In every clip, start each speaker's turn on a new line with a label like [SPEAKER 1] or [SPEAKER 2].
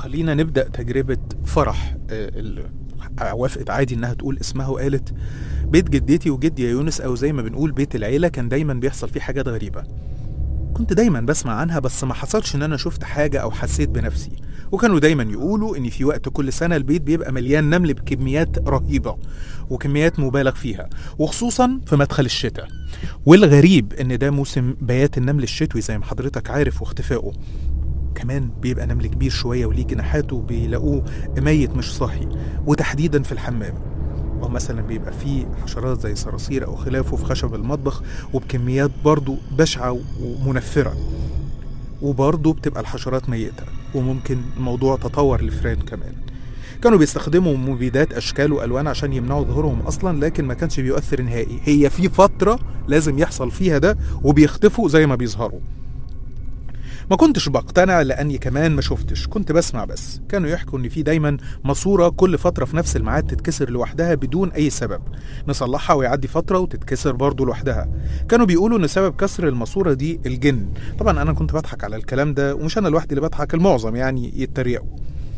[SPEAKER 1] خلينا نبدا تجربه فرح آه، ال- وافقت عادي انها تقول اسمها وقالت بيت جدتي وجدي يا يونس او زي ما بنقول بيت العيله كان دايما بيحصل فيه حاجات غريبه كنت دايما بسمع عنها بس ما حصلش ان انا شفت حاجه او حسيت بنفسي وكانوا دايما يقولوا ان في وقت كل سنه البيت بيبقى مليان نمل بكميات رهيبه وكميات مبالغ فيها وخصوصا في مدخل الشتاء والغريب ان ده موسم بيات النمل الشتوي زي ما حضرتك عارف واختفائه كمان بيبقى نمل كبير شويه وليه جناحات وبيلاقوه ميت مش صاحي وتحديدا في الحمام او مثلا بيبقى فيه حشرات زي صراصير او خلافه في خشب المطبخ وبكميات برضو بشعه ومنفره وبرضه بتبقى الحشرات ميتة وممكن الموضوع تطور لفئران كمان كانوا بيستخدموا مبيدات اشكال والوان عشان يمنعوا ظهورهم اصلا لكن ما كانش بيؤثر نهائي هي في فتره لازم يحصل فيها ده وبيختفوا زي ما بيظهروا ما كنتش بقتنع لاني كمان ما شفتش كنت بسمع بس كانوا يحكوا ان في دايما ماسوره كل فتره في نفس الميعاد تتكسر لوحدها بدون اي سبب نصلحها ويعدي فتره وتتكسر برضه لوحدها كانوا بيقولوا ان سبب كسر الماسوره دي الجن طبعا انا كنت بضحك على الكلام ده ومش انا لوحدي اللي بضحك المعظم يعني يتريقوا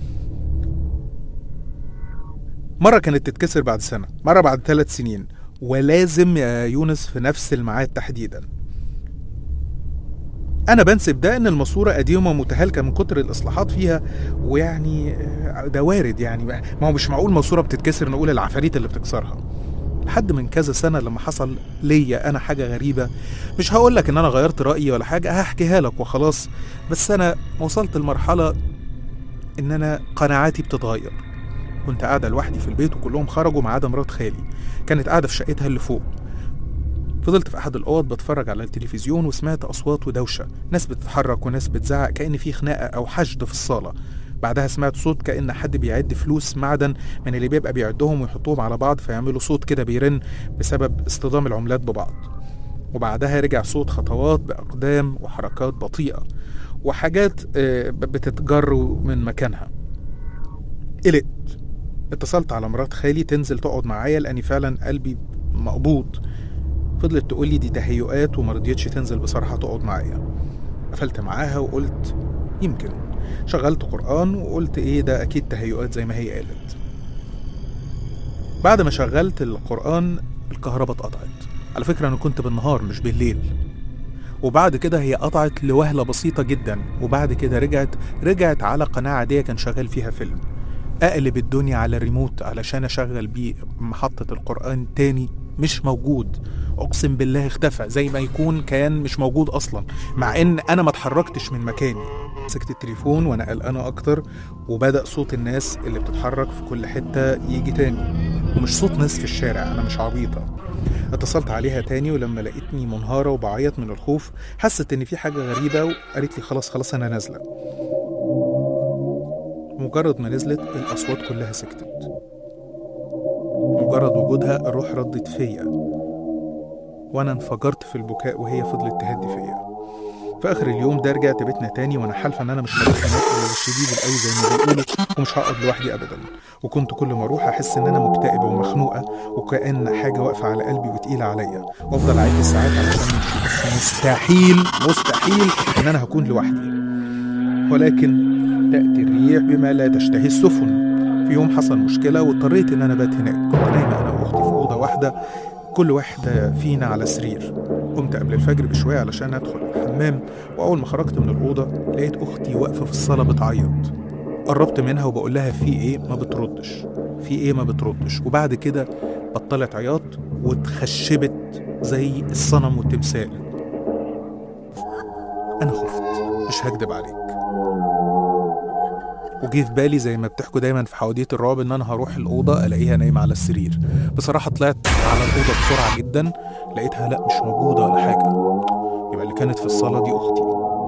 [SPEAKER 1] مرة كانت تتكسر بعد سنة مرة بعد ثلاث سنين ولازم يا يونس في نفس الميعاد تحديدا انا بنسب ده ان الماسوره قديمه ومتهالكه من كتر الاصلاحات فيها ويعني آه، ده وارد يعني ما ما هو مش معقول ماسوره بتتكسر نقول العفاريت اللي بتكسرها لحد من كذا سنه لما حصل ليا انا حاجه غريبه مش هقول لك ان انا غيرت رايي ولا حاجه هحكيها لك وخلاص بس انا وصلت لمرحله ان انا قناعاتي بتتغير كنت قاعده لوحدي في البيت وكلهم خرجوا ما عدا مرات خالي كانت قاعده في شقتها اللي فوق فضلت في احد الاوض بتفرج على التلفزيون وسمعت اصوات ودوشه ناس بتتحرك وناس بتزعق كان في خناقه او حشد في الصاله بعدها سمعت صوت كأن حد بيعد فلوس معدن من اللي بيبقى بيعدهم ويحطوهم على بعض فيعملوا صوت كده بيرن بسبب اصطدام العملات ببعض وبعدها رجع صوت خطوات بأقدام وحركات بطيئة وحاجات آه، ب- بتتجر من مكانها قلقت اتصلت على مرات خالي تنزل تقعد معايا لأني فعلا قلبي مقبوض فضلت تقول لي دي تهيؤات وما رضيتش تنزل بصراحة تقعد معايا قفلت معاها وقلت يمكن شغلت قرآن وقلت ايه ده اكيد تهيؤات زي ما هي قالت بعد ما شغلت القرآن الكهرباء اتقطعت على فكرة انا كنت بالنهار مش بالليل وبعد كده هي قطعت لوهلة بسيطة جدا وبعد كده رجعت رجعت على قناة عادية كان شغال فيها فيلم اقلب الدنيا على الريموت علشان اشغل بيه محطة القرآن تاني مش موجود اقسم بالله اختفى زي ما يكون كان مش موجود اصلا مع ان انا ما اتحركتش من مكاني مسكت التليفون وانا قلقانه اكتر وبدا صوت الناس اللي بتتحرك في كل حته يجي تاني ومش صوت ناس في الشارع انا مش عبيطه اتصلت عليها تاني ولما لقيتني منهارة وبعيط من الخوف حست ان في حاجة غريبة وقالت لي خلاص خلاص انا نازلة مجرد ما نزلت الاصوات كلها سكتت مجرد وجودها الروح ردت فيا وانا انفجرت في البكاء وهي فضلت تهدي فيا في اخر اليوم ده رجعت بيتنا تاني وانا حالفه ان انا مش هروح هناك الا للشديد القوي زي ما بيقولوا ومش هقعد لوحدي ابدا وكنت كل ما اروح احس ان انا مكتئبه ومخنوقه وكأن حاجه واقفه على قلبي وتقيله عليا وافضل اعد الساعات علشان امشي بس مستحيل مستحيل ان انا هكون لوحدي ولكن تأتي الريح بما لا تشتهي السفن في يوم حصل مشكلة واضطريت إن أنا بات هناك كنت نايمة أنا وأختي في أوضة واحدة كل واحدة فينا على سرير قمت قبل الفجر بشوية علشان أدخل الحمام وأول ما خرجت من الأوضة لقيت أختي واقفة في الصالة بتعيط قربت منها وبقول لها في إيه ما بتردش في إيه ما بتردش وبعد كده بطلت عياط واتخشبت زي الصنم والتمثال أنا خفت مش هكدب عليك وجه في بالي زي ما بتحكوا دايما في حواديت الرعب ان انا هروح الاوضه الاقيها نايمه على السرير بصراحه طلعت على الاوضه بسرعه جدا لقيتها لا مش موجوده ولا حاجه يبقى اللي كانت في الصاله دي اختي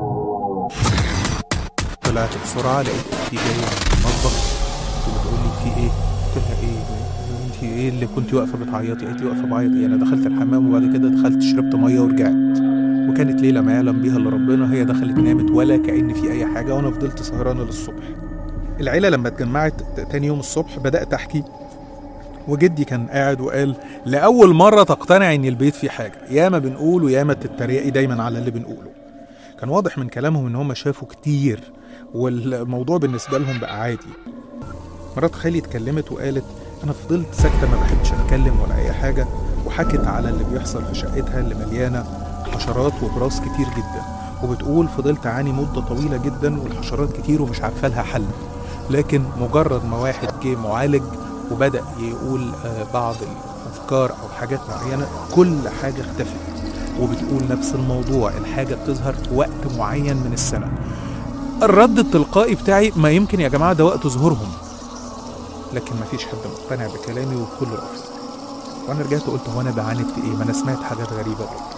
[SPEAKER 1] طلعت بسرعه لقيت اختي جايه من المطبخ وبتقول لي في ايه قلت لها ايه انت ايه اللي كنت واقفه بتعيطي قالت لي واقفه بعيط ايه انا دخلت الحمام وبعد كده دخلت شربت ميه ورجعت وكانت ليله ما يعلم بيها الا ربنا هي دخلت نامت ولا كأن في اي حاجه وانا فضلت سهرانه للصبح العيله لما اتجمعت تاني يوم الصبح بدات احكي وجدي كان قاعد وقال لاول مره تقتنع ان البيت فيه حاجه ياما بنقول وياما تتريقي دايما على اللي بنقوله كان واضح من كلامهم ان هم شافوا كتير والموضوع بالنسبه لهم بقى عادي مرات خالي اتكلمت وقالت انا فضلت ساكته ما بحبش اتكلم ولا اي حاجه وحكت على اللي بيحصل في شقتها اللي مليانه حشرات وبراس كتير جدا وبتقول فضلت اعاني مده طويله جدا والحشرات كتير ومش عارفه لها حل لكن مجرد ما واحد جه معالج وبدا يقول آه، بعض الافكار او حاجات معينه كل حاجه اختفت وبتقول نفس الموضوع الحاجه بتظهر في وقت معين من السنه الرد التلقائي بتاعي ما يمكن يا جماعه ده وقت ظهورهم لكن ما فيش حد مقتنع بكلامي والكل رافض وانا رجعت قلت هو انا بعاند في ايه ما انا سمعت حاجات غريبه برضه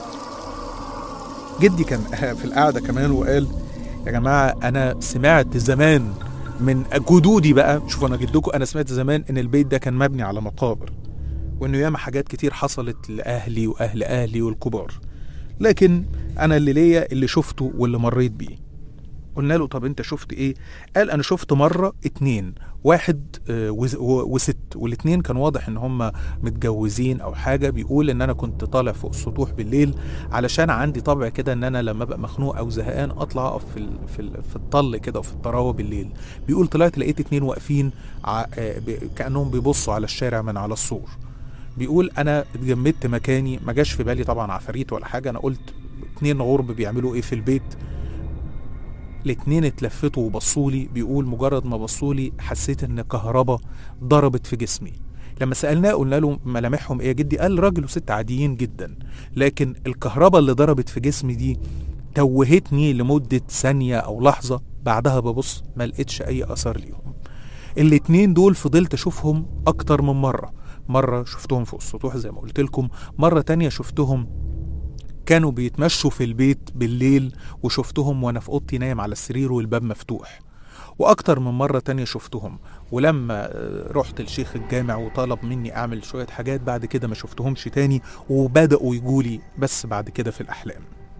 [SPEAKER 1] جدي كان في القعده كمان وقال يا جماعه انا سمعت زمان من جدودي بقى شوفوا انا جدكم انا سمعت زمان ان البيت ده كان مبني على مقابر وانه ياما حاجات كتير حصلت لاهلي واهل اهلي والكبار لكن انا اللي ليا اللي شفته واللي مريت بيه قلنا له طب انت شفت ايه قال انا شفت مره اتنين واحد آه، وز- و- وست والاتنين كان واضح ان هم متجوزين او حاجه بيقول ان انا كنت طالع فوق السطوح بالليل علشان عندي طبع كده ان انا لما ابقى مخنوق او زهقان اطلع اقف في ال- في ال- في الطل كده وفي الطراوه بالليل بيقول طلعت لقيت اتنين واقفين ع- آه، ب- كانهم بيبصوا على الشارع من على السور بيقول انا اتجمدت مكاني ما جاش في بالي طبعا عفاريت ولا حاجه انا قلت اتنين غرب بيعملوا ايه في البيت الاتنين اتلفتوا وبصولي بيقول مجرد ما بصولي حسيت ان كهربا ضربت في جسمي لما سألناه قلنا له ملامحهم ايه يا جدي قال راجل وست عاديين جدا لكن الكهربا اللي ضربت في جسمي دي توهتني لمدة ثانية أو لحظة بعدها ببص ما لقيتش أي أثر ليهم الاتنين دول فضلت أشوفهم أكتر من مرة مرة شفتهم فوق السطوح زي ما قلت لكم مرة تانية شفتهم كانوا بيتمشوا في البيت بالليل وشفتهم وانا في اوضتي نايم على السرير والباب مفتوح واكتر من مره تانية شفتهم ولما آه، رحت الشيخ الجامع وطلب مني اعمل شويه حاجات بعد كده ما شفتهمش تاني وبداوا يجولي بس بعد كده في الاحلام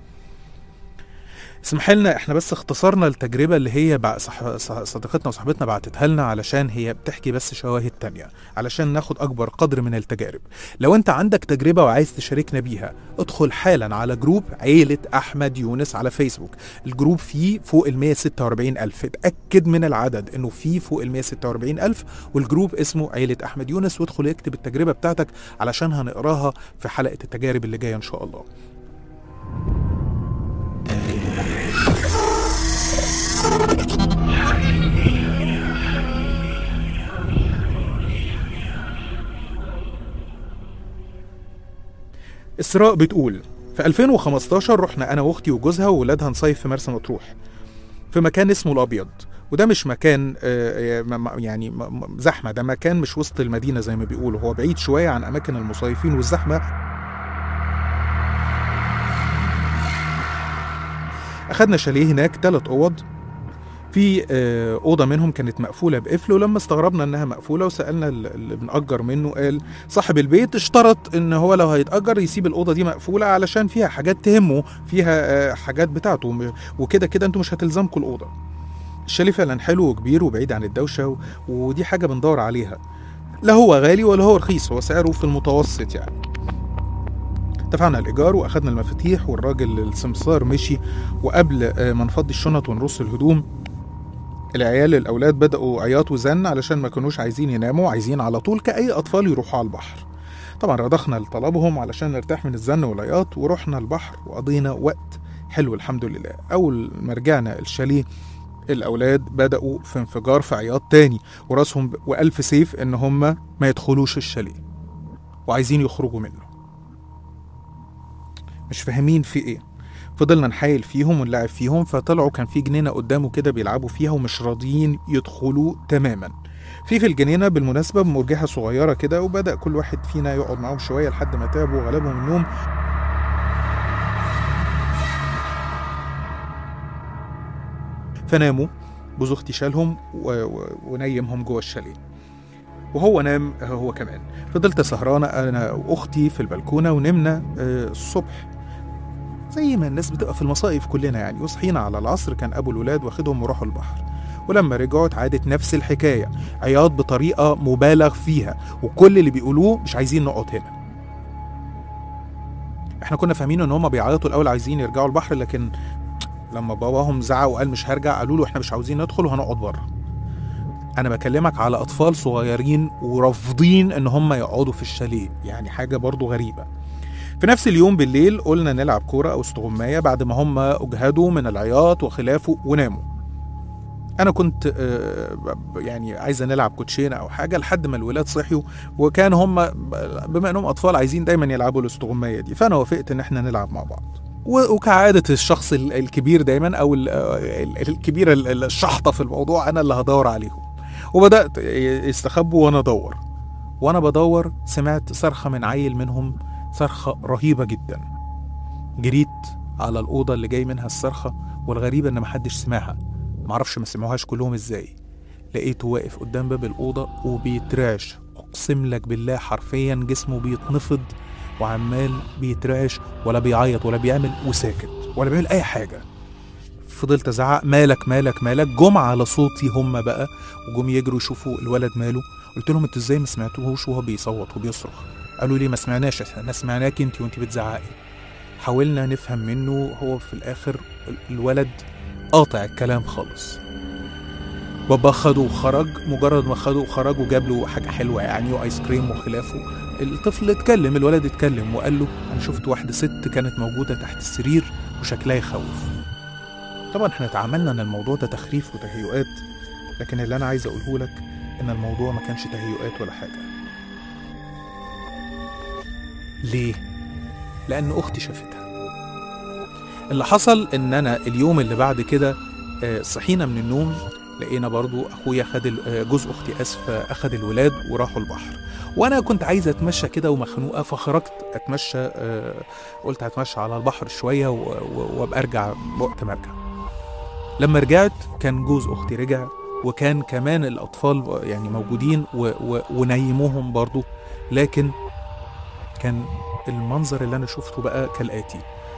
[SPEAKER 1] اسمح لنا احنا بس اختصرنا التجربة اللي هي بع- صح... صح... صديقتنا وصاحبتنا بعتتها لنا علشان هي بتحكي بس شواهد تانية علشان ناخد اكبر قدر من التجارب لو انت عندك تجربة وعايز تشاركنا بيها ادخل حالا على جروب عيلة احمد يونس على فيسبوك الجروب فيه فوق ال 146 الف اتأكد من العدد انه فيه فوق ال 146 الف والجروب اسمه عيلة احمد يونس وادخل اكتب التجربة بتاعتك علشان هنقراها في حلقة التجارب اللي جاية ان شاء الله إسراء بتقول في 2015 رحنا أنا وأختي وجوزها وولادها نصيف في مرسى مطروح في مكان اسمه الأبيض وده مش مكان آه، م- م- يعني م- م- زحمة ده مكان مش وسط المدينة زي ما بيقولوا هو بعيد شوية عن أماكن المصيفين والزحمة أخدنا شاليه هناك تلات أوض في آه، أوضة منهم كانت مقفولة بقفل ولما استغربنا إنها مقفولة وسألنا ال- اللي بنأجر منه قال صاحب البيت اشترط إن هو لو هيتأجر يسيب الأوضة دي مقفولة علشان فيها حاجات تهمه فيها آه، حاجات بتاعته م- وكده كده انتوا مش هتلزمكم الأوضة الشاليه فعلا حلو وكبير وبعيد عن الدوشة و... ودي حاجة بندور عليها لا هو غالي ولا هو رخيص هو سعره في المتوسط يعني دفعنا الإيجار وأخدنا المفاتيح والراجل السمسار مشي وقبل آه، ما نفضي الشنط ونرص الهدوم العيال الأولاد بدأوا عياط وزن علشان ما كانوش عايزين يناموا عايزين على طول كأي أطفال يروحوا على البحر طبعا رضخنا لطلبهم علشان نرتاح من الزن والعياط ورحنا البحر وقضينا وقت حلو الحمد لله أول ما رجعنا الشاليه الأولاد بدأوا في انفجار في عياط تاني وراسهم ب- وألف سيف إن هم ما يدخلوش الشاليه وعايزين يخرجوا منه مش فاهمين في إيه فضلنا نحايل فيهم ونلعب فيهم فطلعوا كان في جنينة قدامه كده بيلعبوا فيها ومش راضيين يدخلوا تماما في في الجنينة بالمناسبة مرجحة صغيرة كده وبدأ كل واحد فينا يقعد معاهم شوية لحد ما تعبوا وغلبهم النوم فناموا جوز اختي شالهم و... و... ونيمهم جوه الشاليه وهو نام هو كمان فضلت سهرانة أنا وأختي في البلكونة ونمنا آه، الصبح زي ما الناس بتبقى في المصايف كلنا يعني وصحينا على العصر كان أبو الولاد واخدهم وراحوا البحر ولما رجعوا اتعادت نفس الحكاية عياط بطريقة مبالغ فيها وكل اللي بيقولوه مش عايزين نقعد هنا احنا كنا فاهمين ان هما بيعيطوا الاول عايزين يرجعوا البحر لكن لما باباهم زعق وقال مش هرجع قالوا له احنا مش عاوزين ندخل وهنقعد بره انا بكلمك على اطفال صغيرين ورافضين ان هم يقعدوا في الشاليه يعني حاجه برضو غريبه في نفس اليوم بالليل قلنا نلعب كوره او استغمايه بعد ما هم اجهدوا من العياط وخلافه وناموا انا كنت آه، ب- يعني عايزه نلعب كوتشينه او حاجه لحد ما الولاد صحيوا وكان هم بما انهم اطفال عايزين دايما يلعبوا الاستغمايه دي فانا وافقت ان احنا نلعب مع بعض و- وكعادة الشخص ال- الكبير دايما او ال- ال- الكبير ال- ال- الشحطة في الموضوع انا اللي هدور عليهم وبدأت يستخبوا وانا ادور وانا بدور سمعت صرخة من عيل منهم صرخة رهيبة جدا جريت على الأوضة اللي جاي منها الصرخة والغريب ان محدش سمعها معرفش ما سمعوهاش كلهم ازاي لقيته واقف قدام باب الأوضة وبيترعش أقسم لك بالله حرفيا جسمه بيتنفض وعمال بيترعش ولا بيعيط ولا بيعمل وساكت ولا بيعمل أي حاجة فضلت أزعق مالك مالك مالك جم على صوتي هم بقى وجم يجروا يشوفوا الولد ماله قلت لهم انتوا ازاي ما سمعتوهوش وهو بيصوت وبيصرخ قالوا لي ما سمعناش احنا سمعناك انت وانت بتزعقي حاولنا نفهم منه هو في الاخر ال- الولد قاطع الكلام خالص بابا خده وخرج مجرد ما خده وخرج وجاب له حاجه حلوه يعني وايس كريم وخلافه الطفل اتكلم الولد اتكلم وقال له انا شفت واحده ست كانت موجوده تحت السرير وشكلها يخوف طبعا احنا اتعاملنا ان الموضوع ده تخريف وتهيؤات لكن اللي انا عايز اقوله لك ان الموضوع ما كانش تهيؤات ولا حاجه ليه لان اختي شافتها اللي حصل ان انا اليوم اللي بعد كده آه، صحينا من النوم لقينا برضو اخويا خد ال- آه، جوز اختي اسف آه، اخد الولاد وراحوا البحر وانا كنت عايز اتمشى كده ومخنوقه فخرجت اتمشى آه، قلت هتمشى على البحر شويه و- و- وابقى ارجع وقت ما ارجع لما رجعت كان جوز اختي رجع وكان كمان الاطفال يعني موجودين و و ونيموهم برضو لكن كان المنظر اللي انا شفته بقى كالاتي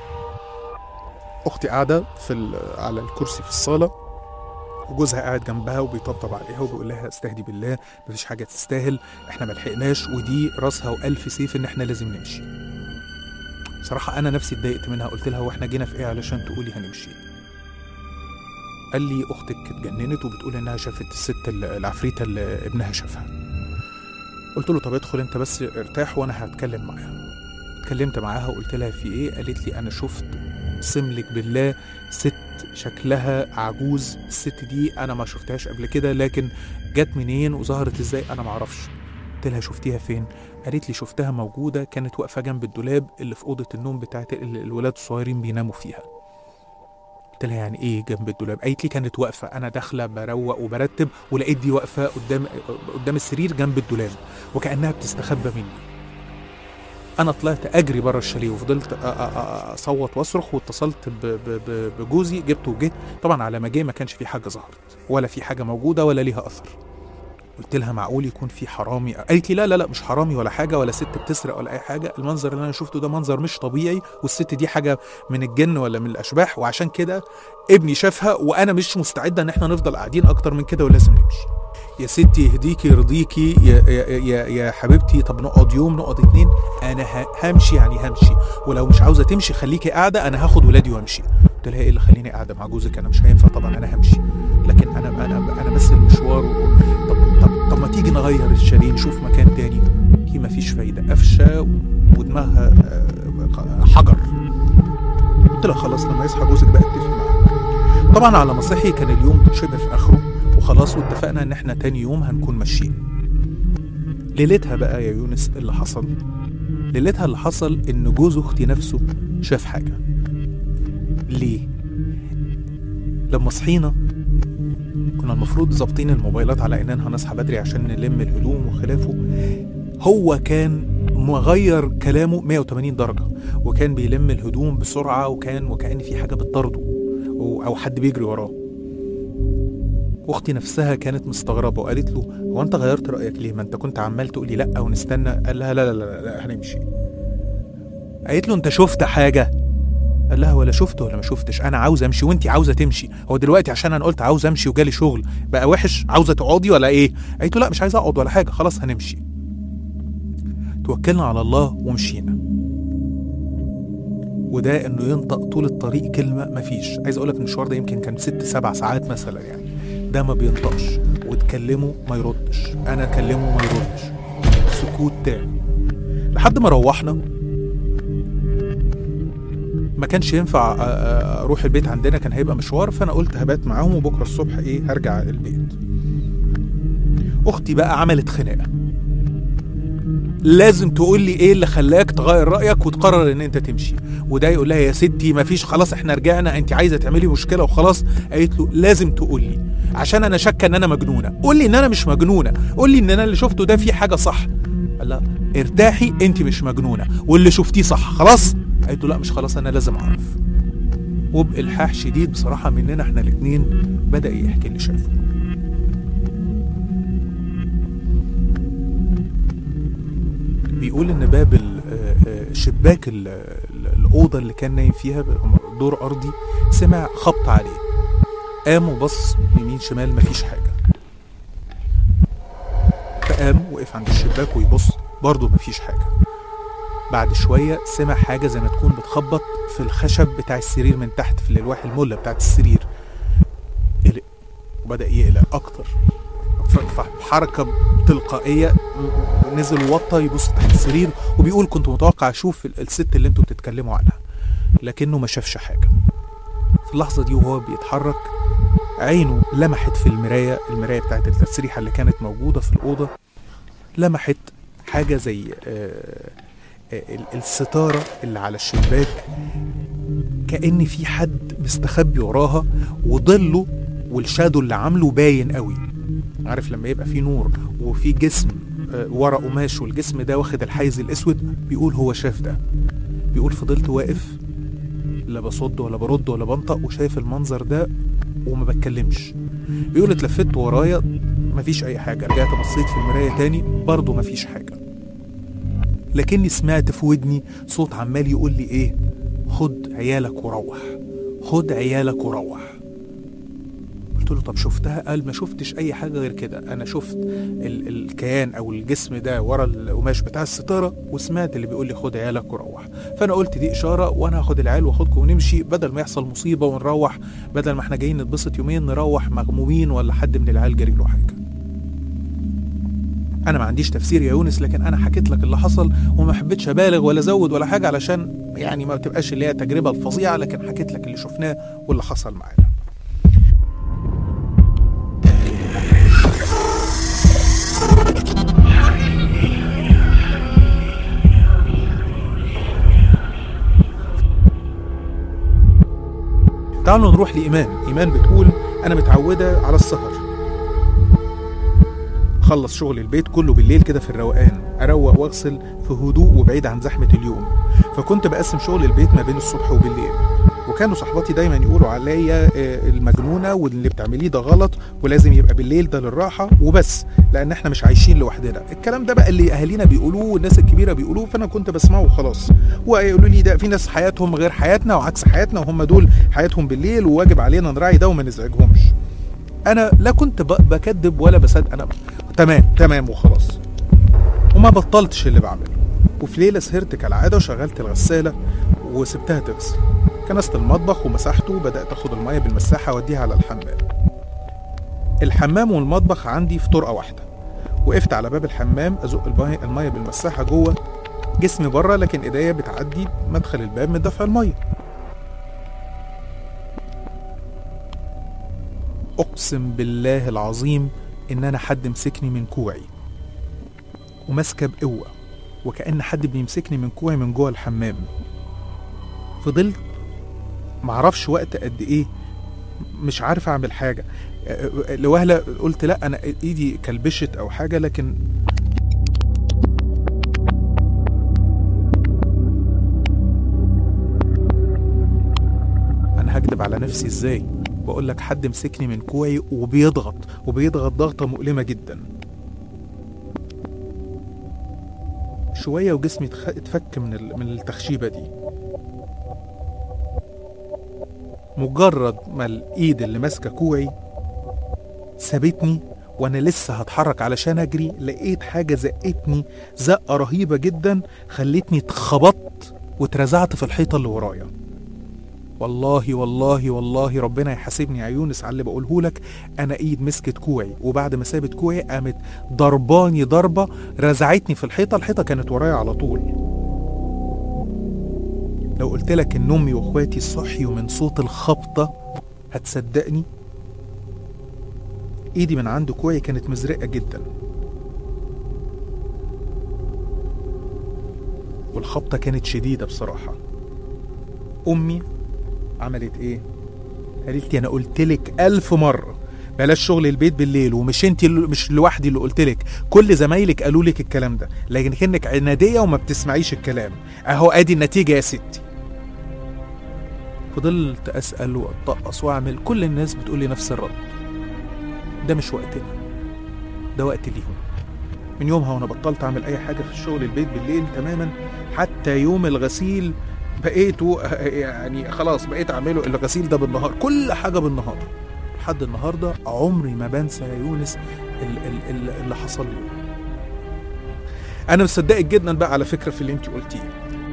[SPEAKER 1] اختي قاعده في ال- على الكرسي في الصاله وجوزها قاعد جنبها وبيطبطب عليها وبيقول لها استهدي بالله مفيش حاجه تستاهل احنا ملحقناش ودي راسها والف سيف ان احنا لازم نمشي صراحه انا نفسي اتضايقت منها قلت لها هو احنا جينا في ايه علشان تقولي هنمشي قال لي اختك اتجننت وبتقول انها شافت الست ال- العفريته اللي ابنها شافها قلت له طب ادخل انت بس ارتاح وانا هتكلم معاها اتكلمت معاها وقلت لها في ايه قالت لي انا شفت سملك بالله ست شكلها عجوز الست دي انا ما شفتهاش قبل كده لكن جت منين وظهرت ازاي انا ما اعرفش قلت لها شفتيها فين قالت لي شفتها موجوده كانت واقفه جنب الدولاب اللي في اوضه النوم بتاعت ال- الولاد الصغيرين بيناموا فيها قلت لها يعني ايه جنب الدولاب قالت لي كانت واقفه انا داخله بروق وبرتب ولقيت دي واقفه قدام قدام السرير جنب الدولاب وكانها بتستخبى مني انا طلعت اجري بره الشاليه وفضلت أ- أ- أ- اصوت واصرخ واتصلت ب- ب- ب- بجوزي جبته وجيت طبعا على ما جه ما كانش في حاجه ظهرت ولا في حاجه موجوده ولا ليها اثر قلت لها معقول يكون في حرامي قالت لي لا لا لا مش حرامي ولا حاجه ولا ست بتسرق ولا اي حاجه المنظر اللي انا شفته ده منظر مش طبيعي والست دي حاجه من الجن ولا من الاشباح وعشان كده ابني شافها وانا مش مستعده ان احنا نفضل قاعدين اكتر من كده ولازم نمشي يا ستي يهديكي يرضيكي يا, يا, يا, يا حبيبتي طب نقعد يوم نقعد اتنين انا ه- همشي يعني همشي ولو مش عاوزه تمشي خليكي قاعده انا هاخد ولادي وامشي قلت لها ايه اللي خليني قاعده مع جوزك انا مش هينفع طبعا انا همشي لكن انا انا انا بس المشوار و... طب طب طب ما تيجي نغير الشاليه نشوف مكان تاني دي مفيش فايده قفشه و- ودماغها آه، حجر قلت لها خلاص لما يصحى جوزك بقى اتفق معاه طبعا على ما صحي كان اليوم شبه في اخره وخلاص واتفقنا ان احنا تاني يوم هنكون ماشيين ليلتها بقى يا يونس اللي حصل ليلتها اللي حصل ان جوز اختي نفسه شاف حاجه ليه لما صحينا كنا المفروض ظابطين الموبايلات على اننا هنصحى بدري عشان نلم الهدوم وخلافه هو كان مغير كلامه 180 درجة وكان بيلم الهدوم بسرعة وكان وكأن في حاجة بتطارده أو أو حد بيجري وراه واختي نفسها كانت مستغربة وقالت له هو أنت غيرت رأيك ليه؟ ما أنت كنت عمال تقولي لأ ونستنى قال لها لا لا لا, لا هنمشي قالت له أنت شفت حاجة؟ قال لها ولا شفت ولا ما شفتش انا عاوز امشي وانت عاوزه تمشي هو دلوقتي عشان انا قلت عاوز امشي وجالي شغل بقى وحش عاوزه تقعدي ولا ايه قالت له لا مش عايزه اقعد ولا حاجه خلاص هنمشي توكلنا على الله ومشينا وده انه ينطق طول الطريق كلمه مفيش عايز اقول لك المشوار ده يمكن كان ست سبع ساعات مثلا يعني ده ما بينطقش وتكلمه ما يردش انا اكلمه ما يردش سكوت تام لحد ما روحنا ما كانش ينفع أ- أ- اروح البيت عندنا كان هيبقى مشوار فانا قلت هبات معاهم وبكره الصبح ايه هرجع البيت اختي بقى عملت خناقه لازم تقول لي ايه اللي خلاك تغير رايك وتقرر ان انت تمشي وده يقول لها يا ستي مفيش خلاص احنا رجعنا انت عايزه تعملي مشكله وخلاص قالت له لازم تقول لي عشان انا شاكه ان انا مجنونه قول لي ان انا مش مجنونه قول لي ان انا اللي شفته ده فيه حاجه صح قال لها ارتاحي انت مش مجنونه واللي شفتيه صح خلاص قالت له لا مش خلاص انا لازم اعرف وبالحاح شديد بصراحه مننا احنا الاتنين بدا يحكي اللي شافه بيقول ان باب ال- آه، آه، شباك ال- ال- الاوضه اللي كان نايم فيها دور ارضي سمع خبط عليه قام وبص يمين شمال مفيش حاجه فقام وقف عند الشباك ويبص برضه مفيش حاجه بعد شويه سمع حاجه زي ما تكون بتخبط في الخشب بتاع السرير من تحت في الالواح المله بتاعت السرير قلق وبدا يقلق اكتر ف- فحركه تلقائيه م- نزل وطى يبص تحت السرير وبيقول كنت متوقع اشوف ال- الست اللي انتوا بتتكلموا عنها لكنه ما شافش حاجه في اللحظه دي وهو بيتحرك عينه لمحت في المرايه المرايه بتاعت التسريحه اللي كانت موجوده في الاوضه لمحت حاجه زي آه، آه، ال- الستاره اللي على الشباك كأن في حد مستخبي وراها وظله والشادو اللي عامله باين قوي عارف لما يبقى في نور وفي جسم آه، ورا قماش والجسم ده واخد الحيز الاسود بيقول هو شاف ده بيقول فضلت واقف لا بصد ولا برد ولا بنطق وشايف المنظر ده وما بتكلمش بيقول اتلفت ورايا مفيش اي حاجه رجعت بصيت في المرايه تاني برضه مفيش حاجه لكني سمعت في ودني صوت عمال يقول لي ايه خد عيالك وروح خد عيالك وروح قلت له طب شفتها قال ما شفتش اي حاجه غير كده انا شفت ال- الكيان او الجسم ده ورا القماش بتاع الستاره وسمعت اللي بيقول لي خد عيالك وروح فانا قلت دي اشاره وانا هاخد العيال واخدكم ونمشي بدل ما يحصل مصيبه ونروح بدل ما احنا جايين نتبسط يومين نروح مغمومين ولا حد من العيال جري له حاجه انا ما عنديش تفسير يا يونس لكن انا حكيت لك اللي حصل وما حبيتش ابالغ ولا ازود ولا حاجه علشان يعني ما بتبقاش اللي هي تجربه الفظيعه لكن حكيت لك اللي شفناه واللي حصل معانا تعالوا نروح لإيمان إيمان بتقول أنا متعودة على السهر خلص شغل البيت كله بالليل كده في الروقان أروق وأغسل في هدوء وبعيد عن زحمة اليوم فكنت بقسم شغل البيت ما بين الصبح وبالليل وكانوا صحباتي دايما يقولوا عليا آه، المجنونة واللي بتعمليه ده غلط ولازم يبقى بالليل ده للراحة وبس لأن احنا مش عايشين لوحدنا الكلام ده بقى اللي أهالينا بيقولوه والناس الكبيرة بيقولوه فأنا كنت بسمعه وخلاص ويقولوا لي ده في ناس حياتهم غير حياتنا وعكس حياتنا وهم دول حياتهم بالليل وواجب علينا نراعي ده وما نزعجهمش انا لا كنت ب- بكذب ولا بصدق انا تمام تمام وخلاص وما بطلتش اللي بعمله وفي ليله سهرت كالعاده وشغلت الغساله وسبتها تغسل كنست المطبخ ومسحته وبدات اخد الميه بالمساحه اوديها على الحمام الحمام والمطبخ عندي في طرقه واحده وقفت على باب الحمام ازق الميه الميه بالمساحه جوه جسمي بره لكن ايديا بتعدي مدخل الباب من دفع الميه اقسم بالله العظيم ان انا حد مسكني من كوعي وماسكه بقوه وكأن حد بيمسكني من كوعي من جوه الحمام فضلت معرفش وقت قد ايه مش عارف اعمل حاجه أه، أه، لوهله قلت لا انا ايدي كلبشت او حاجه لكن انا هكدب على نفسي ازاي بقول لك حد مسكني من كوعي وبيضغط وبيضغط ضغطه مؤلمه جدا شويه وجسمي اتخ- اتفك من ال- من التخشيبه دي مجرد ما الايد اللي ماسكه كوعي سابتني وانا لسه هتحرك علشان اجري لقيت حاجه زقتني زقه رهيبه جدا خلتني اتخبطت واترزعت في الحيطة اللي ورايا والله والله والله ربنا يحاسبني يا يونس على اللي بقوله لك انا ايد مسكت كوعي وبعد ما سابت كوعي قامت ضرباني ضربه رزعتني في الحيطه الحيطه كانت ورايا على طول لو قلت لك ان امي واخواتي صحيوا من صوت الخبطه هتصدقني ايدي من عند كوعي كانت مزرقه جدا والخبطه كانت شديده بصراحه امي عملت ايه قالت لي انا قلت لك الف مره بلاش شغل البيت بالليل ومش انت اللي مش لوحدي اللي قلت لك كل زمايلك قالوا لك الكلام ده لكن كانك عناديه وما بتسمعيش الكلام اهو ادي النتيجه يا ستي فضلت اسال واتطقص واعمل كل الناس بتقول لي نفس الرد ده مش وقتنا ده وقت ليهم من يومها وانا بطلت اعمل اي حاجه في الشغل البيت بالليل تماما حتى يوم الغسيل بقيته يعني خلاص بقيت اعمله الغسيل ده بالنهار كل حاجه بالنهار لحد النهارده عمري ما بنسى يا يونس ال- ال- ال- اللي حصل لي انا مصدقك جدا بقى على فكره في اللي انت قلتيه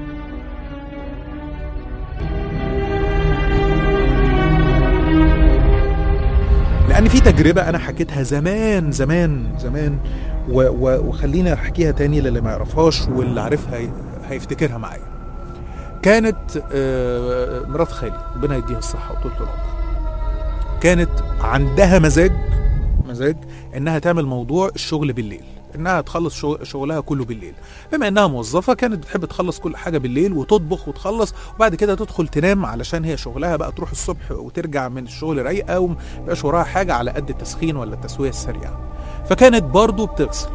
[SPEAKER 1] لان في تجربه انا حكيتها زمان زمان زمان و و وخليني احكيها تاني للي ما يعرفهاش واللي عارفها هي- هيفتكرها معايا كانت آه، مرات خالي ربنا يديها الصحه وطول العمر كانت عندها مزاج مزاج انها تعمل موضوع الشغل بالليل انها تخلص شغ- شغلها كله بالليل بما انها موظفه كانت بتحب تخلص كل حاجه بالليل وتطبخ وتخلص وبعد كده تدخل تنام علشان هي شغلها بقى تروح الصبح وترجع من الشغل رايقه ومبقاش وراها حاجه على قد التسخين ولا التسويه السريعه فكانت برضو بتغسل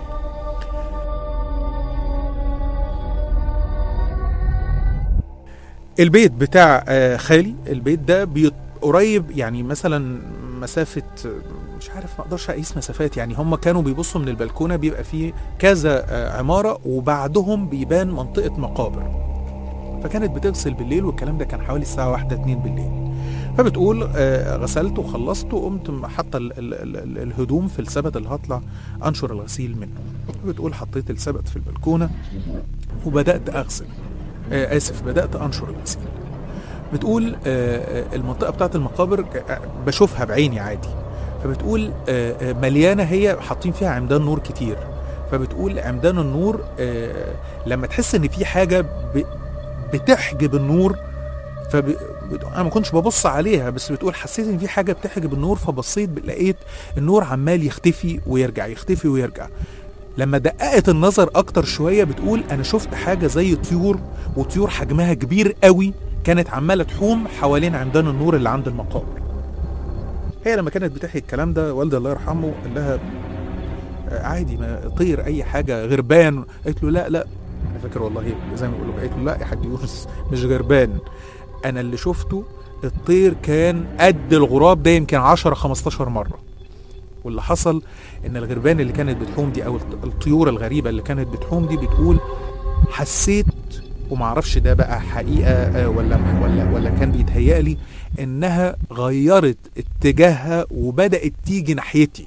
[SPEAKER 1] البيت بتاع آه، خالي البيت ده بيت قريب يعني مثلا مسافة آه، مش عارف ما اقدرش اقيس مسافات يعني هم كانوا بيبصوا من البلكونة بيبقى فيه كذا آه، عمارة وبعدهم بيبان منطقة مقابر فكانت بتغسل بالليل والكلام ده كان حوالي الساعة واحدة اتنين بالليل فبتقول آه، غسلت وخلصت وقمت حاطة ال- ال- ال- ال- الهدوم في السبت اللي هطلع انشر الغسيل منه بتقول حطيت السبت في البلكونة وبدأت اغسل آه، اسف بدات انشر الغسيل بتقول آه، آه، المنطقه بتاعت المقابر آه، بشوفها بعيني عادي فبتقول آه، آه، مليانه هي حاطين فيها عمدان نور كتير فبتقول عمدان النور آه، لما تحس ان في حاجه ب- بتحجب النور فب... بت- انا ما كنتش ببص عليها بس بتقول حسيت ان في حاجه بتحجب النور فبصيت لقيت النور عمال يختفي ويرجع يختفي ويرجع لما دققت النظر اكتر شويه بتقول انا شفت حاجه زي طيور وطيور حجمها كبير قوي كانت عماله تحوم حوالين عمدان النور اللي عند المقابر هي لما كانت بتحكي الكلام ده والدي الله يرحمه قال لها آه، عادي ما طير اي حاجه غربان قالت له لا لا انا فاكر والله زي ما بيقولوا قالت له لا يا حاج يونس مش غربان انا اللي شفته الطير كان قد الغراب ده يمكن 10 15 مره واللي حصل ان الغربان اللي كانت بتحوم دي او الط- الطيور الغريبه اللي كانت بتحوم دي بتقول حسيت ومعرفش ده بقى حقيقه آه، ولا ولا ولا كان بيتهيألي انها غيرت اتجاهها وبدات تيجي ناحيتي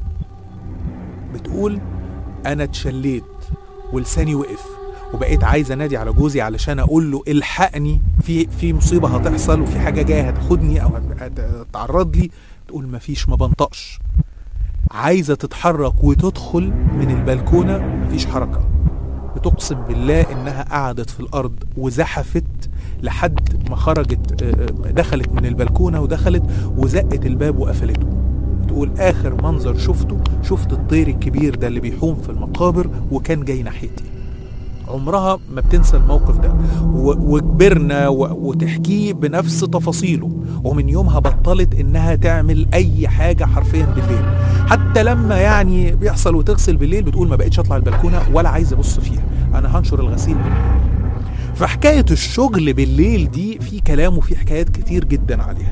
[SPEAKER 1] بتقول انا اتشليت ولساني وقف وبقيت عايز انادي على جوزي علشان اقول له الحقني في في مصيبه هتحصل وفي حاجه جايه هتاخدني او هت- هتتعرض لي تقول مفيش ما بنطقش عايزه تتحرك وتدخل من البلكونه مفيش حركه بتقسم بالله انها قعدت في الارض وزحفت لحد ما خرجت آه، آه، دخلت من البلكونه ودخلت وزقت الباب وقفلته تقول اخر منظر شفته شفت الطير الكبير ده اللي بيحوم في المقابر وكان جاي ناحيتي عمرها ما بتنسى الموقف ده و- وكبرنا و- وتحكيه بنفس تفاصيله ومن يومها بطلت انها تعمل اي حاجه حرفيا بالليل حتى لما يعني بيحصل وتغسل بالليل بتقول ما بقتش اطلع البلكونه ولا عايز ابص فيها انا هنشر الغسيل بالليل فحكايه الشغل بالليل دي في كلام وفي حكايات كتير جدا عليها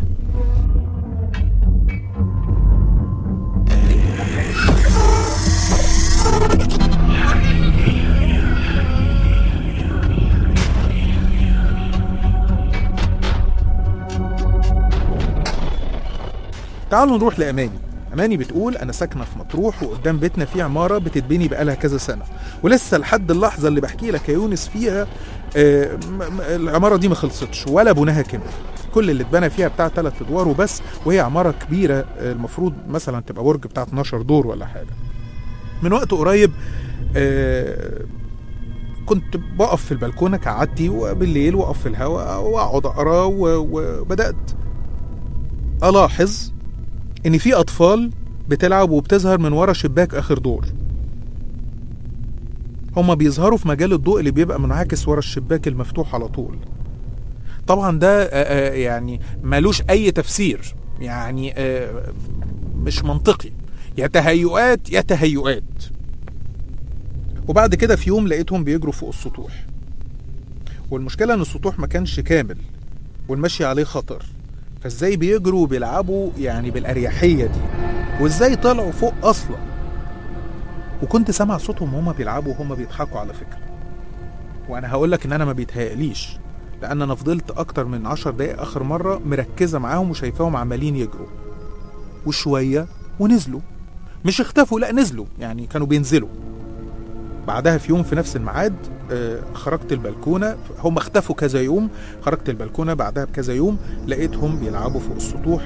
[SPEAKER 1] تعالوا نروح لأماني اماني بتقول انا ساكنه في مطروح وقدام بيتنا في عماره بتتبني بقالها كذا سنه ولسه لحد اللحظه اللي بحكي لك يا يونس فيها آه، م- م- العماره دي ما خلصتش ولا بناها كمل كل اللي اتبنى فيها بتاع ثلاث ادوار وبس وهي عماره كبيره آه، المفروض مثلا تبقى برج بتاع 12 دور ولا حاجه من وقت قريب آه، كنت بقف في البلكونه كعادتي وبالليل واقف في الهواء واقعد اقرا و- وبدات الاحظ ان في اطفال بتلعب وبتظهر من ورا شباك اخر دور هما بيظهروا في مجال الضوء اللي بيبقى منعكس ورا الشباك المفتوح على طول طبعا ده آه، آه، يعني ملوش اي تفسير يعني آه، مش منطقي يا تهيؤات يا تهيؤات وبعد كده في يوم لقيتهم بيجروا فوق السطوح والمشكلة ان السطوح ما كانش كامل والمشي عليه خطر فازاي بيجروا وبيلعبوا يعني بالاريحية دي وازاي طلعوا فوق اصلا وكنت سامع صوتهم وهما بيلعبوا وهما بيضحكوا على فكرة وانا هقول لك ان انا ما بيتهيأليش لان انا فضلت اكتر من عشر دقايق اخر مرة مركزة معاهم وشايفاهم عمالين يجروا وشوية ونزلوا مش اختفوا لا نزلوا يعني كانوا بينزلوا بعدها في يوم في نفس الميعاد آه، خرجت البلكونه هم اختفوا كذا يوم خرجت البلكونه بعدها بكذا يوم لقيتهم بيلعبوا فوق السطوح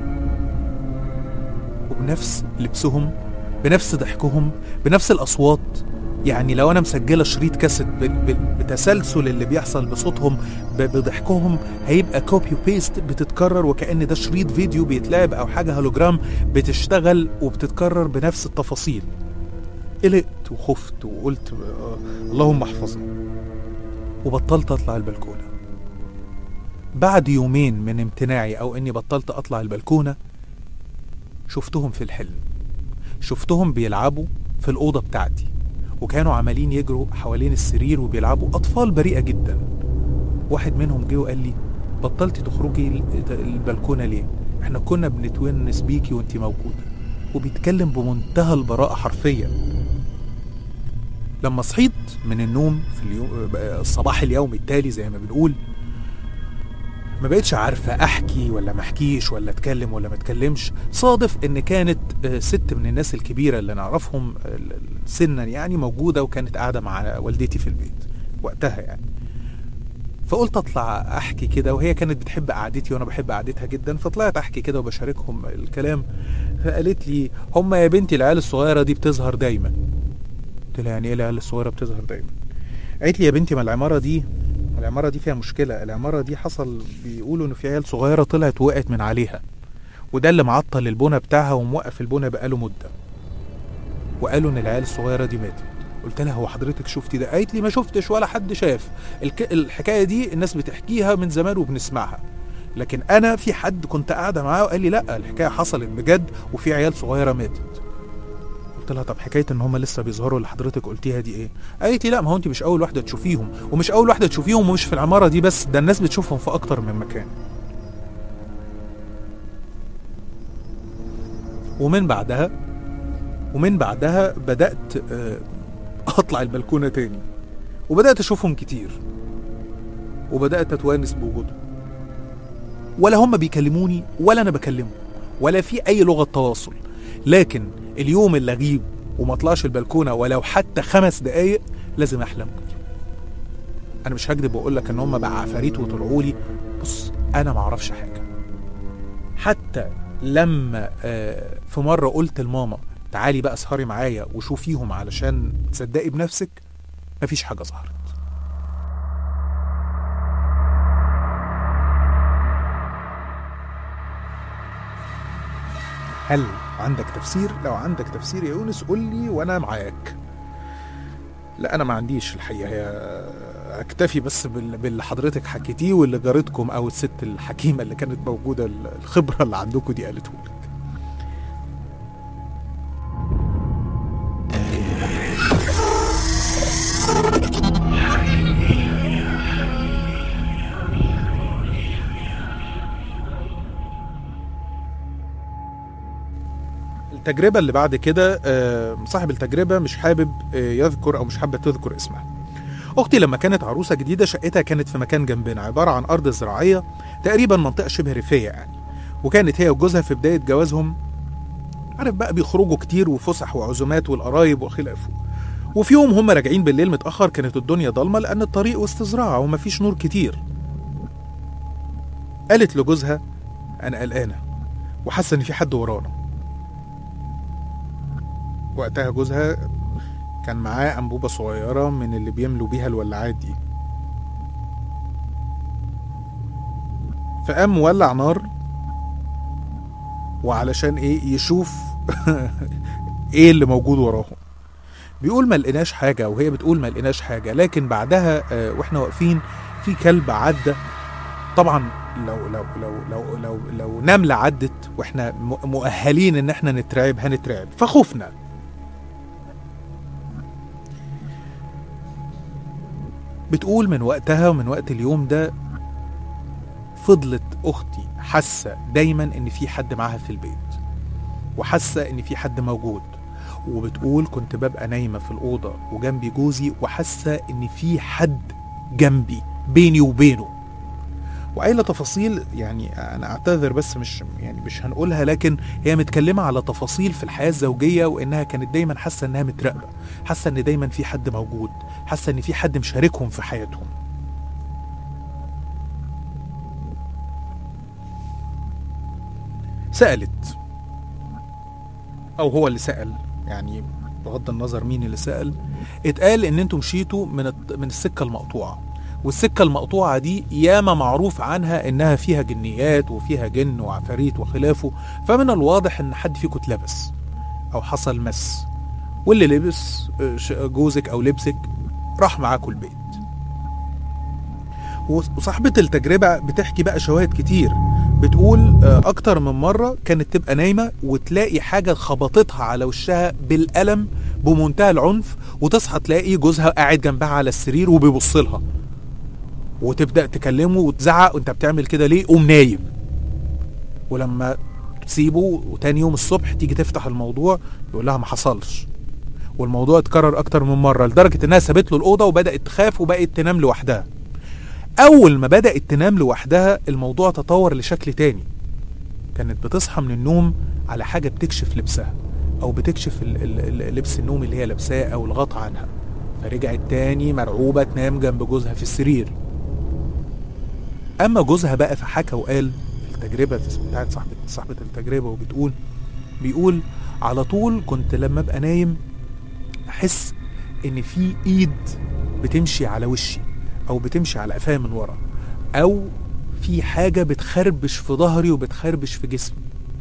[SPEAKER 1] وبنفس لبسهم بنفس ضحكهم بنفس الاصوات يعني لو انا مسجله شريط كاسيت ب- ب- بتسلسل اللي بيحصل بصوتهم ب- بضحكهم هيبقى كوبي وبيست بتتكرر وكأن ده شريط فيديو بيتلعب او حاجه هولوجرام بتشتغل وبتتكرر بنفس التفاصيل قلقت وخفت وقلت آه، اللهم احفظنا وبطلت اطلع البلكونه بعد يومين من امتناعي او اني بطلت اطلع البلكونه شفتهم في الحلم شفتهم بيلعبوا في الاوضه بتاعتي وكانوا عمالين يجروا حوالين السرير وبيلعبوا اطفال بريئه جدا واحد منهم جه وقال لي بطلتي تخرجي ال- البلكونه ليه احنا كنا بنتونس بيكي وانتي موجوده وبيتكلم بمنتهى البراءه حرفيا لما صحيت من النوم في اليوم الصباح اليومي التالي زي ما بنقول ما بقتش عارفة أحكي ولا ما أحكيش ولا أتكلم ولا ما أتكلمش صادف إن كانت آه، ست من الناس الكبيرة اللي نعرفهم آه، ال- ال- سنا يعني موجودة وكانت قاعدة مع والدتي في البيت وقتها يعني فقلت اطلع احكي كده وهي كانت بتحب قعدتي وانا بحب قعدتها جدا فطلعت احكي كده وبشاركهم الكلام فقالت لي هم يا بنتي العيال الصغيره دي بتظهر دايما قلت لها يعني ايه العيال الصغيره بتظهر دايما قالت لي يا بنتي ما العماره دي العماره دي فيها مشكله العماره دي حصل بيقولوا ان في عيال صغيره طلعت وقعت من عليها وده اللي معطل البنى بتاعها وموقف البنى بقاله مده وقالوا ان العيال الصغيره دي ماتت قلت لها هو حضرتك شفتي ده قالت لي ما شفتش ولا حد شاف الك... الحكايه دي الناس بتحكيها من زمان وبنسمعها لكن انا في حد كنت قاعده معاه وقال لي لا الحكايه حصلت بجد وفي عيال صغيره ماتت قلت لها طب حكايه ان هم لسه بيظهروا اللي حضرتك قلتيها دي ايه قالت لي لا ما هو انت مش اول واحده تشوفيهم ومش اول واحده تشوفيهم ومش في العماره دي بس ده الناس بتشوفهم في اكتر من مكان ومن بعدها ومن بعدها بدات آه، اطلع البلكونه تاني وبدات اشوفهم كتير وبدات اتوانس بوجودهم ولا هم بيكلموني ولا انا بكلمهم ولا في اي لغه تواصل لكن اليوم اللي اغيب وما اطلعش البلكونه ولو حتى خمس دقايق لازم احلم انا مش هكذب واقول لك ان هم بقى عفاريت وطلعوا لي بص انا ما اعرفش حاجه حتى لما آه، في مره قلت لماما تعالي بقى اسهري معايا وشوفيهم علشان تصدقي بنفسك مفيش حاجه ظهرت هل عندك تفسير لو عندك تفسير يا يونس قول لي وانا معاك لا انا ما عنديش الحقيقه هي اكتفي بس بال- باللي حضرتك حكيتيه واللي جارتكم او الست الحكيمه اللي كانت موجوده الخبره اللي عندكم دي قالته لك التجربة اللي بعد كده آه، صاحب التجربة مش حابب آه، يذكر أو مش حابة تذكر اسمها أختي لما كانت عروسة جديدة شقتها كانت في مكان جنبنا عبارة عن أرض زراعية تقريبا منطقة شبه ريفية يعني وكانت هي وجوزها في بداية جوازهم عارف بقى بيخرجوا كتير وفسح وعزومات والقرايب وخلافه وفي يوم هم راجعين بالليل متأخر كانت الدنيا ضلمة لأن الطريق وسط زراعة ومفيش نور كتير قالت لجوزها أنا قلقانة وحاسة إن في حد ورانا وقتها جوزها كان معاه أنبوبة صغيرة من اللي بيملوا بيها الولاعات دي فقام مولع نار وعلشان ايه يشوف ايه اللي موجود وراهم بيقول ما لقيناش حاجة وهي بتقول ما لقيناش حاجة لكن بعدها آه، واحنا واقفين في كلب عدى طبعا لو لو لو لو لو, لو نملة عدت واحنا م- مؤهلين ان احنا نترعب هنترعب فخفنا بتقول من وقتها ومن وقت اليوم ده فضلت اختي حاسه دايما ان في حد معاها في البيت وحاسه ان في حد موجود وبتقول كنت ببقى نايمه في الاوضه وجنبي جوزي وحاسه ان في حد جنبي بيني وبينه وقايله تفاصيل يعني انا اعتذر بس مش يعني مش هنقولها لكن هي متكلمه على تفاصيل في الحياه الزوجيه وانها كانت دايما حاسه انها متراقبه حاسه ان دايما في حد موجود حاسه ان في حد مشاركهم في حياتهم سألت أو هو اللي سأل يعني بغض النظر مين اللي سأل اتقال إن أنتم مشيتوا من الط- من السكة المقطوعة والسكة المقطوعة دي ياما معروف عنها إنها فيها جنيات وفيها جن وعفاريت وخلافه فمن الواضح إن حد فيكم اتلبس أو حصل مس واللي لبس آه، ش- جوزك أو لبسك راح معاكم البيت وصاحبة التجربة بتحكي بقى شواهد كتير بتقول آه، أكتر من مرة كانت تبقى نايمة وتلاقي حاجة خبطتها على وشها بالقلم بمنتهى العنف وتصحى تلاقي جوزها قاعد جنبها على السرير وبيبص لها وتبدأ تكلمه وتزعق وانت بتعمل كده ليه قوم نايم ولما تسيبه وتاني يوم الصبح تيجي تفتح الموضوع يقول لها ما حصلش والموضوع اتكرر اكتر من مره لدرجه انها سابت له الاوضه وبدات تخاف وبقت تنام لوحدها اول ما بدات تنام لوحدها الموضوع تطور لشكل تاني كانت بتصحى من النوم على حاجه بتكشف لبسها او بتكشف ال- ال- ال- لبس النوم اللي هي لابساه او الغطا عنها فرجعت تاني مرعوبه تنام جنب جوزها في السرير اما جوزها بقى فحكى وقال في التجربه بتاعت صاحبه صاحبه التجربه وبتقول بيقول على طول كنت لما ابقى نايم احس ان في ايد بتمشي على وشي او بتمشي على قفايا من ورا او في حاجه بتخربش في ظهري وبتخربش في جسمي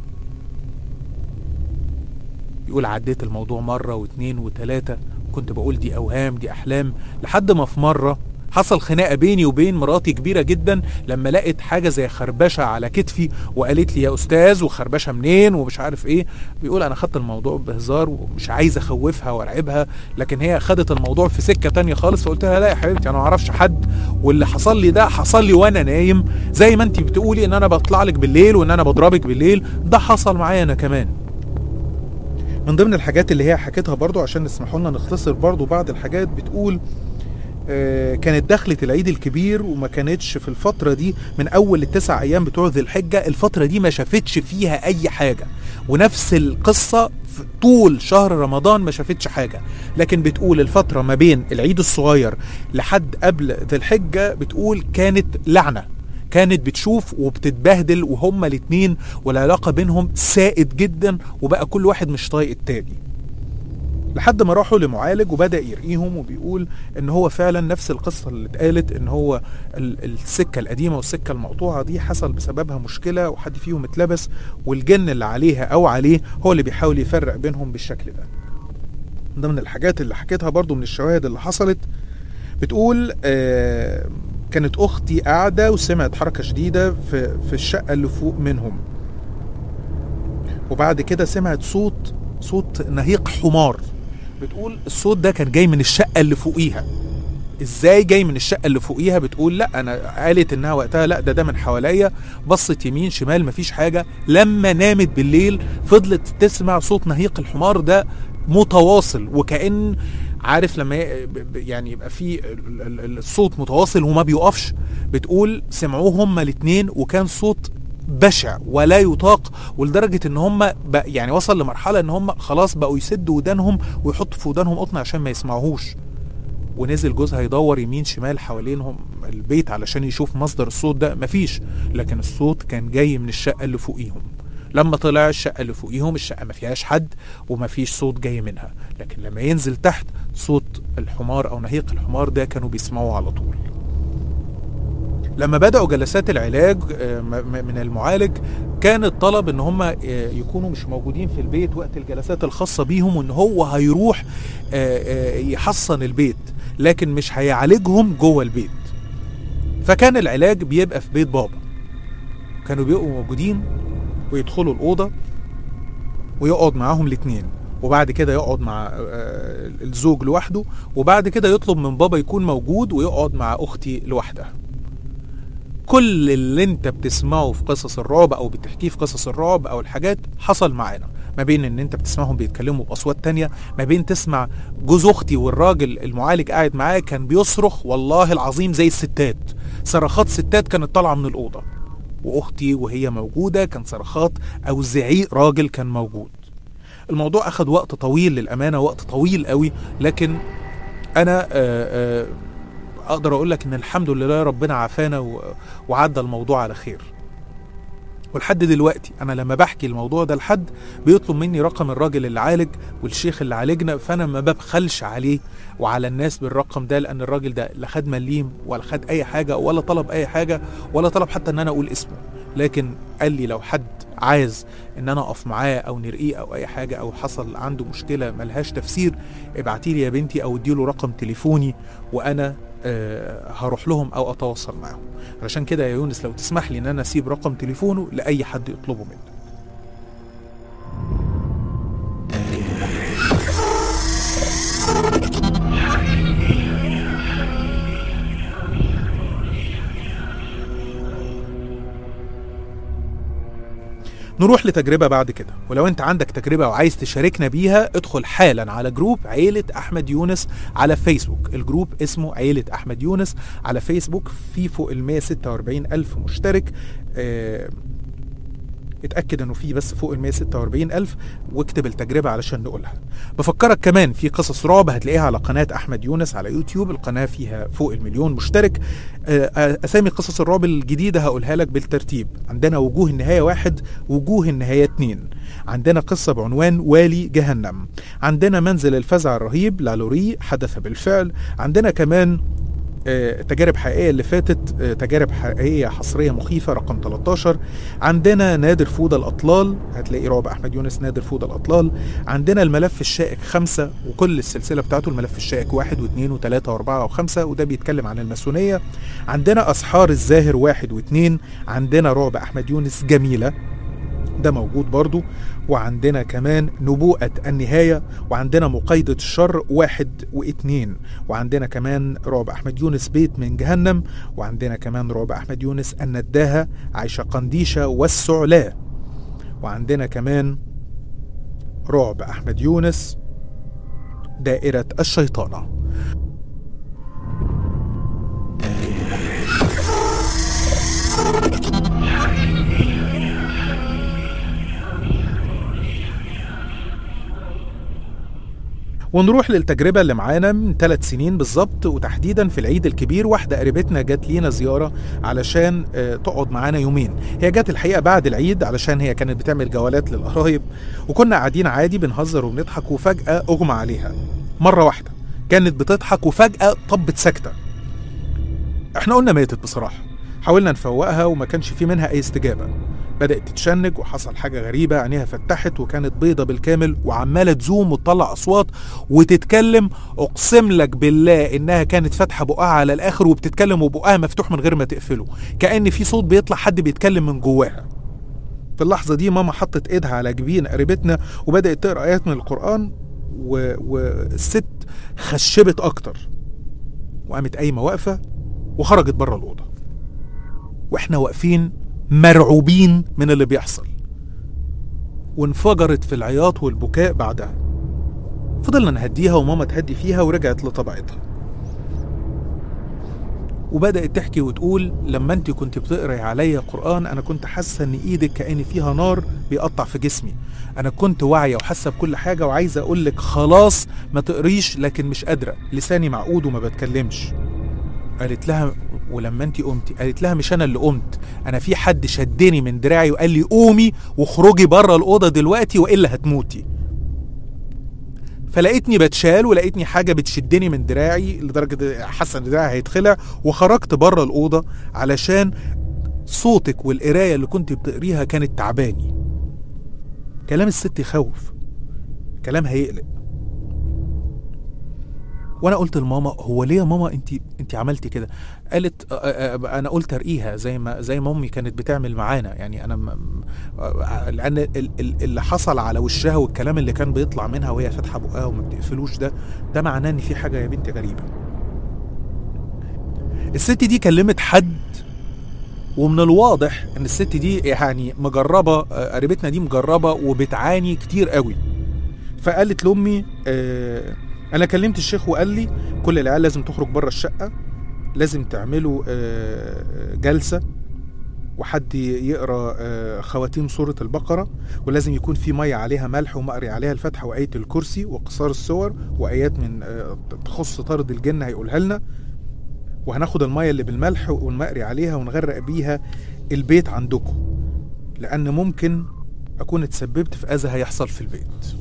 [SPEAKER 1] يقول عديت الموضوع مرة واتنين وتلاتة كنت بقول دي أوهام دي أحلام لحد ما في مرة حصل خناقة بيني وبين مراتي كبيرة جدا لما لقت حاجة زي خربشة على كتفي وقالت لي يا أستاذ وخربشة منين ومش عارف إيه بيقول أنا خدت الموضوع بهزار ومش عايز أخوفها وأرعبها لكن هي خدت الموضوع في سكة تانية خالص فقلت لها لا يا حبيبتي أنا ما أعرفش حد واللي حصل لي ده حصل لي وأنا نايم زي ما أنت بتقولي إن أنا بطلع لك بالليل وإن أنا بضربك بالليل ده حصل معايا أنا كمان من ضمن الحاجات اللي هي حكيتها برضو عشان نسمحوا لنا نختصر برضو بعض الحاجات بتقول آه، كانت دخلة العيد الكبير وما كانتش في الفترة دي من أول التسع أيام بتوع ذي الحجة الفترة دي ما شافتش فيها أي حاجة ونفس القصة في طول شهر رمضان ما شافتش حاجة لكن بتقول الفترة ما بين العيد الصغير لحد قبل ذي الحجة بتقول كانت لعنة كانت بتشوف وبتتبهدل وهما الاتنين والعلاقة بينهم سائد جدا وبقى كل واحد مش طايق التاني لحد ما راحوا لمعالج وبدا يرقيهم وبيقول ان هو فعلا نفس القصه اللي اتقالت ان هو ال- السكه القديمه والسكه المقطوعه دي حصل بسببها مشكله وحد فيهم اتلبس والجن اللي عليها او عليه هو اللي بيحاول يفرق بينهم بالشكل ده من ضمن الحاجات اللي حكيتها برضو من الشواهد اللي حصلت بتقول آه كانت اختي قاعده وسمعت حركه شديده في في الشقه اللي فوق منهم وبعد كده سمعت صوت صوت نهيق حمار بتقول الصوت ده كان جاي من الشقه اللي فوقيها ازاي جاي من الشقه اللي فوقيها بتقول لا انا قالت انها وقتها لا ده ده من حواليا بصت يمين شمال مفيش حاجه لما نامت بالليل فضلت تسمع صوت نهيق الحمار ده متواصل وكأن عارف لما ي- ب- ب- يعني يبقى في ال- ال- ال- الصوت متواصل وما بيقفش بتقول سمعوه هما الاتنين وكان صوت بشع ولا يطاق ولدرجه ان هم يعني وصل لمرحله ان هم خلاص بقوا يسدوا ودانهم ويحطوا في ودانهم قطن عشان ما يسمعوهوش ونزل جوزها يدور يمين شمال حوالينهم البيت علشان يشوف مصدر الصوت ده مفيش لكن الصوت كان جاي من الشقه اللي فوقيهم لما طلع الشقه اللي فوقيهم الشقه ما فيهاش حد وما فيش صوت جاي منها لكن لما ينزل تحت صوت الحمار او نهيق الحمار ده كانوا بيسمعوه على طول لما بدأوا جلسات العلاج آه، م- م- من المعالج كان الطلب ان هم آه، يكونوا مش موجودين في البيت وقت الجلسات الخاصة بيهم وان هو هيروح آه، آه، يحصن البيت لكن مش هيعالجهم جوه البيت فكان العلاج بيبقى في بيت بابا كانوا بيبقوا موجودين ويدخلوا الأوضة ويقعد معاهم الاتنين وبعد كده يقعد مع آه، الزوج لوحده وبعد كده يطلب من بابا يكون موجود ويقعد مع أختي لوحدها كل اللي انت بتسمعه في قصص الرعب او بتحكيه في قصص الرعب او الحاجات حصل معانا ما بين ان انت بتسمعهم بيتكلموا باصوات تانية ما بين تسمع جوز اختي والراجل المعالج قاعد معاه كان بيصرخ والله العظيم زي الستات صرخات ستات كانت طالعه من الاوضه واختي وهي موجوده كان صرخات او زعيق راجل كان موجود الموضوع اخد وقت طويل للامانه وقت طويل قوي لكن انا آه آه اقدر اقول لك ان الحمد لله ربنا عافانا و- وعدى الموضوع على خير ولحد دلوقتي انا لما بحكي الموضوع ده لحد بيطلب مني رقم الراجل اللي عالج والشيخ اللي عالجنا فانا ما ببخلش عليه وعلى الناس بالرقم ده لان الراجل ده لا خد مليم ولا خد اي حاجه ولا طلب اي حاجه ولا طلب حتى ان انا اقول اسمه لكن قال لي لو حد عايز ان انا اقف معاه او نرقيه او اي حاجه او حصل عنده مشكله ملهاش تفسير ابعتي لي يا بنتي او اديله رقم تليفوني وانا آه، هروح لهم او اتواصل معاهم علشان كده يا يونس لو تسمح لي ان انا اسيب رقم تليفونه لاي حد يطلبه مني نروح لتجربة بعد كده ولو انت عندك تجربة وعايز تشاركنا بيها ادخل حالا على جروب عيلة احمد يونس على فيسبوك الجروب اسمه عيلة احمد يونس على فيسبوك في فوق ال 146 الف مشترك اه اتأكد انه في بس فوق ال 146 ألف واكتب التجربة علشان نقولها بفكرك كمان في قصص رعب هتلاقيها على قناة أحمد يونس على يوتيوب القناة فيها فوق المليون مشترك آه، أسامي قصص الرعب الجديدة هقولها لك بالترتيب عندنا وجوه النهاية واحد وجوه النهاية اتنين عندنا قصة بعنوان والي جهنم عندنا منزل الفزع الرهيب لالوري حدث بالفعل عندنا كمان آه، تجارب حقيقية اللي فاتت آه، تجارب حقيقية حصرية مخيفة رقم 13 عندنا نادر فوضى الأطلال هتلاقي رعب أحمد يونس نادر فوضى الأطلال عندنا الملف الشائك خمسة وكل السلسلة بتاعته الملف الشائك واحد واثنين وثلاثة وأربعة وخمسة وده بيتكلم عن الماسونية عندنا أسحار الزاهر واحد واثنين عندنا رعب أحمد يونس جميلة ده موجود برضو وعندنا كمان نبوءة النهاية وعندنا مقايضة الشر واحد واثنين وعندنا كمان رعب أحمد يونس بيت من جهنم وعندنا كمان رعب أحمد يونس النداهة عايشة قنديشة والسعلاء وعندنا كمان رعب أحمد يونس دائرة الشيطانة ونروح للتجربة اللي معانا من ثلاث سنين بالظبط وتحديدا في العيد الكبير واحدة قريبتنا جت لينا زيارة علشان آه، تقعد معانا يومين هي جت الحقيقة بعد العيد علشان هي كانت بتعمل جولات للقرايب وكنا قاعدين عادي بنهزر وبنضحك وفجأة أغمى عليها مرة واحدة كانت بتضحك وفجأة طبت سكتة احنا قلنا ماتت بصراحة حاولنا نفوقها وما كانش في منها أي استجابة بدأت تتشنج وحصل حاجة غريبة عينيها فتحت وكانت بيضة بالكامل وعمالة تزوم وتطلع أصوات وتتكلم أقسم لك بالله إنها كانت فاتحة بقها على الآخر وبتتكلم وبقها مفتوح من غير ما تقفله كأن في صوت بيطلع حد بيتكلم من جواها في اللحظة دي ماما حطت إيدها على جبين قريبتنا وبدأت تقرأ آيات من القرآن و... والست خشبت أكتر وقامت قايمة واقفة وخرجت بره الأوضة واحنا واقفين مرعوبين من اللي بيحصل وانفجرت في العياط والبكاء بعدها فضلنا نهديها وماما تهدي فيها ورجعت لطبيعتها وبدأت تحكي وتقول لما انت كنت بتقري عليا قرآن انا كنت حاسة ان ايدك كأن فيها نار بيقطع في جسمي انا كنت واعية وحاسة بكل حاجة وعايزة اقول لك خلاص ما تقريش لكن مش قادرة لساني معقود وما بتكلمش قالت لها ولما انت قمتي قالت لها مش انا اللي قمت انا في حد شدني من دراعي وقال لي قومي واخرجي بره الاوضه دلوقتي والا هتموتي فلقيتني بتشال ولقيتني حاجه بتشدني من دراعي لدرجه حاسه ان دراعي هيتخلع وخرجت بره الاوضه علشان صوتك والقرايه اللي كنت بتقريها كانت تعباني كلام الست يخوف كلام هيقلق وانا قلت لماما هو ليه يا ماما انت انت عملتي كده قالت آه، آه، انا قلت ارقيها زي ما زي ما امي كانت بتعمل معانا يعني انا م- آه، لان ال- ال- اللي حصل على وشها والكلام اللي كان بيطلع منها وهي فاتحه بقها وما بتقفلوش ده ده معناه ان في حاجه يا بنتي غريبه الست دي كلمت حد ومن الواضح ان الست دي يعني مجربه آه، قريبتنا دي مجربه وبتعاني كتير قوي فقالت لامي آه انا كلمت الشيخ وقال لي كل العيال لازم تخرج بره الشقه لازم تعملوا آه جلسه وحد يقرا آه خواتيم سوره البقره ولازم يكون في ميه عليها ملح ومقري عليها الفاتحه وايه الكرسي وقصار السور وايات من آه تخص طرد الجن هيقولها لنا وهناخد الميه اللي بالملح ونمقري عليها ونغرق بيها البيت عندكم لان ممكن اكون اتسببت في اذى هيحصل في البيت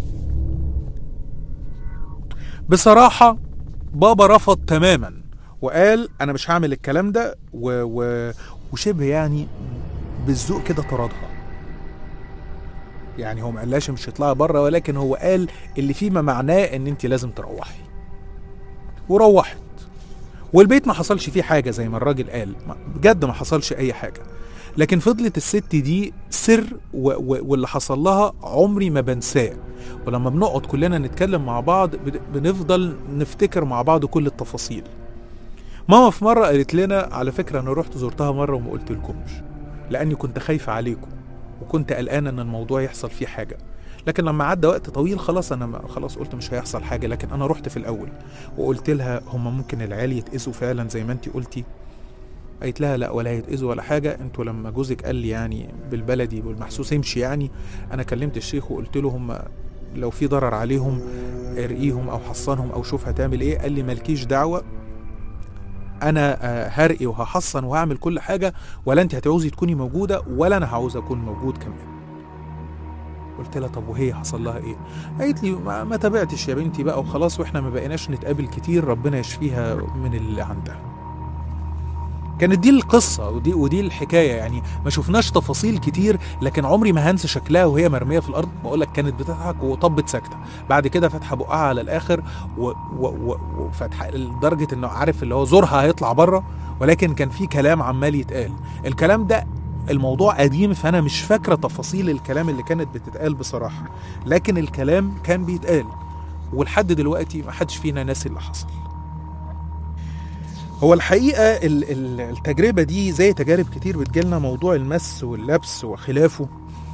[SPEAKER 1] بصراحة بابا رفض تماما وقال انا مش هعمل الكلام ده و... و... وشبه يعني بالذوق كده طردها يعني هو ما قالهاش مش هتطلعي بره ولكن هو قال اللي فيه ما معناه ان انت لازم تروحي وروحت والبيت ما حصلش فيه حاجة زي ما الراجل قال ما- بجد ما حصلش أي حاجة لكن فضلت الست دي سر و... و... واللي حصل لها عمري ما بنساه ولما بنقعد كلنا نتكلم مع بعض بن- بنفضل نفتكر مع بعض كل التفاصيل ماما في مرة قالت لنا على فكرة أنا رحت زرتها مرة وما قلت لكمش لأني كنت خايفة عليكم وكنت قلقانة إن الموضوع يحصل فيه حاجة لكن لما عدى وقت طويل خلاص انا ما- خلاص قلت مش هيحصل حاجه لكن انا رحت في الاول وقلت لها هم ممكن العيال يتاذوا فعلا زي ما انت قلتي قالت لها لا ولا هيتاذوا ولا حاجه انتوا لما جوزك قال لي يعني بالبلدي والمحسوس امشي يعني انا كلمت الشيخ وقلت له هم لو في ضرر عليهم ارقيهم او حصنهم او شوف هتعمل ايه قال لي مالكيش دعوه انا آه، هرقي وهحصن وهعمل كل حاجه ولا انت هتعوزي تكوني موجوده ولا انا هعوز اكون موجود كمان قلت لها طب وهي حصل لها ايه قالت لي ما, ما تابعتش يا بنتي بقى وخلاص واحنا ما بقيناش نتقابل كتير ربنا يشفيها من اللي عندها كانت دي القصة ودي ودي الحكاية يعني ما شفناش تفاصيل كتير لكن عمري ما هنسى شكلها وهي مرمية في الأرض بقول لك كانت بتضحك وطبت ساكتة بعد كده فاتحة بقها على الآخر و- و- و- وفاتحة لدرجة إنه عارف اللي هو زورها هيطلع بره ولكن كان في كلام عمال يتقال الكلام ده الموضوع قديم فانا مش فاكره تفاصيل الكلام اللي كانت بتتقال بصراحه لكن الكلام كان بيتقال ولحد دلوقتي ما حدش فينا ناسي اللي حصل هو الحقيقه ال- ال- التجربه دي زي تجارب كتير بتجيلنا موضوع المس واللبس وخلافه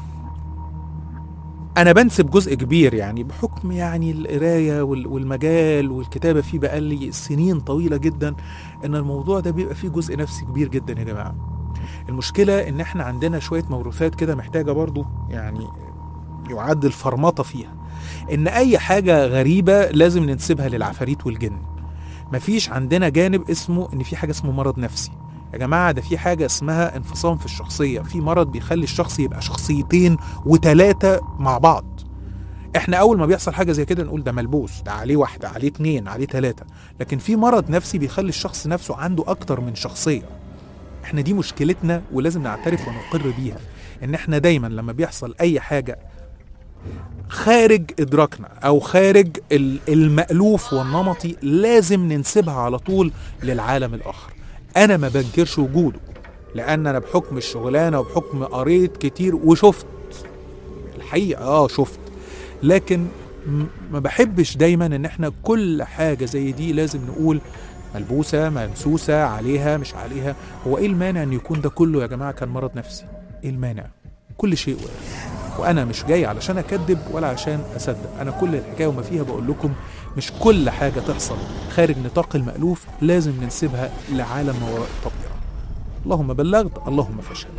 [SPEAKER 1] انا بنسب جزء كبير يعني بحكم يعني القرايه وال- والمجال والكتابه فيه بقالي سنين طويله جدا ان الموضوع ده بيبقى فيه جزء نفسي كبير جدا يا جماعه المشكلة إن إحنا عندنا شوية موروثات كده محتاجة برضو يعني يعد الفرمطة فيها إن أي حاجة غريبة لازم ننسبها للعفاريت والجن مفيش عندنا جانب اسمه إن في حاجة اسمه مرض نفسي يا جماعة ده في حاجة اسمها انفصام في الشخصية في مرض بيخلي الشخص يبقى شخصيتين وتلاتة مع بعض احنا اول ما بيحصل حاجه زي كده نقول ده ملبوس ده عليه واحده عليه اتنين عليه تلاته لكن في مرض نفسي بيخلي الشخص نفسه عنده اكتر من شخصيه احنا دي مشكلتنا ولازم نعترف ونقر بيها ان احنا دايما لما بيحصل اي حاجه خارج ادراكنا او خارج ال- المألوف والنمطي لازم ننسبها على طول للعالم الاخر انا ما بنكرش وجوده لان انا بحكم الشغلانه وبحكم قريت كتير وشفت الحقيقه اه شفت لكن م- ما بحبش دايما ان احنا كل حاجه زي دي لازم نقول ملبوسه ممسوسه عليها مش عليها هو ايه المانع ان يكون ده كله يا جماعه كان مرض نفسي ايه المانع كل شيء وارد وانا مش جاي علشان اكذب ولا عشان اصدق انا كل الحكايه وما فيها بقول لكم مش كل حاجه تحصل خارج نطاق المالوف لازم ننسبها لعالم ما وراء الطبيعه اللهم بلغت اللهم فشهد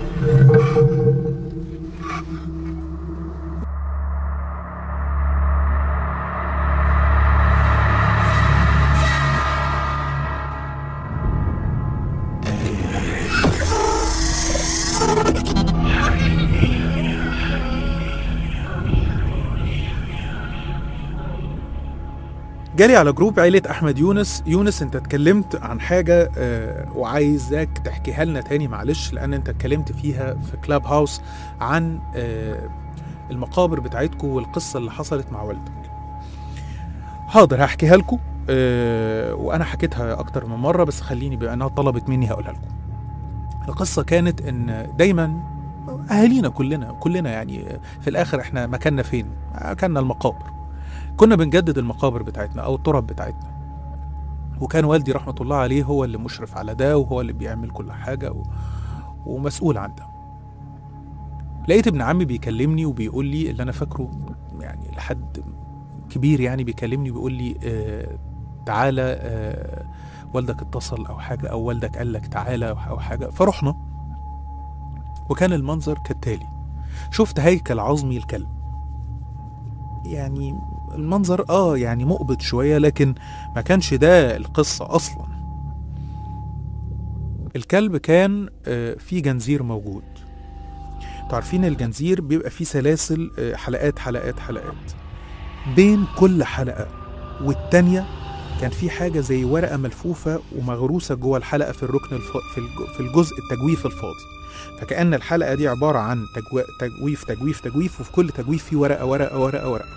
[SPEAKER 1] جالي على جروب عيلة أحمد يونس يونس أنت اتكلمت عن حاجة آه وعايزك تحكيها لنا تاني معلش لأن أنت اتكلمت فيها في كلاب هاوس عن آه المقابر بتاعتكم والقصة اللي حصلت مع والدك حاضر هحكيها لكم آه وأنا حكيتها أكتر من مرة بس خليني بما أنها طلبت مني هقولها لكم القصة كانت إن دايما أهالينا كلنا كلنا يعني في الآخر إحنا مكاننا فين؟ مكاننا المقابر كنا بنجدد المقابر بتاعتنا او التراب بتاعتنا وكان والدي رحمة الله عليه هو اللي مشرف على ده وهو اللي بيعمل كل حاجة و... ومسؤول عن ده لقيت ابن عمي بيكلمني وبيقول لي اللي انا فاكره يعني لحد كبير يعني بيكلمني وبيقول لي آه تعالى آه والدك اتصل او حاجة او والدك قال لك تعالى او حاجة فرحنا وكان المنظر كالتالي شفت هيكل عظمي الكلب يعني المنظر اه يعني مقبض شوية لكن ما كانش ده القصة أصلا الكلب كان آه في جنزير موجود تعرفين الجنزير بيبقى فيه سلاسل آه حلقات حلقات حلقات بين كل حلقة والتانية كان في حاجة زي ورقة ملفوفة ومغروسة جوه الحلقة في الركن الف... في في الجزء التجويف الفاضي فكأن الحلقة دي عبارة عن تجو... تجويف تجويف تجويف وفي كل تجويف فيه ورقة ورقة ورقة ورقة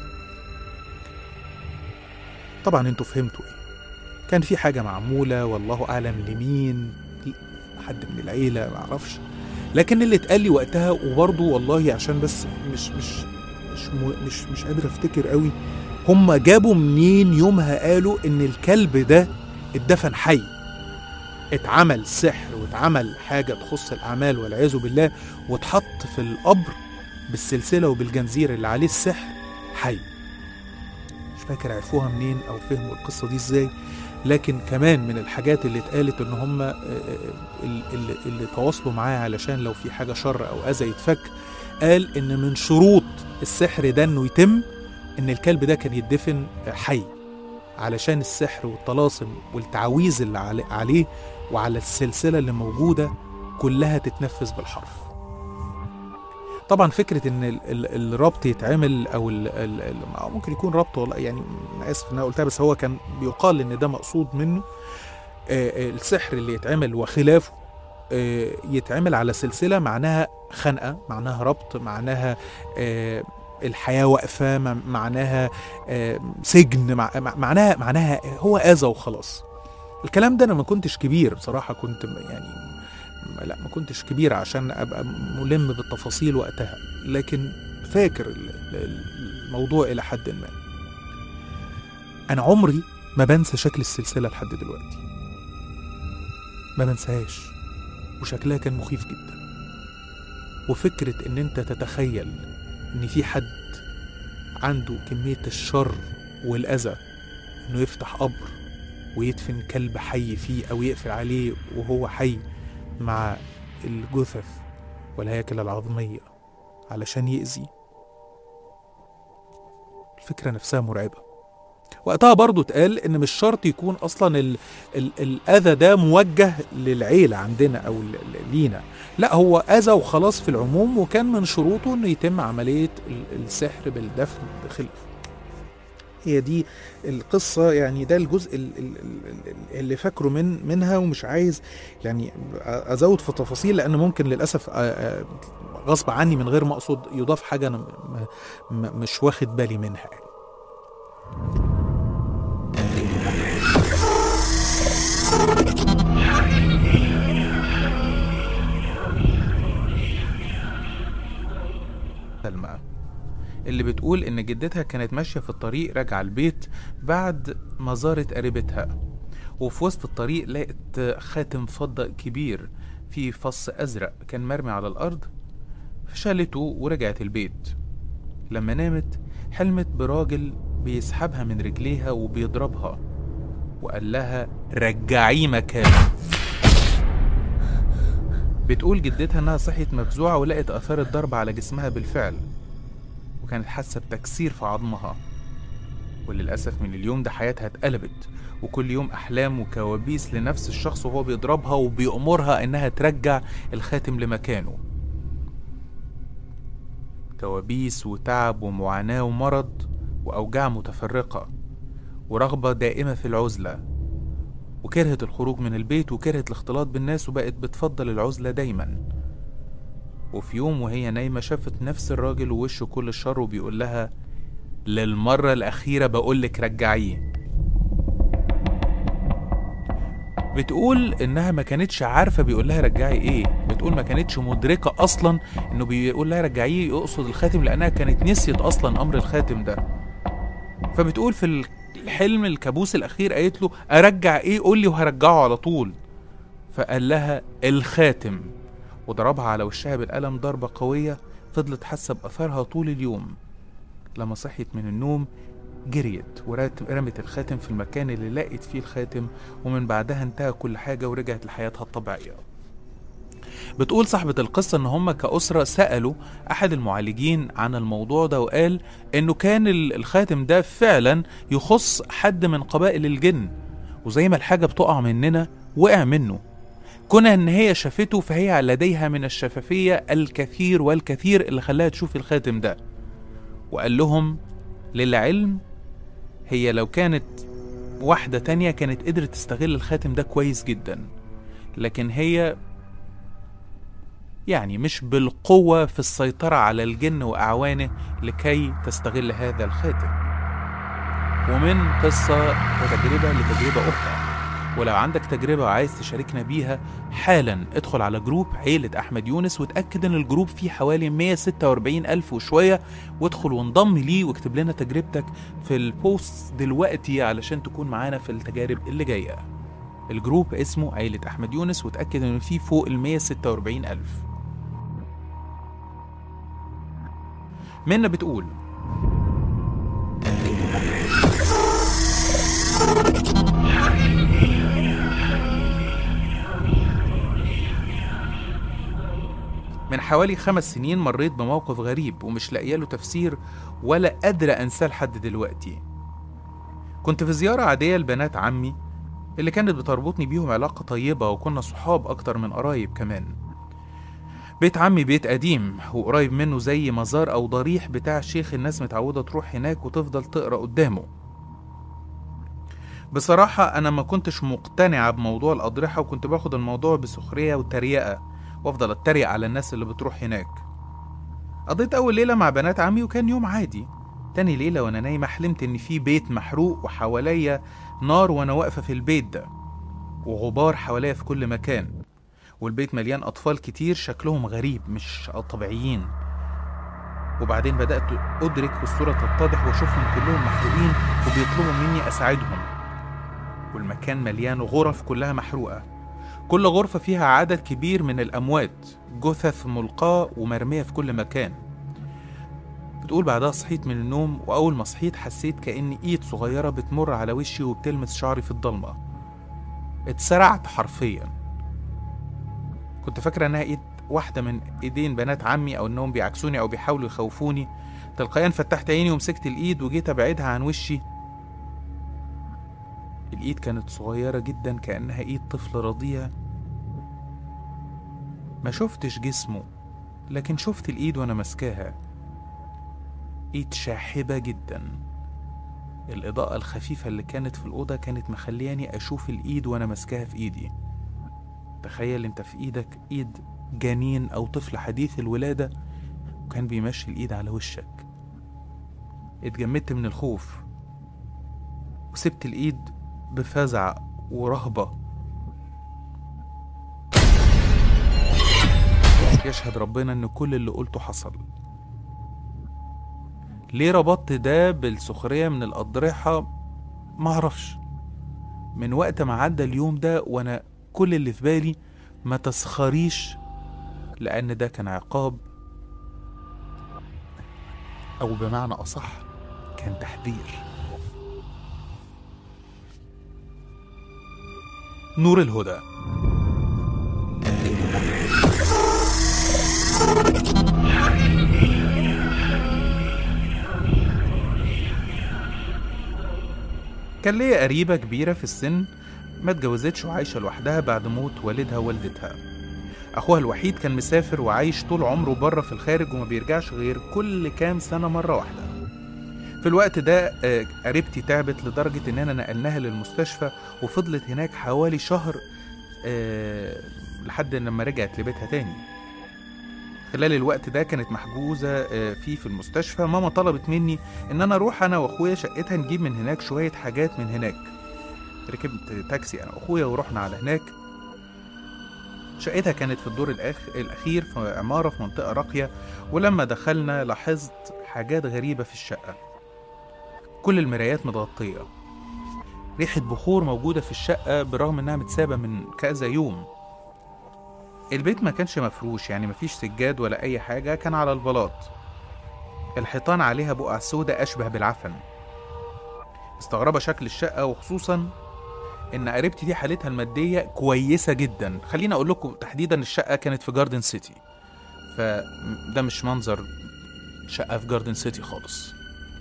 [SPEAKER 1] طبعا انتوا فهمتوا ايه كان في حاجة معمولة والله أعلم لمين حد من العيلة معرفش لكن اللي اتقال لي وقتها وبرضه والله عشان بس مش مش مش مش, مش قادر افتكر قوي هم جابوا منين يومها قالوا ان الكلب ده اتدفن حي اتعمل سحر واتعمل حاجة تخص الأعمال والعياذ بالله واتحط في القبر بالسلسلة وبالجنزير اللي عليه السحر حي مش فاكر عرفوها منين أو فهموا القصة دي ازاي لكن كمان من الحاجات اللي اتقالت ان هم اللي, اللي تواصلوا معاه علشان لو في حاجة شر أو أذى يتفك قال ان من شروط السحر ده انه يتم ان الكلب ده كان يدفن حي علشان السحر والطلاسم والتعاويذ اللي عليه وعلى السلسلة اللي موجودة كلها تتنفذ بالحرف طبعا فكرة ان الربط يتعمل او ال ال ممكن يكون ربط والله يعني انا اسف ان انا قلتها بس هو كان بيقال ان ده مقصود منه السحر اللي يتعمل وخلافه يتعمل على سلسلة معناها خنقة معناها ربط معناها الحياة واقفة معناها سجن معناها معناها هو أذى وخلاص الكلام ده أنا ما كنتش كبير بصراحة كنت يعني لا ما كنتش كبير عشان أبقى ملم بالتفاصيل وقتها لكن فاكر الموضوع إلى حد ما أنا عمري ما بنسى شكل السلسلة لحد دلوقتي ما بنساهاش وشكلها كان مخيف جدا وفكرة إن أنت تتخيل ان في حد عنده كمية الشر والأذى انه يفتح قبر ويدفن كلب حي فيه او يقفل عليه وهو حي مع الجثث والهياكل العظمية علشان يأذي الفكرة نفسها مرعبة وقتها برضو اتقال ان مش شرط يكون اصلا ال ال الاذى ده موجه للعيله عندنا او لينا لا هو اذى وخلاص في العموم وكان من شروطه انه يتم عمليه السحر بالدفن بخلف هي دي القصة يعني ده الجزء اللي فاكره من منها ومش عايز يعني أزود في تفاصيل لأن ممكن للأسف غصب عني من غير ما أقصد يضاف حاجة أنا مش واخد بالي منها يعني. سلمى اللي بتقول إن جدتها كانت ماشية في الطريق راجعة البيت بعد ما زارت قريبتها وفي وسط الطريق لقت خاتم فضة كبير فيه فص أزرق كان مرمي على الأرض فشالته ورجعت البيت لما نامت حلمت براجل بيسحبها من رجليها وبيضربها وقال لها رجعيه مكانه بتقول جدتها انها صحيت مفزوعة ولقت اثار الضرب على جسمها بالفعل وكانت حاسة بتكسير في عظمها وللأسف من اليوم ده حياتها اتقلبت وكل يوم أحلام وكوابيس لنفس الشخص وهو بيضربها وبيأمرها إنها ترجع الخاتم لمكانه كوابيس وتعب ومعاناة ومرض وأوجاع متفرقة ورغبة دائمة في العزلة وكرهت الخروج من البيت وكرهت الاختلاط بالناس وبقت بتفضل العزلة دايما وفي يوم وهي نايمة شافت نفس الراجل ووشه كل الشر وبيقول لها للمرة الأخيرة بقولك رجعيه بتقول إنها ما كانتش عارفة بيقول لها رجعي إيه بتقول ما كانتش مدركة أصلا إنه بيقول لها رجعيه يقصد الخاتم لأنها كانت نسيت أصلا أمر الخاتم ده فبتقول في الحلم الكابوس الأخير قالت له أرجع إيه قول لي وهرجعه على طول فقال لها الخاتم وضربها على وشها بالقلم ضربة قوية فضلت حاسة بأثرها طول اليوم لما صحيت من النوم جريت ورمت الخاتم في المكان اللي لقت فيه الخاتم ومن بعدها انتهى كل حاجة ورجعت لحياتها الطبيعية بتقول صاحبة القصة ان هم كأسرة سألوا احد المعالجين عن الموضوع ده وقال انه كان الخاتم ده فعلا يخص حد من قبائل الجن وزي ما الحاجة بتقع مننا وقع منه كونها ان هي شافته فهي لديها من الشفافية الكثير والكثير اللي خلاها تشوف الخاتم ده وقال لهم للعلم هي لو كانت واحدة تانية كانت قدرت تستغل الخاتم ده كويس جدا لكن هي يعني مش بالقوة في السيطرة على الجن وأعوانه لكي تستغل هذا الخاتم ومن قصة وتجربة لتجربة أخرى ولو عندك تجربة وعايز تشاركنا بيها حالا ادخل على جروب عيلة أحمد يونس وتأكد إن الجروب فيه حوالي 146 ألف وشوية وادخل وانضم ليه واكتب لنا تجربتك في البوست دلوقتي علشان تكون معانا في التجارب اللي جاية الجروب اسمه عيلة أحمد يونس وتأكد إن فيه فوق ال 146 ألف منا بتقول من حوالي خمس سنين مريت بموقف غريب ومش لاقيه له تفسير ولا قادرة أنساه لحد دلوقتي كنت في زيارة عادية لبنات عمي اللي كانت بتربطني بيهم علاقة طيبة وكنا صحاب أكتر من قرايب كمان بيت عمي بيت قديم وقريب منه زي مزار أو ضريح بتاع شيخ الناس متعودة تروح هناك وتفضل تقرأ قدامه بصراحة أنا ما كنتش مقتنعة بموضوع الأضرحة وكنت باخد الموضوع بسخرية وتريقة وأفضل أتريق على الناس اللي بتروح هناك قضيت أول ليلة مع بنات عمي وكان يوم عادي تاني ليلة وأنا نايمة حلمت إن في بيت محروق وحواليا نار وأنا واقفة في البيت ده وغبار حواليا في كل مكان والبيت مليان أطفال كتير شكلهم غريب مش طبيعيين وبعدين بدأت أدرك والصورة تتضح وأشوفهم كلهم محروقين وبيطلبوا مني أساعدهم والمكان مليان غرف كلها محروقة كل غرفة فيها عدد كبير من الأموات جثث ملقاة ومرمية في كل مكان بتقول بعدها صحيت من النوم وأول ما صحيت حسيت كأن إيد صغيرة بتمر على وشي وبتلمس شعري في الضلمة اتسرعت حرفيا كنت فاكرة إنها إيد واحدة من إيدين بنات عمي أو إنهم بيعكسوني أو بيحاولوا يخوفوني تلقائيا فتحت عيني ومسكت الإيد وجيت أبعدها عن وشي الإيد كانت صغيرة جدا كأنها إيد طفل رضيع ما شفتش جسمه لكن شفت الإيد وأنا ماسكاها إيد شاحبة جدا الإضاءة الخفيفة اللي كانت في الأوضة كانت مخلياني أشوف الإيد وأنا ماسكاها في إيدي تخيل أنت في إيدك إيد جنين أو طفل حديث الولادة وكان بيمشي الإيد على وشك اتجمدت من الخوف وسبت الإيد بفزع ورهبة يشهد ربنا إن كل اللي قلته حصل ليه ربطت ده بالسخرية من الأضرحة معرفش من وقت ما عدى اليوم ده وأنا كل اللي في بالي ما تسخريش لأن ده كان عقاب أو بمعنى أصح كان تحذير نور الهدى كان ليا قريبة كبيرة في السن ما اتجوزتش وعايشة لوحدها بعد موت والدها ووالدتها أخوها الوحيد كان مسافر وعايش طول عمره بره في الخارج وما بيرجعش غير كل كام سنة مرة واحدة في الوقت ده آه، قريبتي تعبت لدرجة إننا نقلناها للمستشفى وفضلت هناك حوالي شهر آه، لحد لما رجعت لبيتها تاني خلال الوقت ده كانت محجوزة آه، فيه في المستشفى ماما طلبت مني إن أنا أروح أنا وأخويا شقتها نجيب من هناك شوية حاجات من هناك ركبت تاكسي أنا وأخويا ورحنا على هناك شقتها كانت في الدور الأخ... الأخير في عمارة في منطقة راقية ولما دخلنا لاحظت حاجات غريبة في الشقة كل المرايات متغطية ريحة بخور موجودة في الشقة برغم إنها متسابة من كذا يوم البيت ما كانش مفروش يعني مفيش سجاد ولا أي حاجة كان على البلاط الحيطان عليها بقع سودة أشبه بالعفن مستغربة شكل الشقة وخصوصا إن قريبتي دي حالتها المادية كويسة جدا خليني أقول لكم تحديدا الشقة كانت في جاردن سيتي فده مش منظر شقة في جاردن سيتي خالص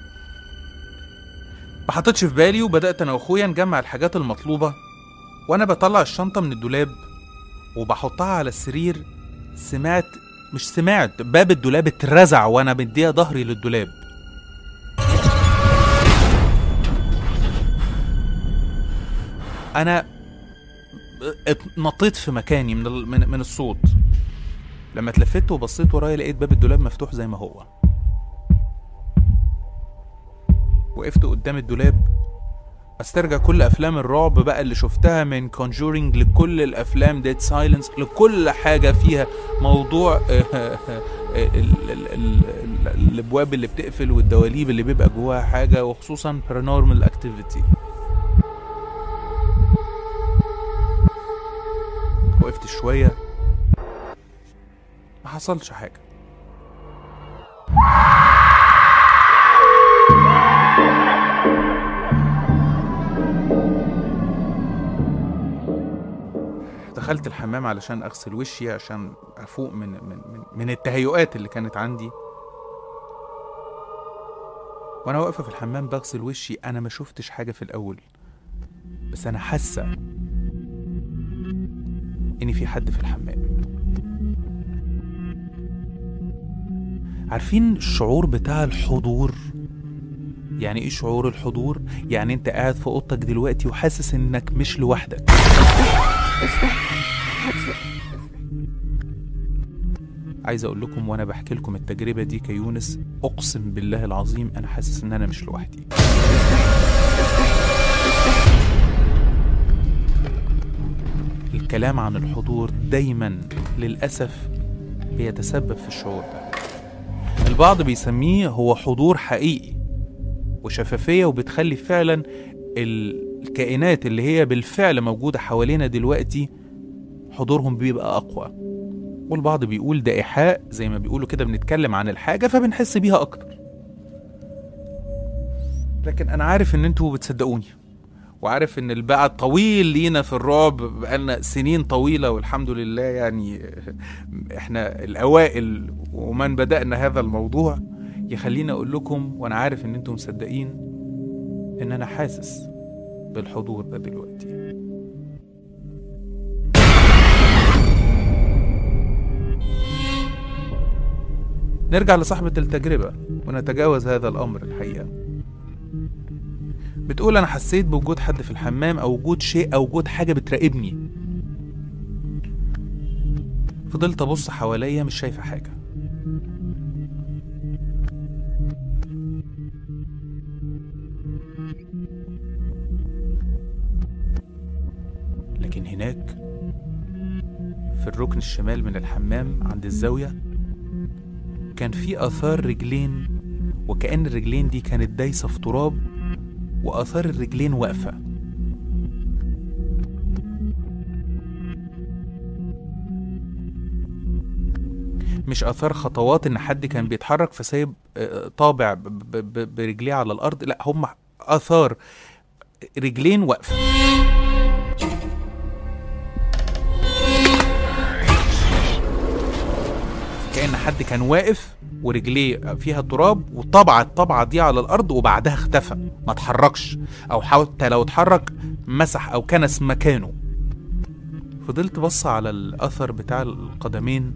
[SPEAKER 1] ما حطيتش في بالي وبدأت أنا وأخويا نجمع الحاجات المطلوبة وأنا بطلع الشنطة من الدولاب وبحطها على السرير سمعت مش سمعت باب الدولاب اترزع وأنا مديها ظهري للدولاب أنا اتنطيت في مكاني من ال- من, من الصوت لما اتلفت وبصيت ورايا لقيت باب الدولاب مفتوح زي ما هو وقفت قدام الدولاب استرجع كل افلام الرعب بقى اللي شفتها من كونجورينج لكل الافلام ديد سايلنس لكل حاجه فيها موضوع ال- ال- ال- ال- الابواب اللي بتقفل والدواليب اللي بيبقى جواها حاجه وخصوصا paranormal activity وقفت شويه ما حصلش حاجه دخلت الحمام علشان اغسل وشي عشان افوق من من من, من التهيؤات اللي كانت عندي وانا واقفه في الحمام بغسل وشي انا ما شفتش حاجه في الاول بس انا حاسه ان في حد في الحمام عارفين الشعور بتاع الحضور يعني ايه شعور الحضور يعني انت قاعد في اوضتك دلوقتي وحاسس انك مش لوحدك عايز اقول لكم وانا بحكي لكم التجربه دي كيونس اقسم بالله العظيم انا حاسس ان انا مش لوحدي الكلام عن الحضور دايما للاسف بيتسبب في الشعور ده البعض بيسميه هو حضور حقيقي وشفافيه وبتخلي فعلا الكائنات اللي هي بالفعل موجوده حوالينا دلوقتي حضورهم بيبقى اقوى والبعض بيقول ده إيحاء زي ما بيقولوا كده بنتكلم عن الحاجة فبنحس بيها أكتر لكن أنا عارف إن أنتوا بتصدقوني وعارف إن البعد طويل لينا في الرعب بقالنا سنين طويلة والحمد لله يعني إحنا الأوائل ومن بدأنا هذا الموضوع يخليني أقول لكم وأنا عارف إن أنتوا مصدقين إن أنا حاسس بالحضور ده دلوقتي نرجع لصاحبة التجربة ونتجاوز هذا الأمر الحقيقة بتقول أنا حسيت بوجود حد في الحمام أو وجود شيء أو وجود حاجة بتراقبني فضلت أبص حواليا مش شايفة حاجة لكن هناك في الركن الشمال من الحمام عند الزاوية كان في آثار رجلين وكأن الرجلين دي كانت دايسة في تراب وآثار الرجلين واقفة مش اثار خطوات ان حد كان بيتحرك فسايب آه، طابع ب- ب- ب- برجليه على الارض لا هم اثار رجلين واقفه كأن حد كان واقف ورجليه فيها تراب وطبع الطبعة دي على الأرض وبعدها اختفى ما اتحركش أو حتى لو اتحرك مسح أو كنس مكانه فضلت بص على الأثر بتاع القدمين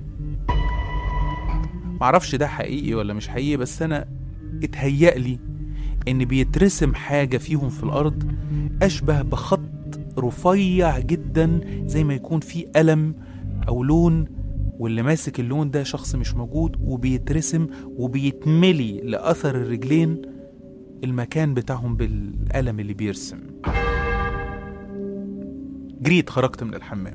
[SPEAKER 1] معرفش ده حقيقي ولا مش حقيقي بس أنا اتهيألي إن بيترسم حاجة فيهم في الأرض أشبه بخط رفيع جدا زي ما يكون فيه قلم أو لون واللي ماسك اللون ده شخص مش موجود وبيترسم وبيتملي لأثر الرجلين المكان بتاعهم بالقلم اللي بيرسم جريت خرجت من الحمام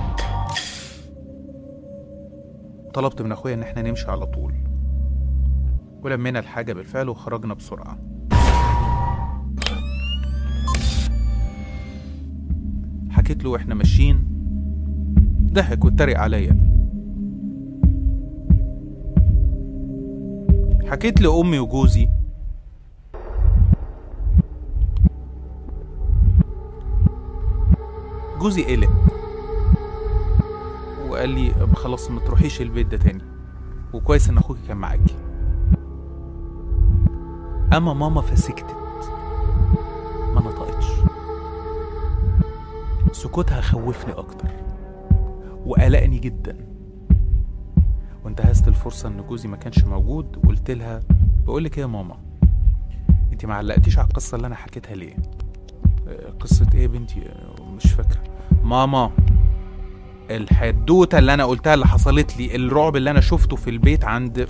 [SPEAKER 1] طلبت من اخويا ان احنا نمشي على طول ولمينا الحاجة بالفعل وخرجنا بسرعة حكيت له واحنا ماشيين ضحك واتريق عليا حكيت لأمي وجوزي جوزي قلق وقال لي خلاص ما تروحيش البيت ده تاني وكويس ان اخوك كان معاكي اما ماما فسكتت ما نطقتش سكوتها خوفني اكتر وقلقني جدا وانتهزت الفرصة ان جوزي ما كانش موجود وقلت لها بقول لك ايه يا ماما انت ما علقتيش على القصة اللي انا حكيتها ليه آه، قصة ايه يا بنتي آه، مش فاكرة ماما الحدوتة اللي انا قلتها اللي حصلت لي الرعب اللي انا شفته في البيت عند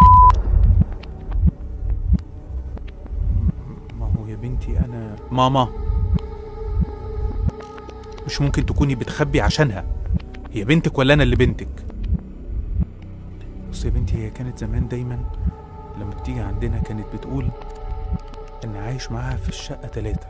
[SPEAKER 1] ما هو يا بنتي انا ماما مش ممكن تكوني بتخبي عشانها هي بنتك ولا انا اللي بنتك بص يا بنتي هي كانت زمان دايما لما بتيجي عندنا كانت بتقول ان عايش معاها في الشقة تلاتة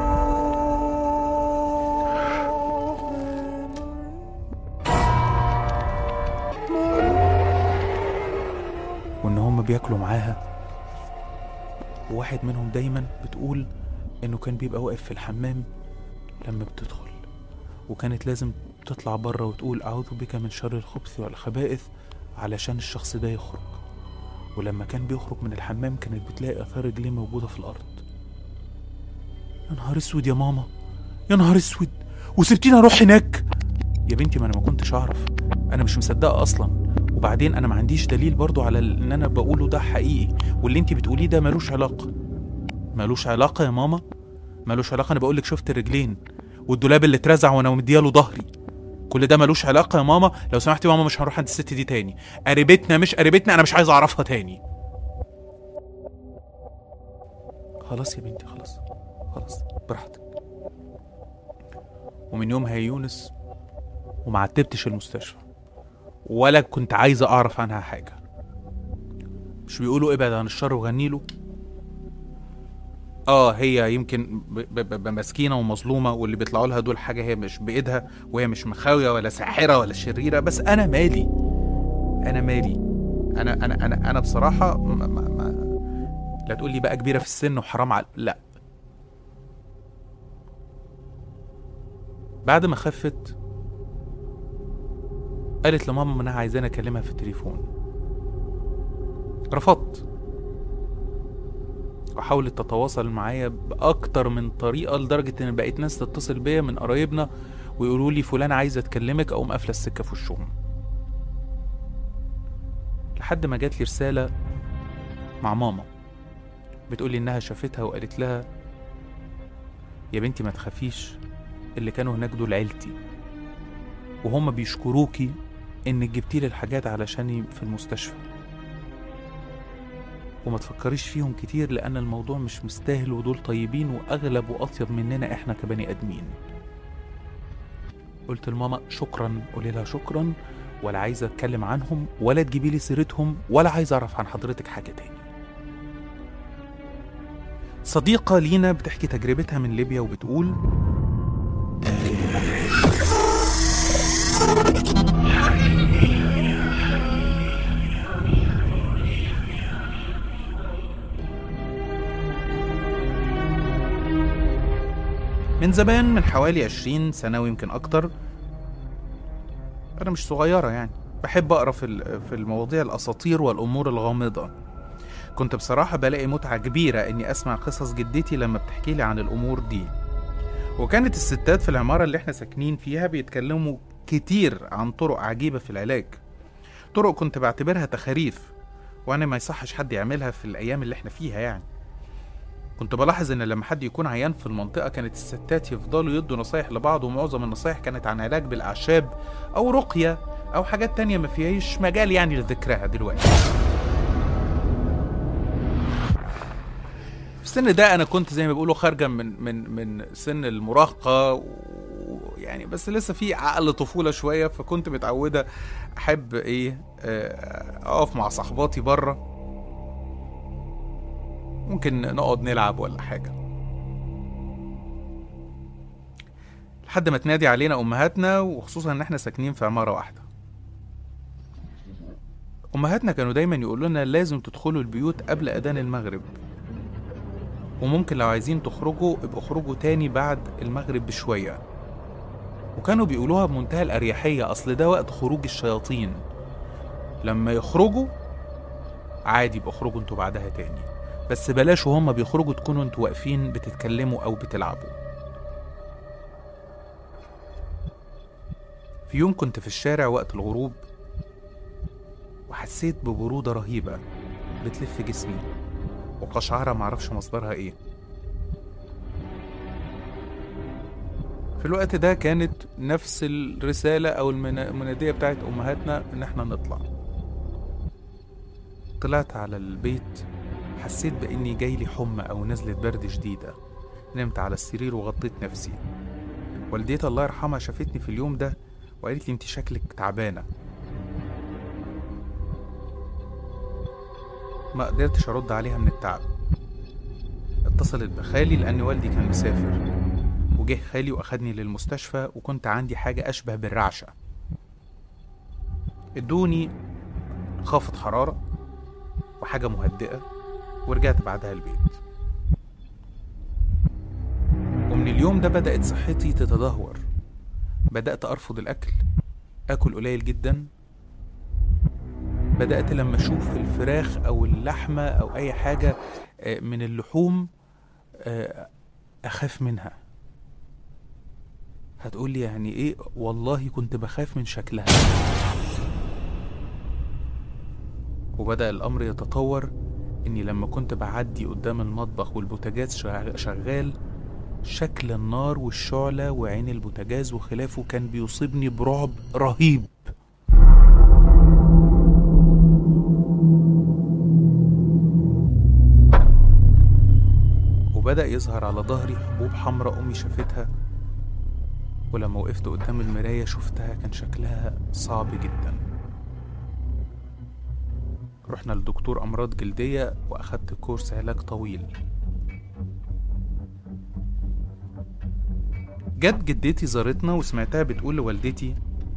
[SPEAKER 1] وان هم بياكلوا معاها وواحد منهم دايما بتقول انه كان بيبقى واقف في الحمام لما بتدخل وكانت لازم تطلع بره وتقول اعوذ بك من شر الخبث والخبائث علشان الشخص ده يخرج ولما كان بيخرج من الحمام كانت بتلاقي اثار رجليه موجوده في الارض يا نهار اسود يا ماما يا نهار اسود وسبتيني اروح هناك يا بنتي ما انا ما كنتش اعرف انا مش مصدقه اصلا وبعدين انا ما عنديش دليل برضو على ال- ان انا بقوله ده حقيقي واللي انت بتقوليه ده ملوش علاقه ملوش علاقه يا ماما ملوش علاقه انا بقولك شفت الرجلين والدولاب اللي اترزع وانا مدياله ظهري كل ده ملوش علاقه يا ماما لو سمحتي ماما مش هنروح عند الست دي تاني قريبتنا مش قريبتنا انا مش عايز اعرفها تاني خلاص يا بنتي خلاص خلاص براحتك ومن يومها يا يونس وما عتبتش المستشفى ولا كنت عايز اعرف عنها حاجه مش بيقولوا ابعد عن الشر وغني له اه هي يمكن ب- ب- ب- مسكينه ومظلومه واللي بيطلعوا لها دول حاجه هي مش بايدها وهي مش مخاويه ولا ساحره ولا شريره بس انا مالي انا مالي انا انا انا انا بصراحه ما ما ما لا تقول لي بقى كبيره في السن وحرام على لا بعد ما خفت قالت لماما انها عايزاني اكلمها في التليفون رفضت وحاولت تتواصل معايا بأكتر من طريقة لدرجة إن بقيت ناس تتصل بيا من قرايبنا ويقولوا لي فلان عايزة تكلمك أو مقفلة السكة في وشهم لحد ما جات لي رسالة مع ماما بتقول لي إنها شافتها وقالت لها يا بنتي ما تخافيش اللي كانوا هناك دول عيلتي وهم بيشكروكي إنك جبتي لي الحاجات علشاني في المستشفى وما تفكريش فيهم كتير لأن الموضوع مش مستاهل ودول طيبين وأغلب وأطيب مننا إحنا كبني آدمين قلت لماما شكرا قولي لها شكرا ولا عايزة أتكلم عنهم ولا تجيبي لي سيرتهم ولا عايزة أعرف عن حضرتك حاجة تاني صديقة لينا بتحكي تجربتها من ليبيا وبتقول من زمان من حوالي عشرين سنة ويمكن أكتر أنا مش صغيرة يعني بحب أقرأ في ال- في المواضيع الأساطير والأمور الغامضة كنت بصراحة بلاقي متعة كبيرة إني أسمع قصص جدتي لما بتحكي لي عن الأمور دي وكانت الستات في العمارة اللي احنا ساكنين فيها بيتكلموا كتير عن طرق عجيبة في العلاج طرق كنت بعتبرها تخاريف وأنا ما يصحش حد يعملها في الأيام اللي احنا فيها يعني كنت بلاحظ إن لما حد يكون عيان في المنطقة كانت الستات يفضلوا يدوا نصايح لبعض ومعظم النصايح كانت عن علاج بالأعشاب أو رقية أو حاجات تانية ما فيهاش مجال يعني لذكرها دلوقتي في السن ده انا كنت زي ما بيقولوا خارجه من من من سن المراهقه ويعني بس لسه في عقل طفوله شويه فكنت متعوده احب ايه آه، اقف مع صحباتي بره ممكن نقعد نلعب ولا حاجه لحد ما تنادي علينا امهاتنا وخصوصا ان احنا ساكنين في عماره واحده امهاتنا كانوا دايما يقولوا لنا لازم تدخلوا البيوت قبل اذان المغرب وممكن لو عايزين تخرجوا ابقوا اخرجوا تاني بعد المغرب بشوية وكانوا بيقولوها بمنتهى الأريحية أصل ده وقت خروج الشياطين لما يخرجوا عادي يبقوا اخرجوا انتوا بعدها تاني بس بلاش وهم بيخرجوا تكونوا انتوا واقفين بتتكلموا أو بتلعبوا في يوم كنت في الشارع وقت الغروب وحسيت ببرودة رهيبة بتلف جسمي وقشعرة معرفش مصدرها ايه في الوقت ده كانت نفس الرسالة أو المنا- المنادية بتاعت أمهاتنا إن إحنا نطلع طلعت على البيت حسيت بإني جايلي حمى أو نزلة برد شديدة نمت على السرير وغطيت نفسي والدتي الله يرحمها شافتني في اليوم ده وقالت لي انت شكلك تعبانة ما قدرتش ارد عليها من التعب اتصلت بخالي لان والدي كان مسافر وجه خالي واخدني للمستشفى وكنت عندي حاجة اشبه بالرعشة ادوني خافض حرارة وحاجة مهدئة ورجعت بعدها البيت ومن اليوم ده بدأت صحتي تتدهور بدأت أرفض الأكل أكل قليل جدا بدأت لما أشوف الفراخ أو اللحمة أو أي حاجة آه، من اللحوم آه، أخاف منها هتقولي يعني إيه والله كنت بخاف من شكلها وبدأ الأمر يتطور إني لما كنت بعدي قدام المطبخ والبوتاجاز شغ- شغال شكل النار والشعلة وعين البوتاجاز وخلافه كان بيصيبني برعب رهيب وبدأ يظهر على ظهري حبوب حمراء أمي شافتها ولما وقفت قدام المراية شفتها كان شكلها صعب جدا رحنا لدكتور أمراض جلدية وأخدت كورس علاج طويل جت جدتي زارتنا وسمعتها بتقول لوالدتي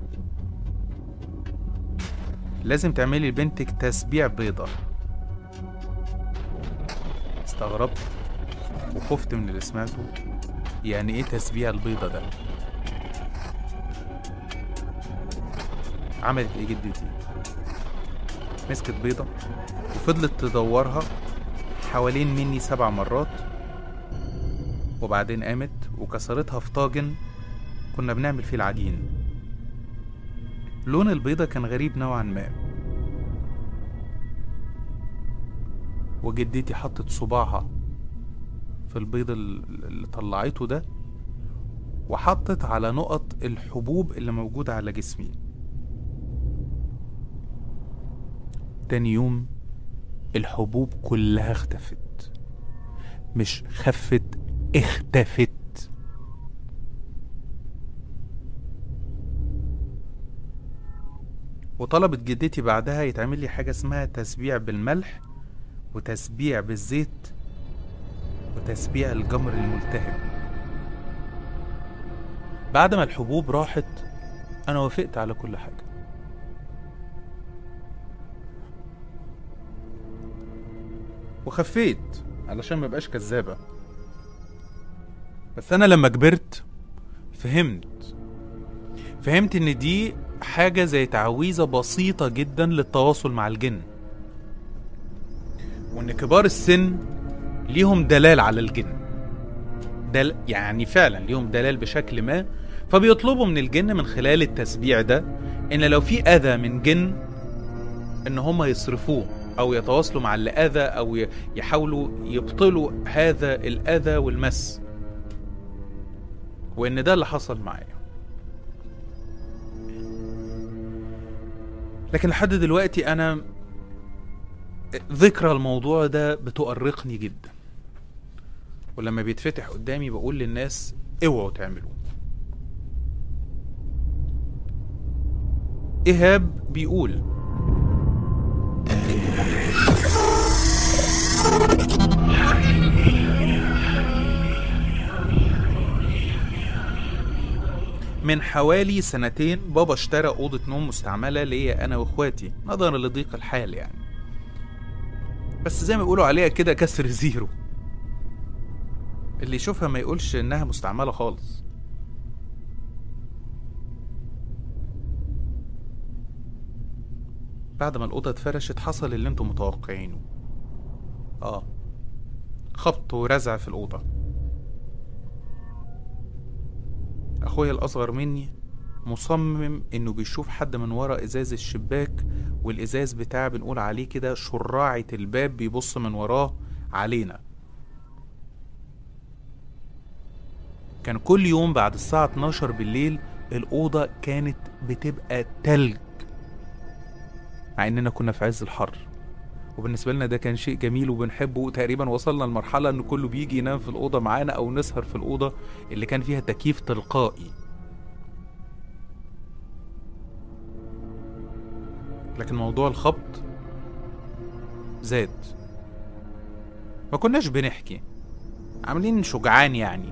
[SPEAKER 1] لازم تعملي لبنتك تسبيع بيضة استغربت وخفت من اللي سمعته يعني ايه تسبيع البيضة ده عملت ايه جدتي مسكت بيضة وفضلت تدورها حوالين مني سبع مرات وبعدين قامت وكسرتها في طاجن كنا بنعمل فيه العجين لون البيضة كان غريب نوعا ما وجدتي حطت صباعها في البيض ال- اللي طلعته ده وحطت على نقط الحبوب اللي موجودة على جسمي تاني يوم الحبوب كلها اختفت مش خفت اختفت وطلبت جدتي بعدها يتعمل لي حاجة اسمها تسبيع بالملح وتسبيع بالزيت وتسبيع الجمر الملتهب بعد ما الحبوب راحت أنا وافقت على كل حاجة وخفيت علشان ما بقاش كذابة بس انا لما كبرت فهمت فهمت ان دي حاجة زي تعويذة بسيطة جدا للتواصل مع الجن وان كبار السن ليهم دلال على الجن دل يعني فعلا ليهم دلال بشكل ما فبيطلبوا من الجن من خلال التسبيع ده ان لو في اذى من جن ان هم يصرفوه او يتواصلوا مع اللي اذى او ي- يحاولوا يبطلوا هذا الاذى والمس وان ده اللي حصل معايا لكن لحد دلوقتي انا ذكرى الموضوع ده بتؤرقني جدا ولما بيتفتح قدامي بقول للناس اوعوا تعملوه ايهاب بيقول من حوالي سنتين بابا اشترى أوضة نوم مستعملة ليا أنا وإخواتي نظرا لضيق الحال يعني بس زي ما بيقولوا عليها كده كسر زيرو اللي يشوفها ما يقولش إنها مستعملة خالص بعد ما الأوضة اتفرشت حصل اللي انتم متوقعينه اه خبط ورزع في الأوضة أخويا الأصغر مني مصمم إنه بيشوف حد من ورا إزاز الشباك والإزاز بتاع بنقول عليه كده شراعة الباب بيبص من وراه علينا كان كل يوم بعد الساعة 12 بالليل الأوضة كانت بتبقى تلج مع إننا كنا في عز الحر وبالنسبة لنا ده كان شيء جميل وبنحبه وتقريبا وصلنا لمرحلة إن كله بيجي ينام في الأوضة معانا أو نسهر في الأوضة اللي كان فيها تكييف تلقائي لكن موضوع الخبط زاد ما كناش بنحكي عاملين شجعان يعني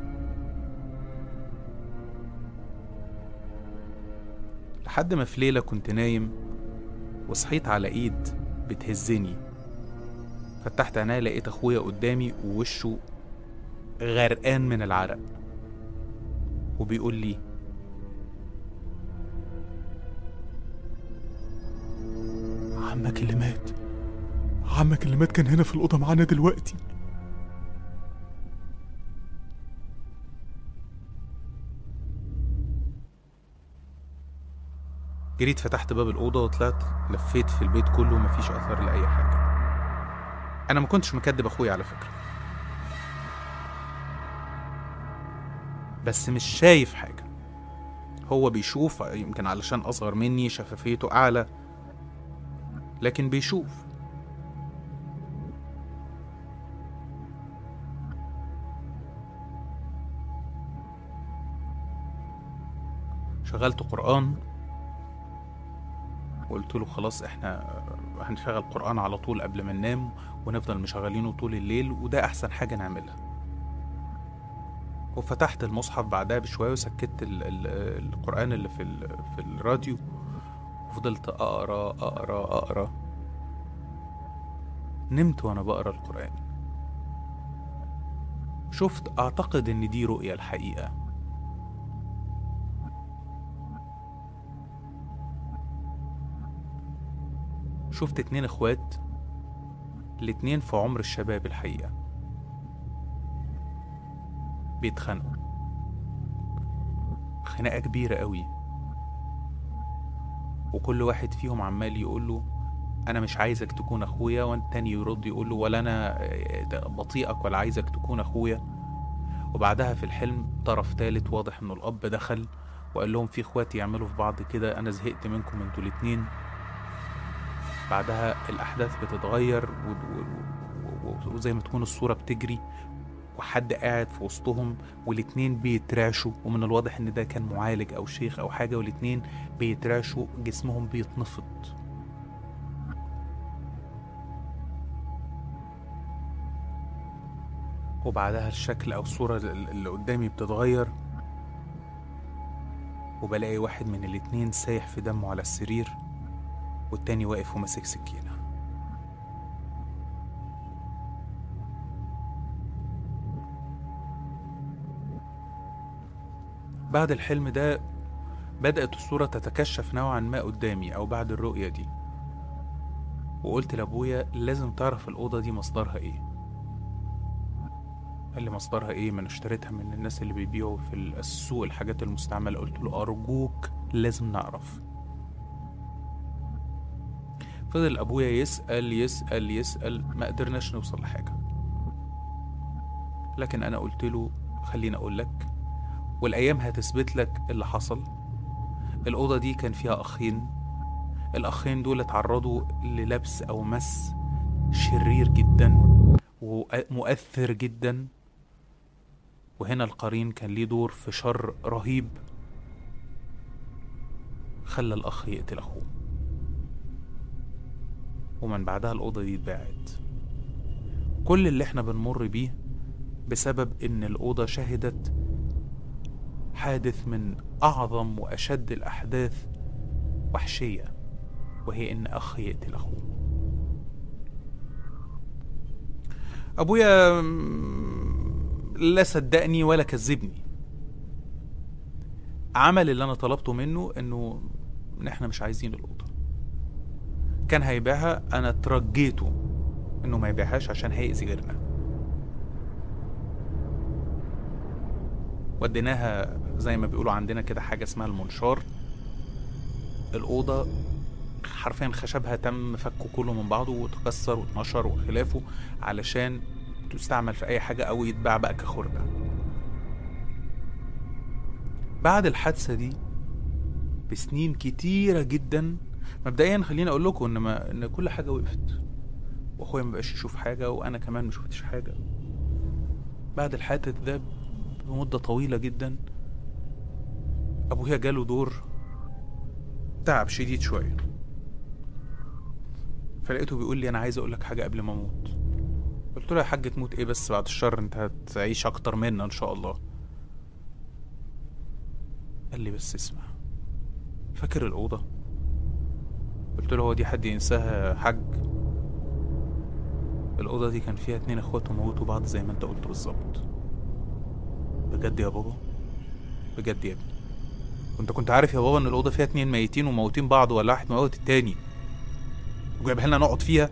[SPEAKER 1] لحد ما في ليلة كنت نايم وصحيت على ايد بتهزني فتحت عينيا لقيت اخويا قدامي ووشه غرقان من العرق وبيقول لي
[SPEAKER 2] عمك اللي مات عمك اللي مات كان هنا في الأوضة معانا دلوقتي
[SPEAKER 1] جريت فتحت باب الأوضة وطلعت لفيت في البيت كله ومفيش أثر لأي حاجة أنا ما كنتش مكدب أخويا على فكرة بس مش شايف حاجة هو بيشوف يمكن علشان أصغر مني شفافيته أعلى لكن بيشوف شغلت قرآن وقلت له خلاص احنا هنشغل قرآن على طول قبل ما ننام ونفضل مشغلينه طول الليل وده أحسن حاجة نعملها وفتحت المصحف بعدها بشوية وسكت ال ال القرآن اللي في, ال في الراديو وفضلت أقرأ أقرأ أقرأ نمت وأنا بقرأ القرآن شفت أعتقد إن دي رؤية الحقيقة شفت اتنين اخوات الاتنين في عمر الشباب الحقيقة بيتخانقوا خناقة كبيرة قوي وكل واحد فيهم عمال يقوله انا مش عايزك تكون اخويا والتاني يرد يقوله ولا انا بطيئك ولا عايزك تكون اخويا وبعدها في الحلم طرف تالت واضح انه الاب دخل وقال لهم في اخواتي يعملوا في بعض كده انا زهقت منكم انتوا الاتنين بعدها الأحداث بتتغير و- و- و- وزي ما تكون الصورة بتجري وحد قاعد في وسطهم والاتنين بيترعشوا ومن الواضح ان ده كان معالج او شيخ او حاجة والاتنين بيترعشوا جسمهم بيتنفض وبعدها الشكل او الصورة اللي قدامي بتتغير وبلاقي واحد من الاتنين سايح في دمه على السرير والتاني واقف وماسك سكينة بعد الحلم ده بدأت الصورة تتكشف نوعا ما قدامي أو بعد الرؤية دي وقلت لأبويا لازم تعرف الأوضة دي مصدرها إيه قال لي مصدرها إيه ما أنا اشتريتها من الناس اللي بيبيعوا في السوق الحاجات المستعملة قلت له أرجوك لازم نعرف فضل أبويا يسأل يسأل يسأل ما قدرناش نوصل لحاجة لكن أنا قلت له خليني أقول لك والأيام هتثبت لك اللي حصل الأوضة دي كان فيها أخين الأخين دول اتعرضوا للبس أو مس شرير جدا ومؤثر جدا وهنا القرين كان ليه دور في شر رهيب خلى الأخ يقتل أخوه ومن بعدها الأوضة دي اتباعت كل اللي احنا بنمر بيه بسبب إن الأوضة شهدت حادث من أعظم وأشد الأحداث وحشية وهي إن أخ يقتل أخوه أبويا لا صدقني ولا كذبني عمل اللي أنا طلبته منه إنه إن إحنا مش عايزين الأوضة كان هيبيعها أنا ترجيته إنه ما يبيعهاش عشان هيأذي غيرنا وديناها زي ما بيقولوا عندنا كده حاجة اسمها المنشار الأوضة حرفيا خشبها تم فكه كله من بعضه وتكسر واتنشر وخلافه علشان تستعمل في أي حاجة أو يتباع بقى كخردة بعد الحادثة دي بسنين كتيرة جدا مبدئيا خليني أقول لكم إن, ما إن كل حاجة وقفت وأخويا مبقاش يشوف حاجة وأنا كمان مشوفتش حاجة بعد الحادث ده بمدة طويلة جدا أبويا جاله دور تعب شديد شوية فلقيته بيقول لي أنا عايز أقول لك حاجة قبل ما أموت قلت له يا حاج تموت إيه بس بعد الشر أنت هتعيش أكتر منا إن شاء الله قال لي بس اسمع فاكر الأوضة قلت له هو دي حد ينساها يا حاج الأوضة دي كان فيها اتنين اخوات وموتوا بعض زي ما انت قلت بالظبط بجد يا بابا بجد يا ابني وانت كنت عارف يا بابا ان الأوضة فيها اتنين ميتين وموتين بعض ولا واحد موت التاني وجايبها لنا نقعد فيها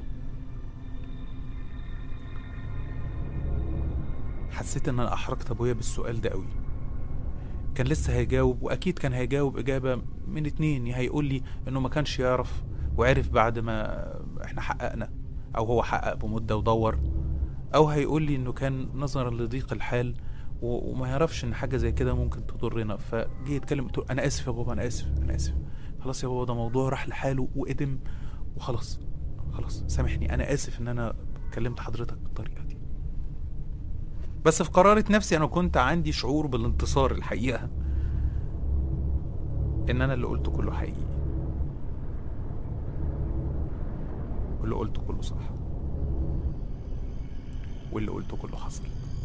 [SPEAKER 1] حسيت ان انا احرجت ابويا بالسؤال ده قوي كان لسه هيجاوب واكيد كان هيجاوب اجابه من اتنين يا هيقول لي انه ما كانش يعرف وعرف بعد ما احنا حققنا او هو حقق بمده ودور او هيقول لي انه كان نظرا لضيق الحال و- وما يعرفش ان حاجه زي كده ممكن تضرنا فجه يتكلم قلت له انا اسف يا بابا انا اسف انا اسف خلاص يا بابا ده موضوع راح لحاله وقدم وخلاص خلاص سامحني انا اسف ان انا كلمت حضرتك بالطريقه دي بس في قرارة نفسي انا كنت عندي شعور بالانتصار الحقيقه ان انا اللي قلته كله حقيقي واللي قلته كله صح واللي قلته كله حصل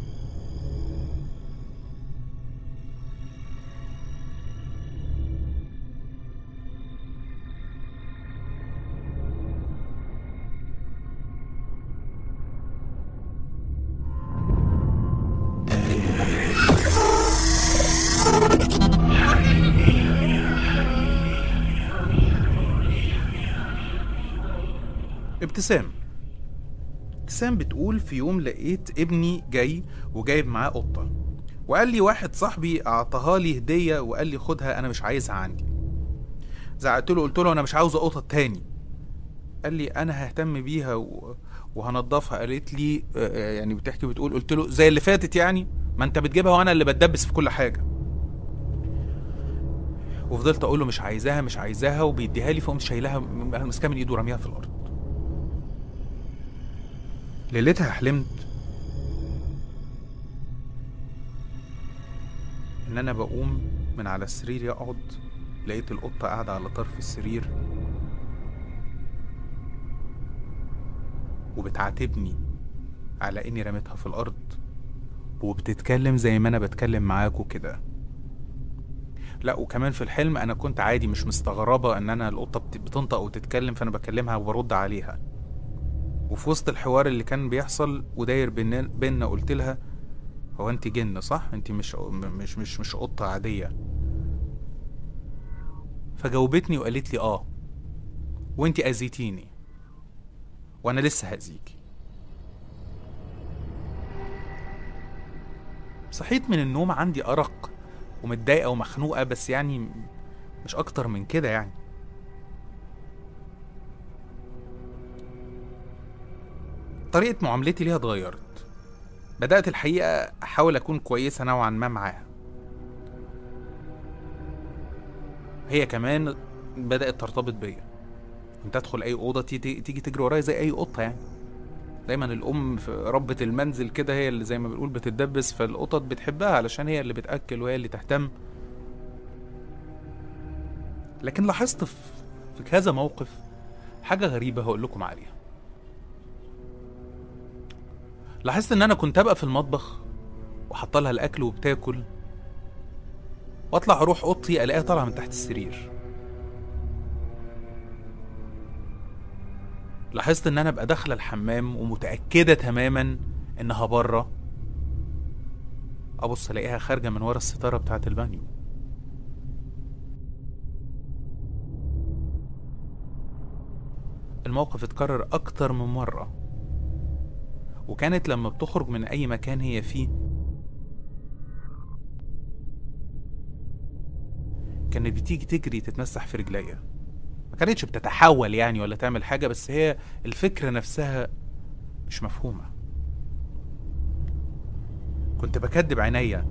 [SPEAKER 1] ابتسام ابتسام بتقول في يوم لقيت ابني جاي وجايب معاه قطة وقال لي واحد صاحبي اعطاها لي هدية وقال لي خدها انا مش عايزها عندي زعقت له قلت له انا مش عاوز قطة تاني قال لي انا ههتم بيها و... وهنضفها قالت لي آه، يعني بتحكي بتقول قلت له زي اللي فاتت يعني ما انت بتجيبها وانا اللي بتدبس في كل حاجه وفضلت اقول له مش عايزاها مش عايزاها وبيديها لي فقمت شايلها ماسكاها من ايده ورميها في الارض ليلتها حلمت ان انا بقوم من على السرير يقعد لقيت القطه قاعده على طرف السرير وبتعاتبني على اني رميتها في الارض وبتتكلم زي ما انا بتكلم معاكوا كده لا وكمان في الحلم انا كنت عادي مش مستغربه ان انا القطه بت- بتنطق وتتكلم فانا بكلمها وبرد عليها وفي وسط الحوار اللي كان بيحصل وداير بينا بينا قلت لها هو انت جن صح انت مش مش مش مش قطه عاديه فجاوبتني وقالت لي اه وانت اذيتيني وانا لسه هاذيكي صحيت من النوم عندي ارق ومتضايقه ومخنوقه بس يعني مش اكتر من كده يعني طريقه معاملتي ليها اتغيرت بدات الحقيقه احاول اكون كويسه نوعا ما معاها هي كمان بدات ترتبط بيا كنت ادخل اي اوضه تيجي تيجي تجري ورايا زي اي قطه يعني دايما الام في ربة المنزل كده هي اللي زي ما بنقول بتتدبس فالقطط بتحبها علشان هي اللي بتاكل وهي اللي تهتم لكن لاحظت في في كذا موقف حاجه غريبه هقول لكم عليها لاحظت ان انا كنت ابقى في المطبخ وحط لها الاكل وبتاكل واطلع اروح اوضتي الاقيها طالعه من تحت السرير لاحظت ان انا ابقى داخله الحمام ومتاكده تماما انها بره ابص الاقيها خارجه من ورا الستاره بتاعه البانيو الموقف اتكرر اكتر من مره وكانت لما بتخرج من اي مكان هي فيه كانت بتيجي تجري تتمسح في رجليا ما كانتش بتتحول يعني ولا تعمل حاجة بس هي الفكرة نفسها مش مفهومة كنت بكدب عينيا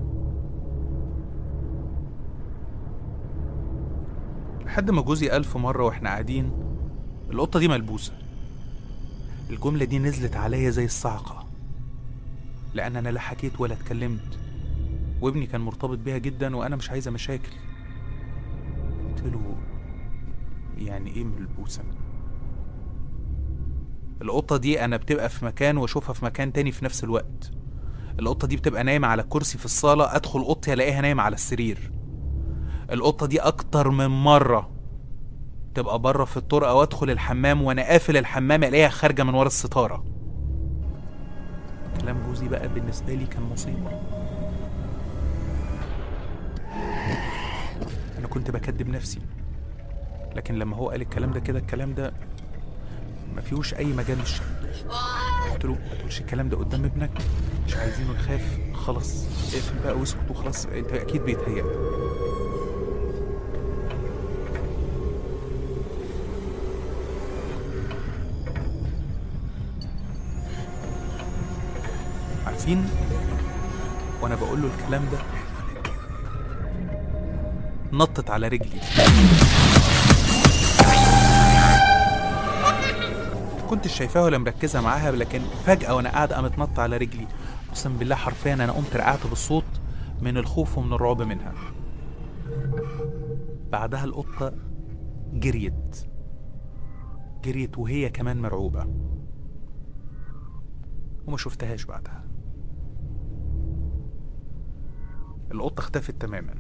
[SPEAKER 1] لحد ما جوزي ألف مرة واحنا قاعدين القطة دي ملبوسة الجملة دي نزلت عليا زي الصعقة لأن أنا لا حكيت ولا اتكلمت وابني كان مرتبط بيها جدا وأنا مش عايزة مشاكل قلت له يعني ايه ملبوسة القطة دي أنا بتبقى في مكان وأشوفها في مكان تاني في نفس الوقت القطة دي بتبقى نايمة على كرسي في الصالة أدخل أوضتي ألاقيها نايمة على السرير القطة دي أكتر من مرة تبقى بره في الطرقة وأدخل الحمام وأنا قافل الحمام ألاقيها خارجة من ورا الستارة كلام جوزي بقى بالنسبة لي كان مصيبة أنا كنت بكدب نفسي لكن لما هو قال الكلام ده كده الكلام ده ما فيهوش اي مجال للشك قلت له ما تقولش الكلام ده قدام ابنك مش عايزينه يخاف خلاص اقفل بقى واسكت وخلاص انت اكيد بيتهيأ عارفين وانا بقول له الكلام ده نطت على رجلي كنتش شايفاها ولا مركزة معاها لكن فجأة وأنا قاعد قامت نط على رجلي أقسم بالله حرفيا أنا قمت رقعت بالصوت من الخوف ومن الرعب منها بعدها القطة جريت جريت وهي كمان مرعوبة وما شفتهاش بعدها القطة اختفت تماما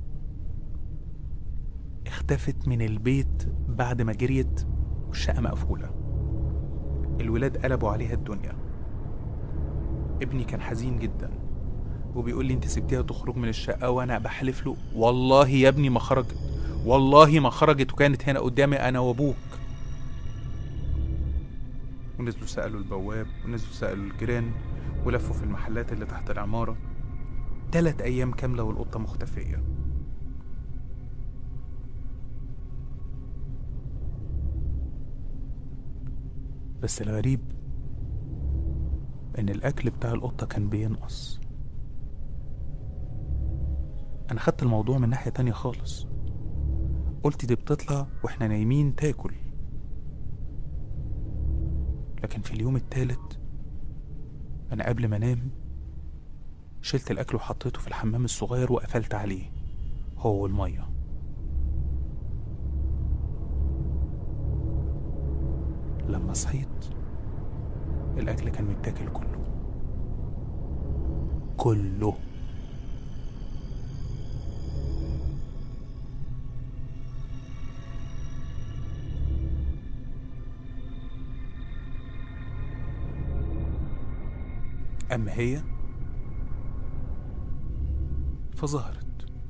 [SPEAKER 1] اختفت من البيت بعد ما جريت والشقة مقفولة الولاد قلبوا عليها الدنيا ابني كان حزين جدا وبيقول لي انت سبتيها تخرج من الشقة وانا بحلف له والله يا ابني ما خرجت والله ما خرجت وكانت هنا قدامي انا وابوك ونزلوا سألوا البواب ونزلوا سألوا الجيران ولفوا في المحلات اللي تحت العمارة تلات أيام كاملة والقطة مختفية بس الغريب ان الاكل بتاع القطه كان بينقص انا خدت الموضوع من ناحيه تانية خالص قلت دي بتطلع واحنا نايمين تاكل لكن في اليوم التالت انا قبل ما انام شلت الاكل وحطيته في الحمام الصغير وقفلت عليه هو والميه لما صحيت الأكل كان متاكل كله كله أما هي فظهرت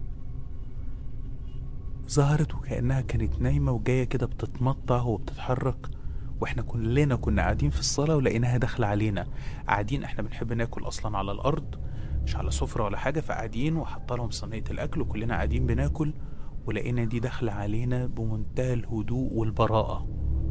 [SPEAKER 1] ظهرت وكأنها كانت نايمة وجاية كده بتتمطع وبتتحرك واحنا كلنا كنا قاعدين في الصالة ولقيناها داخلة علينا قاعدين احنا بنحب ناكل اصلا على الارض مش على سفرة ولا حاجة فقاعدين وحاطة لهم صينية الاكل وكلنا قاعدين بناكل ولقينا دي داخلة علينا بمنتهى الهدوء والبراءة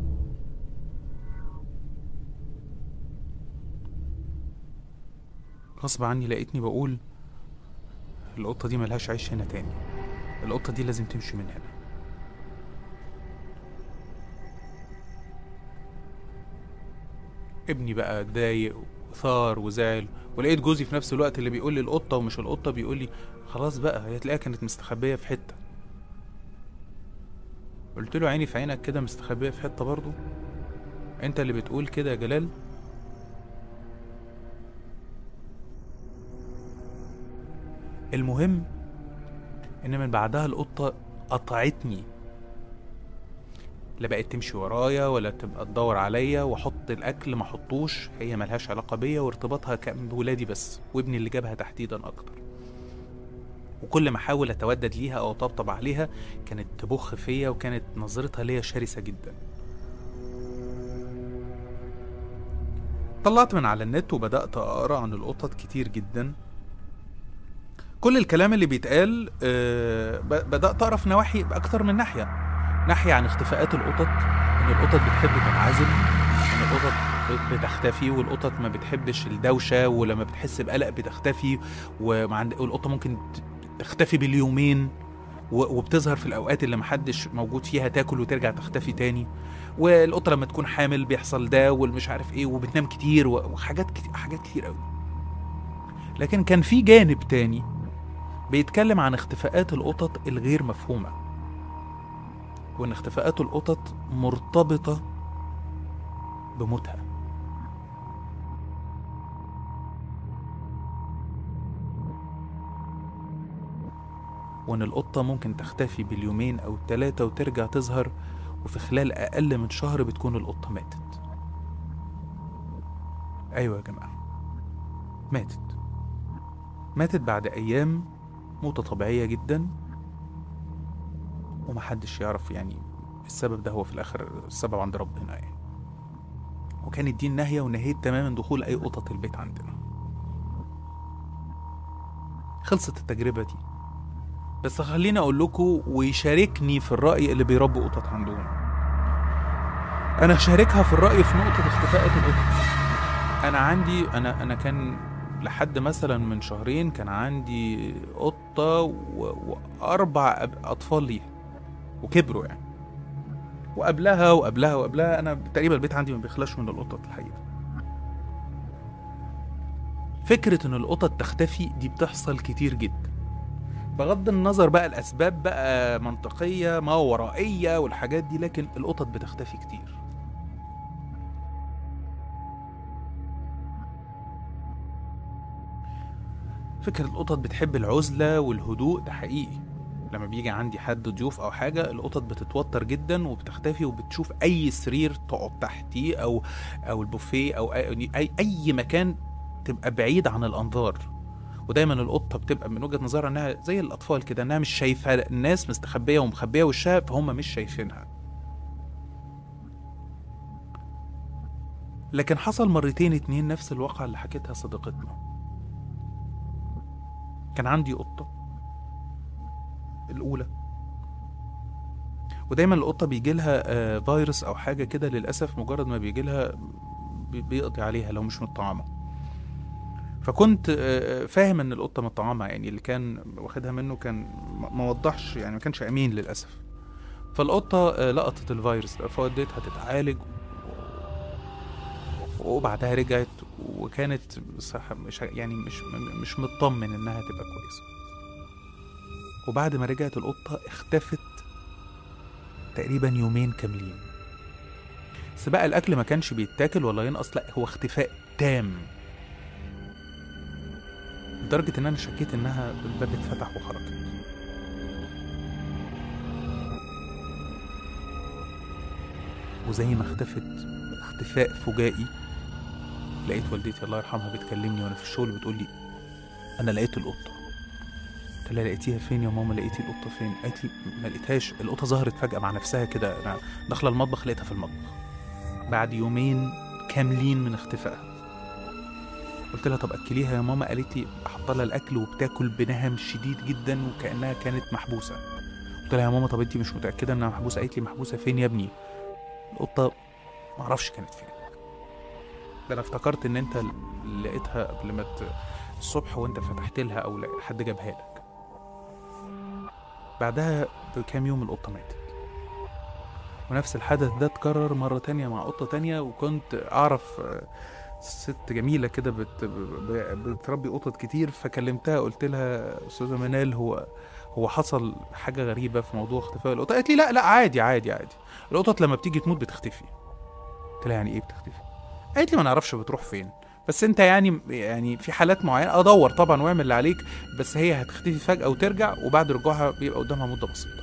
[SPEAKER 1] غصب عني لقيتني بقول القطة دي ملهاش عيش هنا تاني القطة دي لازم تمشي من هنا ابني بقى اتضايق وثار وزعل ولقيت جوزي في نفس الوقت اللي بيقول لي القطة ومش القطة بيقول لي خلاص بقى هي تلاقيها كانت مستخبية في حتة قلت له عيني في عينك كده مستخبية في حتة برضو انت اللي بتقول كده يا جلال المهم ان من بعدها القطة قطعتني لا بقت تمشي ورايا ولا تبقى تدور عليا واحط الاكل ما احطوش هي ملهاش علاقة بيا وارتباطها كان بولادي بس وابني اللي جابها تحديدا اكتر وكل ما احاول اتودد ليها او اطبطب عليها كانت تبخ فيا وكانت نظرتها ليا شرسة جدا طلعت من على النت وبدأت أقرأ عن القطط كتير جدا كل الكلام اللي بيتقال آه، ب- بدأت أقرأ في نواحي بأكتر من ناحية ناحية عن اختفاءات القطط إن القطط بتحب تنعزل إن القطط ب- بتختفي والقطط ما بتحبش الدوشة ولما بتحس بقلق بتختفي ومع عند- والقطة ممكن ت- تختفي باليومين و- وبتظهر في الأوقات اللي محدش موجود فيها تاكل وترجع تختفي تاني والقطة لما تكون حامل بيحصل ده والمش عارف ايه وبتنام كتير و- وحاجات كتير حاجات كتير قوي لكن كان في جانب تاني بيتكلم عن اختفاءات القطط الغير مفهومة وإن اختفاءات القطط مرتبطة بموتها وإن القطة ممكن تختفي باليومين أو التلاتة وترجع تظهر وفي خلال أقل من شهر بتكون القطة ماتت أيوة يا جماعة ماتت ماتت بعد أيام موتة طبيعية جدا ومحدش يعرف يعني السبب ده هو في الآخر السبب عند ربنا يعني وكانت دي النهاية ونهيت تماما دخول أي قطط البيت عندنا خلصت التجربة دي بس خليني أقول لكم ويشاركني في الرأي اللي بيربوا قطط عندهم أنا شاركها في الرأي في نقطة اختفاءات القطط أنا عندي أنا أنا كان لحد مثلا من شهرين كان عندي قطة و... وأربع أب... أطفال ليها وكبروا يعني وقبلها وقبلها وقبلها أنا تقريبا البيت عندي ما بيخلاش من القطط الحقيقة فكرة إن القطط تختفي دي بتحصل كتير جدا بغض النظر بقى الأسباب بقى منطقية ما ورائية والحاجات دي لكن القطط بتختفي كتير فكرة القطط بتحب العزلة والهدوء ده حقيقي لما بيجي عندي حد ضيوف او حاجه القطط بتتوتر جدا وبتختفي وبتشوف اي سرير تقعد تحتيه او او البوفيه او اي اي, أي مكان تبقى بعيد عن الانظار ودايما القطه بتبقى من وجهه نظرها انها زي الاطفال كده انها مش شايفه الناس مستخبيه ومخبيه وشها فهم مش شايفينها لكن حصل مرتين اتنين نفس الواقعة اللي حكيتها صديقتنا كان عندي قطة الأولى ودايما القطة بيجي لها آه فيروس أو حاجة كده للأسف مجرد ما بيجي لها بيقضي عليها لو مش متطعمة فكنت آه فاهم ان القطة متطعمة يعني اللي كان واخدها منه كان ما وضحش يعني ما كانش أمين للأسف فالقطة آه لقطت الفيروس ده فوديتها تتعالج وبعدها رجعت وكانت صح مش يعني مش مش مطمن انها تبقى كويسه وبعد ما رجعت القطه اختفت تقريبا يومين كاملين بس بقى الاكل ما كانش بيتاكل ولا ينقص لا هو اختفاء تام لدرجه ان انا شكيت انها الباب اتفتح وخرجت وزي ما اختفت اختفاء فجائي لقيت والدتي الله يرحمها بتكلمني وانا في الشغل بتقول لي انا لقيت القطه قلت لها لقيتيها فين يا ماما لقيتي القطه فين قالت لي ما لقيتهاش القطه ظهرت فجاه مع نفسها كده انا داخله المطبخ لقيتها في المطبخ بعد يومين كاملين من اختفائها قلت لها طب اكليها يا ماما قالت لي احط لها الاكل وبتاكل بنهم شديد جدا وكانها كانت محبوسه قلت لها يا ماما طب انت مش متاكده انها محبوسه قالت لي محبوسه فين يا ابني القطه معرفش كانت فين ده انا افتكرت ان انت اللي لقيتها قبل ما ت... الصبح وانت فتحت لها او لا- حد جابها لك بعدها بكام يوم القطه ماتت ونفس الحدث ده اتكرر مرة تانية مع قطة تانية وكنت أعرف آه، ست جميلة كده بت... ب- بتربي قطط كتير فكلمتها قلت لها أستاذة منال هو هو حصل حاجة غريبة في موضوع اختفاء القطط قالت لي لا لا عادي عادي عادي القطط لما بتيجي تموت بتختفي قلت لها يعني ايه بتختفي قالت لي ما نعرفش بتروح فين بس انت يعني يعني في حالات معينه ادور طبعا واعمل اللي عليك بس هي هتختفي فجاه وترجع وبعد رجوعها بيبقى قدامها مده بسيطه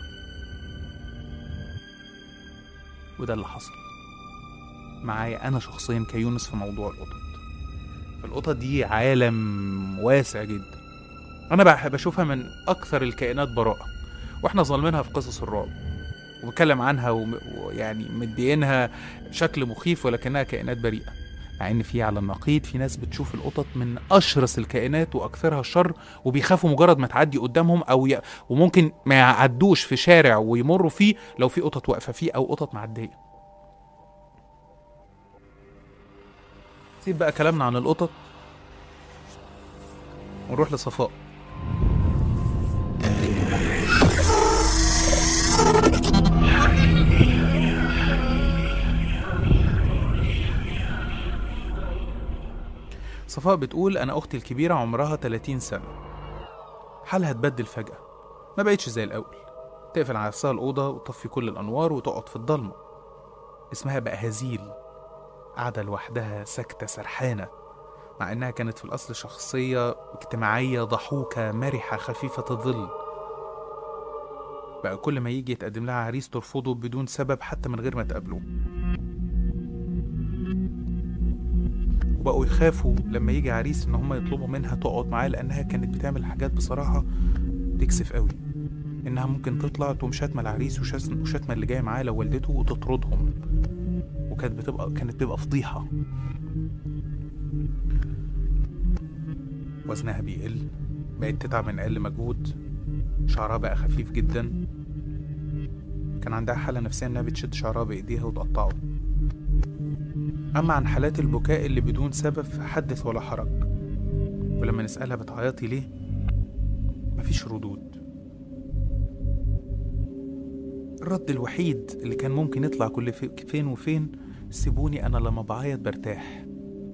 [SPEAKER 1] وده اللي حصل معايا انا شخصيا كيونس في موضوع القطط القطط دي عالم واسع جدا انا بح- بشوفها من اكثر الكائنات براءه واحنا ظالمينها في قصص الرعب وبتكلم عنها وم- ويعني مدينها شكل مخيف ولكنها كائنات بريئه مع ان في على النقيض في ناس بتشوف القطط من اشرس الكائنات واكثرها شر وبيخافوا مجرد ما تعدي قدامهم او ي... وممكن ما يعدوش في شارع ويمروا فيه لو في قطط واقفه فيه او قطط معديه سيب بقى كلامنا عن القطط ونروح لصفاء صفاء بتقول أنا أختي الكبيرة عمرها 30 سنة حالها اتبدل فجأة ما بقتش زي الأول تقفل على نفسها الأوضة وتطفي كل الأنوار وتقعد في الضلمة اسمها بقى هزيل قاعدة لوحدها ساكتة سرحانة مع إنها كانت في الأصل شخصية اجتماعية ضحوكة مرحة خفيفة الظل بقى كل ما يجي يتقدم لها عريس ترفضه بدون سبب حتى من غير ما تقابله وبقوا يخافوا لما يجي عريس ان هم يطلبوا منها تقعد معاه لانها كانت بتعمل حاجات بصراحه تكسف قوي انها ممكن تطلع تقوم شاتمه العريس وشاس- وشاتمه اللي جاي معاه لو والدته وتطردهم وكانت بتبقى كانت بتبقى فضيحه وزنها بيقل بقت تتعب من اقل مجهود شعرها بقى خفيف جدا كان عندها حاله نفسيه انها بتشد شعرها بايديها وتقطعه أما عن حالات البكاء اللي بدون سبب فحدث ولا حرج ولما نسألها بتعيطي ليه مفيش ردود الرد الوحيد اللي كان ممكن يطلع كل في- فين وفين سيبوني أنا لما بعيط برتاح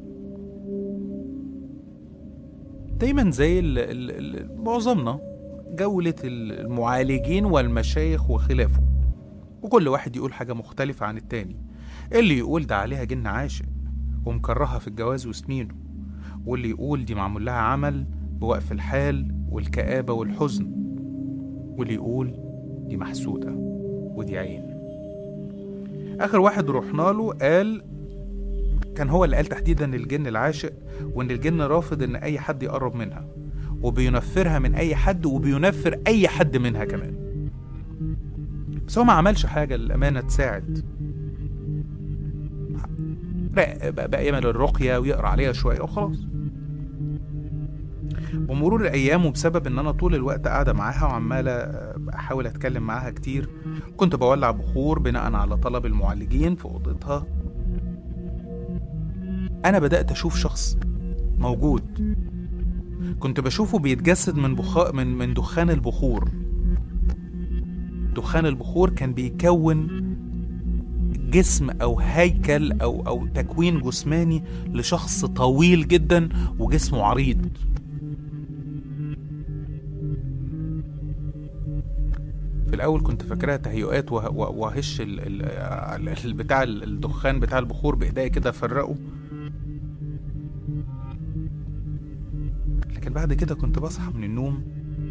[SPEAKER 1] دايما زي ال- ال- ال- معظمنا جولة المعالجين والمشايخ وخلافه وكل واحد يقول حاجة مختلفة عن التاني اللي يقول ده عليها جن عاشق ومكرهها في الجواز وسنينه واللي يقول دي معمول لها عمل بوقف الحال والكآبة والحزن واللي يقول دي محسودة ودي عين آخر واحد رحنا له قال كان هو اللي قال تحديدا الجن العاشق وإن الجن رافض إن أي حد يقرب منها وبينفرها من أي حد وبينفر أي حد منها كمان بس هو ما عملش حاجة للأمانة تساعد بقى, بقى يعمل الرقية ويقرأ عليها شوية وخلاص ومرور الأيام وبسبب إن أنا طول الوقت قاعدة معاها وعمالة أحاول أتكلم معاها كتير كنت بولع بخور بناء على طلب المعالجين في أوضتها أنا بدأت أشوف شخص موجود كنت بشوفه بيتجسد من بخاء من من دخان البخور دخان البخور كان بيكون جسم او هيكل او او تكوين جسماني لشخص طويل جدا وجسمه عريض في الاول كنت فاكراها تهيؤات وه- وه- وهش ال- ال- ال- بتاع الدخان بتاع البخور بايديا كده افرقه لكن بعد كده كنت بصحى من النوم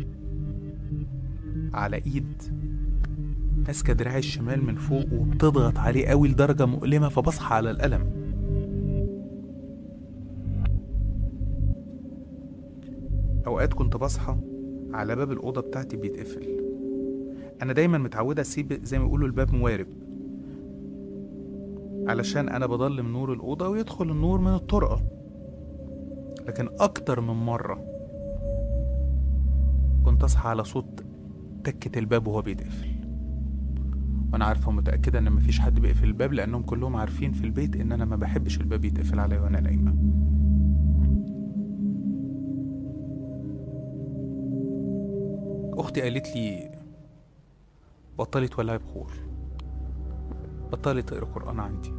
[SPEAKER 1] على ايد ماسكه دراعي الشمال من فوق وبتضغط عليه قوي لدرجه مؤلمه فبصحى على الالم اوقات كنت بصحى على باب الأوضة بتاعتي بيتقفل أنا دايما متعودة أسيب زي ما بيقولوا الباب موارب علشان أنا بضلم نور الأوضة ويدخل النور من الطرقة لكن أكتر من مرة كنت أصحى على صوت تكة الباب وهو بيتقفل وأنا عارفة ومتأكدة إن مفيش حد بيقفل الباب لأنهم كلهم عارفين في البيت إن أنا ما بحبش الباب يتقفل عليا وأنا نايمة أختي قالت لي بطلي تولعي بخور بطلي تقري قرآن عندي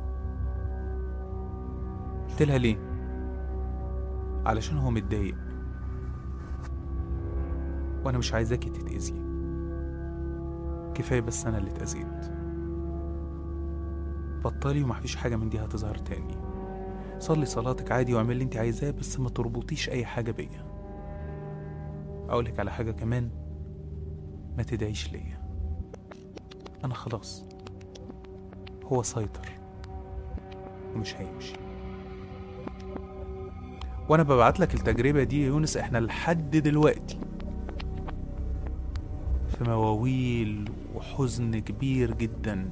[SPEAKER 1] قلت لها ليه علشان هو متضايق وانا مش عايزاكي تتأذي كفاية بس انا اللي اتأذيت بطلي ومفيش حاجة من دي هتظهر تاني صلي صلاتك عادي واعملي اللي انت عايزاه بس ما تربطيش اي حاجة بيا اقولك على حاجة كمان ما تدعيش ليا انا خلاص هو سيطر ومش هيمشي وانا ببعت لك التجربة دي يا يونس احنا لحد دلوقتي في مواويل وحزن كبير جدا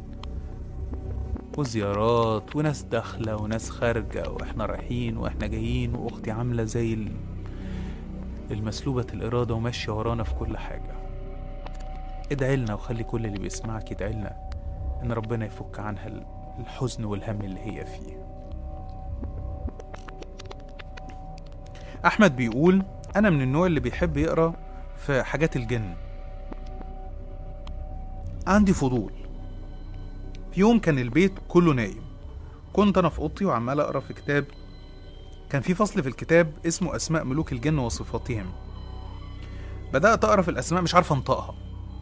[SPEAKER 1] وزيارات وناس داخلة وناس خارجة واحنا رايحين واحنا جايين واختي عاملة زي ال- المسلوبة الإرادة وماشية ورانا في كل حاجة ادعي لنا وخلي كل اللي بيسمعك يدعي لنا إن ربنا يفك عنها ال- الحزن والهم اللي هي فيه أحمد بيقول أنا من النوع اللي بيحب يقرأ في حاجات الجن عندي فضول في يوم كان البيت كله نايم كنت أنا في أوضتي وعمال أقرأ في كتاب كان في فصل في الكتاب اسمه أسماء ملوك الجن وصفاتهم بدأت أقرأ في الأسماء مش عارف أنطقها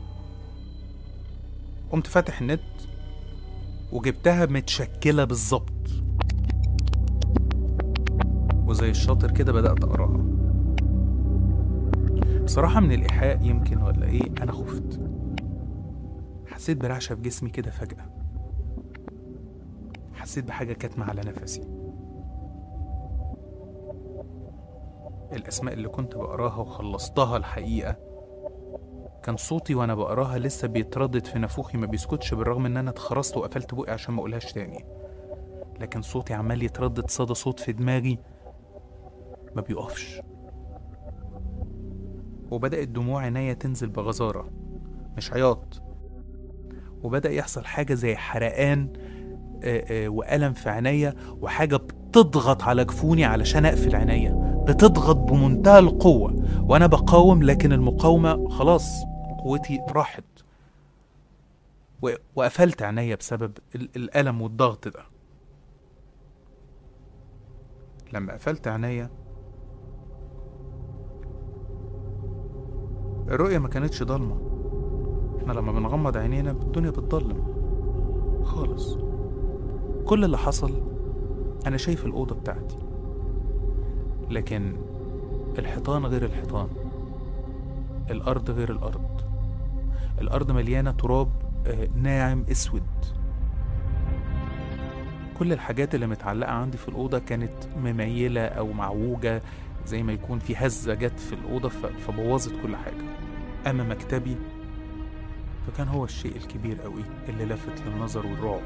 [SPEAKER 1] قمت فاتح النت وجبتها متشكلة بالظبط وزي الشاطر كده بدأت أقراها بصراحة من الإيحاء يمكن ولا إيه أنا خفت حسيت برعشة في جسمي كده فجأة حسيت بحاجة كاتمة على نفسي الأسماء اللي كنت بقراها وخلصتها الحقيقة كان صوتي وأنا بقراها لسه بيتردد في نافوخي ما بيسكتش بالرغم إن أنا اتخرست وقفلت بقي عشان ما أقولهاش تاني لكن صوتي عمال يتردد صدى صوت في دماغي ما بيقفش وبدأت دموع عينيا تنزل بغزارة مش عياط وبدأ يحصل حاجة زي حرقان آه، آه، وألم في عينيا وحاجة بتضغط على جفوني علشان أقفل عينيا بتضغط بمنتهى القوة وأنا بقاوم لكن المقاومة خلاص قوتي راحت و- وقفلت عينيا بسبب ال- الألم والضغط ده لما قفلت عينيا الرؤية ما كانتش ضلمة احنا لما بنغمض عينينا الدنيا بتضلم خالص كل اللي حصل انا شايف الأوضة بتاعتي لكن الحيطان غير الحيطان الأرض غير الأرض الأرض مليانة تراب آه، ناعم أسود كل الحاجات اللي متعلقة عندي في الأوضة كانت مميلة أو معوجة زي ما يكون في هزة جت في الأوضة ف- فبوظت كل حاجة أما مكتبي فكان هو الشيء الكبير قوي اللي لفت للنظر والرعب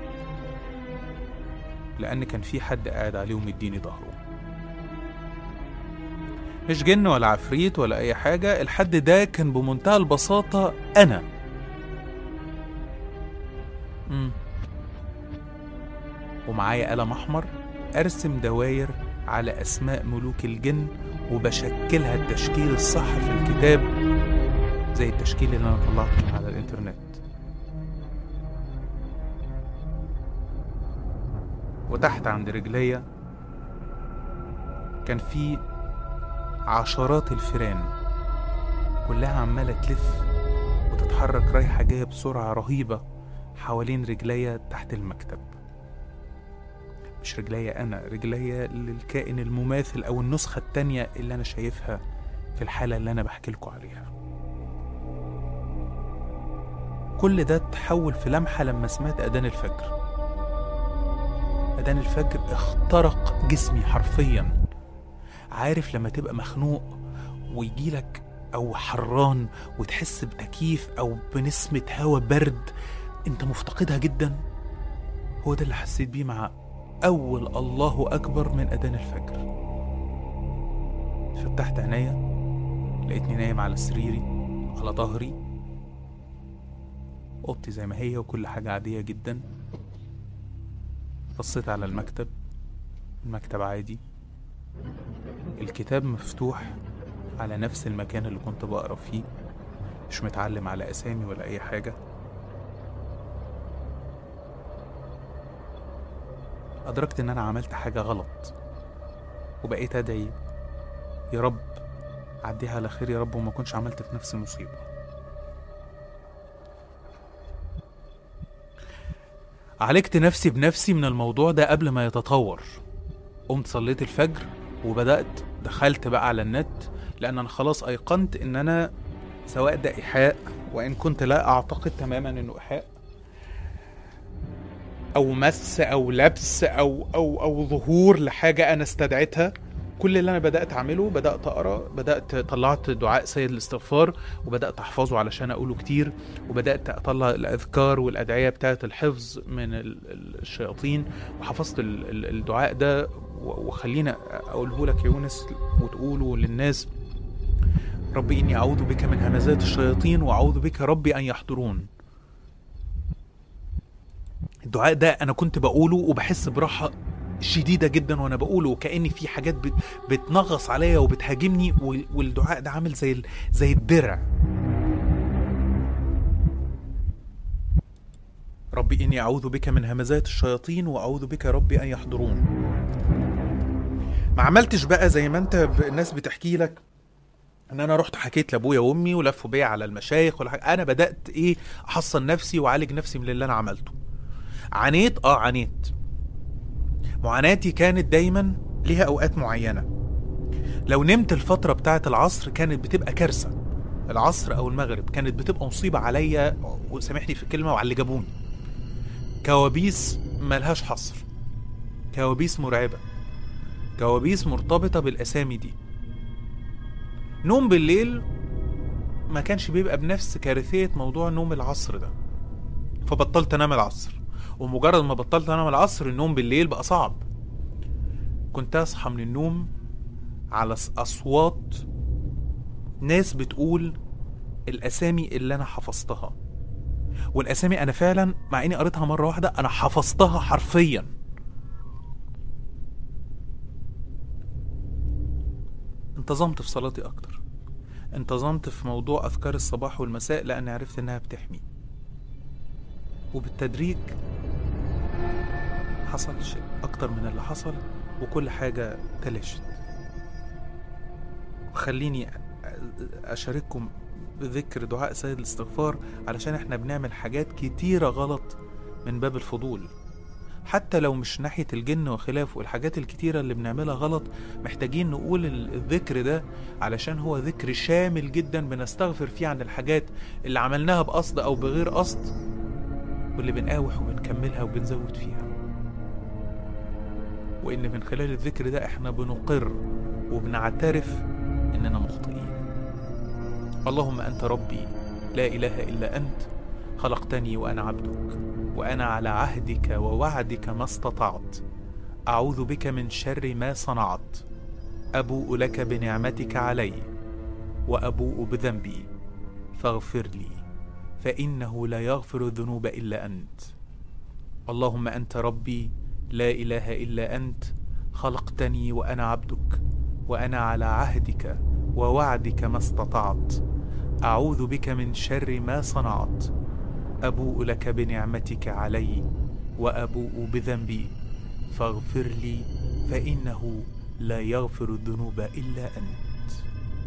[SPEAKER 1] لأن كان في حد قاعد عليه ومديني ظهره مش جن ولا عفريت ولا أي حاجة الحد ده كان بمنتهى البساطة أنا مم. ومعايا قلم أحمر أرسم دواير على أسماء ملوك الجن وبشكلها التشكيل الصح في الكتاب زي التشكيل اللي أنا طلعته من على الإنترنت وتحت عند رجليا كان في عشرات الفيران كلها عمالة تلف وتتحرك رايحة جاية بسرعة رهيبة حوالين رجليا تحت المكتب مش رجليا أنا رجليا للكائن المماثل أو النسخة التانية اللي أنا شايفها في الحالة اللي أنا بحكي لكم عليها كل ده اتحول في لمحة لما سمعت أذان الفجر أذان الفجر اخترق جسمي حرفيا عارف لما تبقى مخنوق ويجيلك او حران وتحس بتكييف او بنسمه هوا برد انت مفتقدها جدا هو ده اللي حسيت بيه مع اول الله اكبر من اذان الفجر فتحت عينيا لقيتني نايم على سريري على ظهري اوضتي زي ما هي وكل حاجه عاديه جدا بصيت على المكتب المكتب عادي الكتاب مفتوح على نفس المكان اللي كنت بقرا فيه مش متعلم على اسامي ولا اي حاجه ادركت ان انا عملت حاجه غلط وبقيت ادعي يا رب عديها على خير يا رب وما كنتش عملت في نفسي مصيبه عالجت نفسي بنفسي من الموضوع ده قبل ما يتطور قمت صليت الفجر وبدأت دخلت بقى على النت لأن أنا خلاص أيقنت إن أنا سواء ده إيحاء وإن كنت لا أعتقد تماما إنه إيحاء أو مس أو لبس أو أو أو ظهور لحاجة أنا استدعيتها كل اللي أنا بدأت أعمله بدأت أقرأ بدأت طلعت دعاء سيد الاستغفار وبدأت أحفظه علشان أقوله كتير وبدأت أطلع الأذكار والأدعية بتاعة الحفظ من ال- ال- الشياطين وحفظت ال- ال- الدعاء ده و- وخلينا أقوله لك يا يونس وتقوله للناس ربي إني أعوذ بك من همزات الشياطين وأعوذ بك ربي أن يحضرون الدعاء ده أنا كنت بقوله وبحس براحة شديدة جدا وأنا بقوله وكأن في حاجات بت- بتنغص عليا وبتهاجمني وال- والدعاء ده عامل زي ال- زي الدرع ربي إني أعوذ بك من همزات الشياطين وأعوذ بك ربي أن يحضرون ما عملتش بقى زي ما انت ب... الناس بتحكي لك ان انا رحت حكيت لابويا وامي ولفوا بيا على المشايخ ولا حاجة. انا بدات ايه احصن نفسي واعالج نفسي من اللي انا عملته عانيت اه عانيت معاناتي كانت دايما ليها اوقات معينه لو نمت الفتره بتاعه العصر كانت بتبقى كارثه العصر او المغرب كانت بتبقى مصيبه عليا وسامحني في الكلمه وعلى اللي جابوني كوابيس ملهاش حصر كوابيس مرعبه كوابيس مرتبطة بالأسامي دي نوم بالليل ما كانش بيبقى بنفس كارثية موضوع نوم العصر ده فبطلت انام العصر ومجرد ما بطلت انام العصر النوم بالليل بقى صعب كنت اصحى من النوم على ص- اصوات ناس بتقول الاسامي اللي انا حفظتها والاسامي انا فعلا مع اني قريتها مره واحده انا حفظتها حرفيا انتظمت في صلاتي اكتر انتظمت في موضوع اذكار الصباح والمساء لان عرفت انها بتحمي وبالتدريج حصل شيء اكتر من اللي حصل وكل حاجة تلاشت وخليني أ- اشارككم بذكر دعاء سيد الاستغفار علشان احنا بنعمل حاجات كتيرة غلط من باب الفضول حتى لو مش ناحية الجن وخلافه الحاجات الكتيرة اللي بنعملها غلط محتاجين نقول ال- الذكر ده علشان هو ذكر شامل جدا بنستغفر فيه عن الحاجات اللي عملناها بقصد أو بغير قصد واللي بنقاوح وبنكملها وبنزود فيها وإن من خلال الذكر ده إحنا بنقر وبنعترف إننا مخطئين اللهم أنت ربي لا إله إلا أنت خلقتني وأنا عبدك وأنا على عهدك ووعدك ما استطعت أعوذ بك من شر ما صنعت أبوء لك بنعمتك علي وأبوء بذنبي فاغفر لي فإنه لا يغفر الذنوب إلا أنت اللهم أنت ربي لا إله إلا أنت خلقتني وأنا عبدك وأنا على عهدك ووعدك ما استطعت أعوذ بك من شر ما صنعت أبوء لك بنعمتك علي وأبوء بذنبي فاغفر لي فإنه لا يغفر الذنوب إلا أنت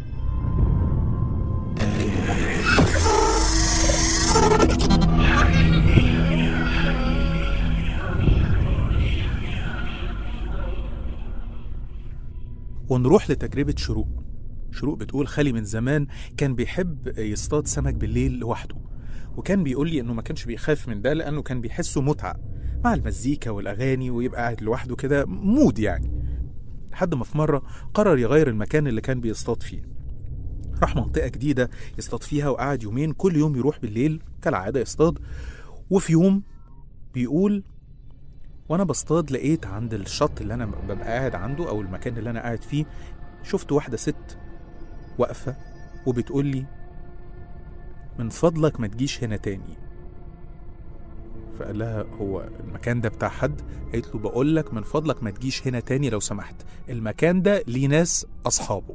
[SPEAKER 1] ونروح لتجربة شروق شروق بتقول خالي من زمان كان بيحب يصطاد سمك بالليل لوحده وكان بيقول لي انه ما كانش بيخاف من ده لانه كان بيحسه متعة مع المزيكا والاغاني ويبقى قاعد لوحده كده مود يعني لحد ما في مرة قرر يغير المكان اللي كان بيصطاد فيه راح منطقة جديدة يصطاد فيها وقعد يومين كل يوم يروح بالليل كالعادة يصطاد وفي يوم بيقول وانا بصطاد لقيت عند الشط اللي انا ببقى قاعد عنده او المكان اللي انا قاعد فيه شفت واحدة ست واقفة وبتقول لي من فضلك ما تجيش هنا تاني فقال لها هو المكان ده بتاع حد قالت له بقول لك من فضلك ما تجيش هنا تاني لو سمحت المكان ده ليه ناس اصحابه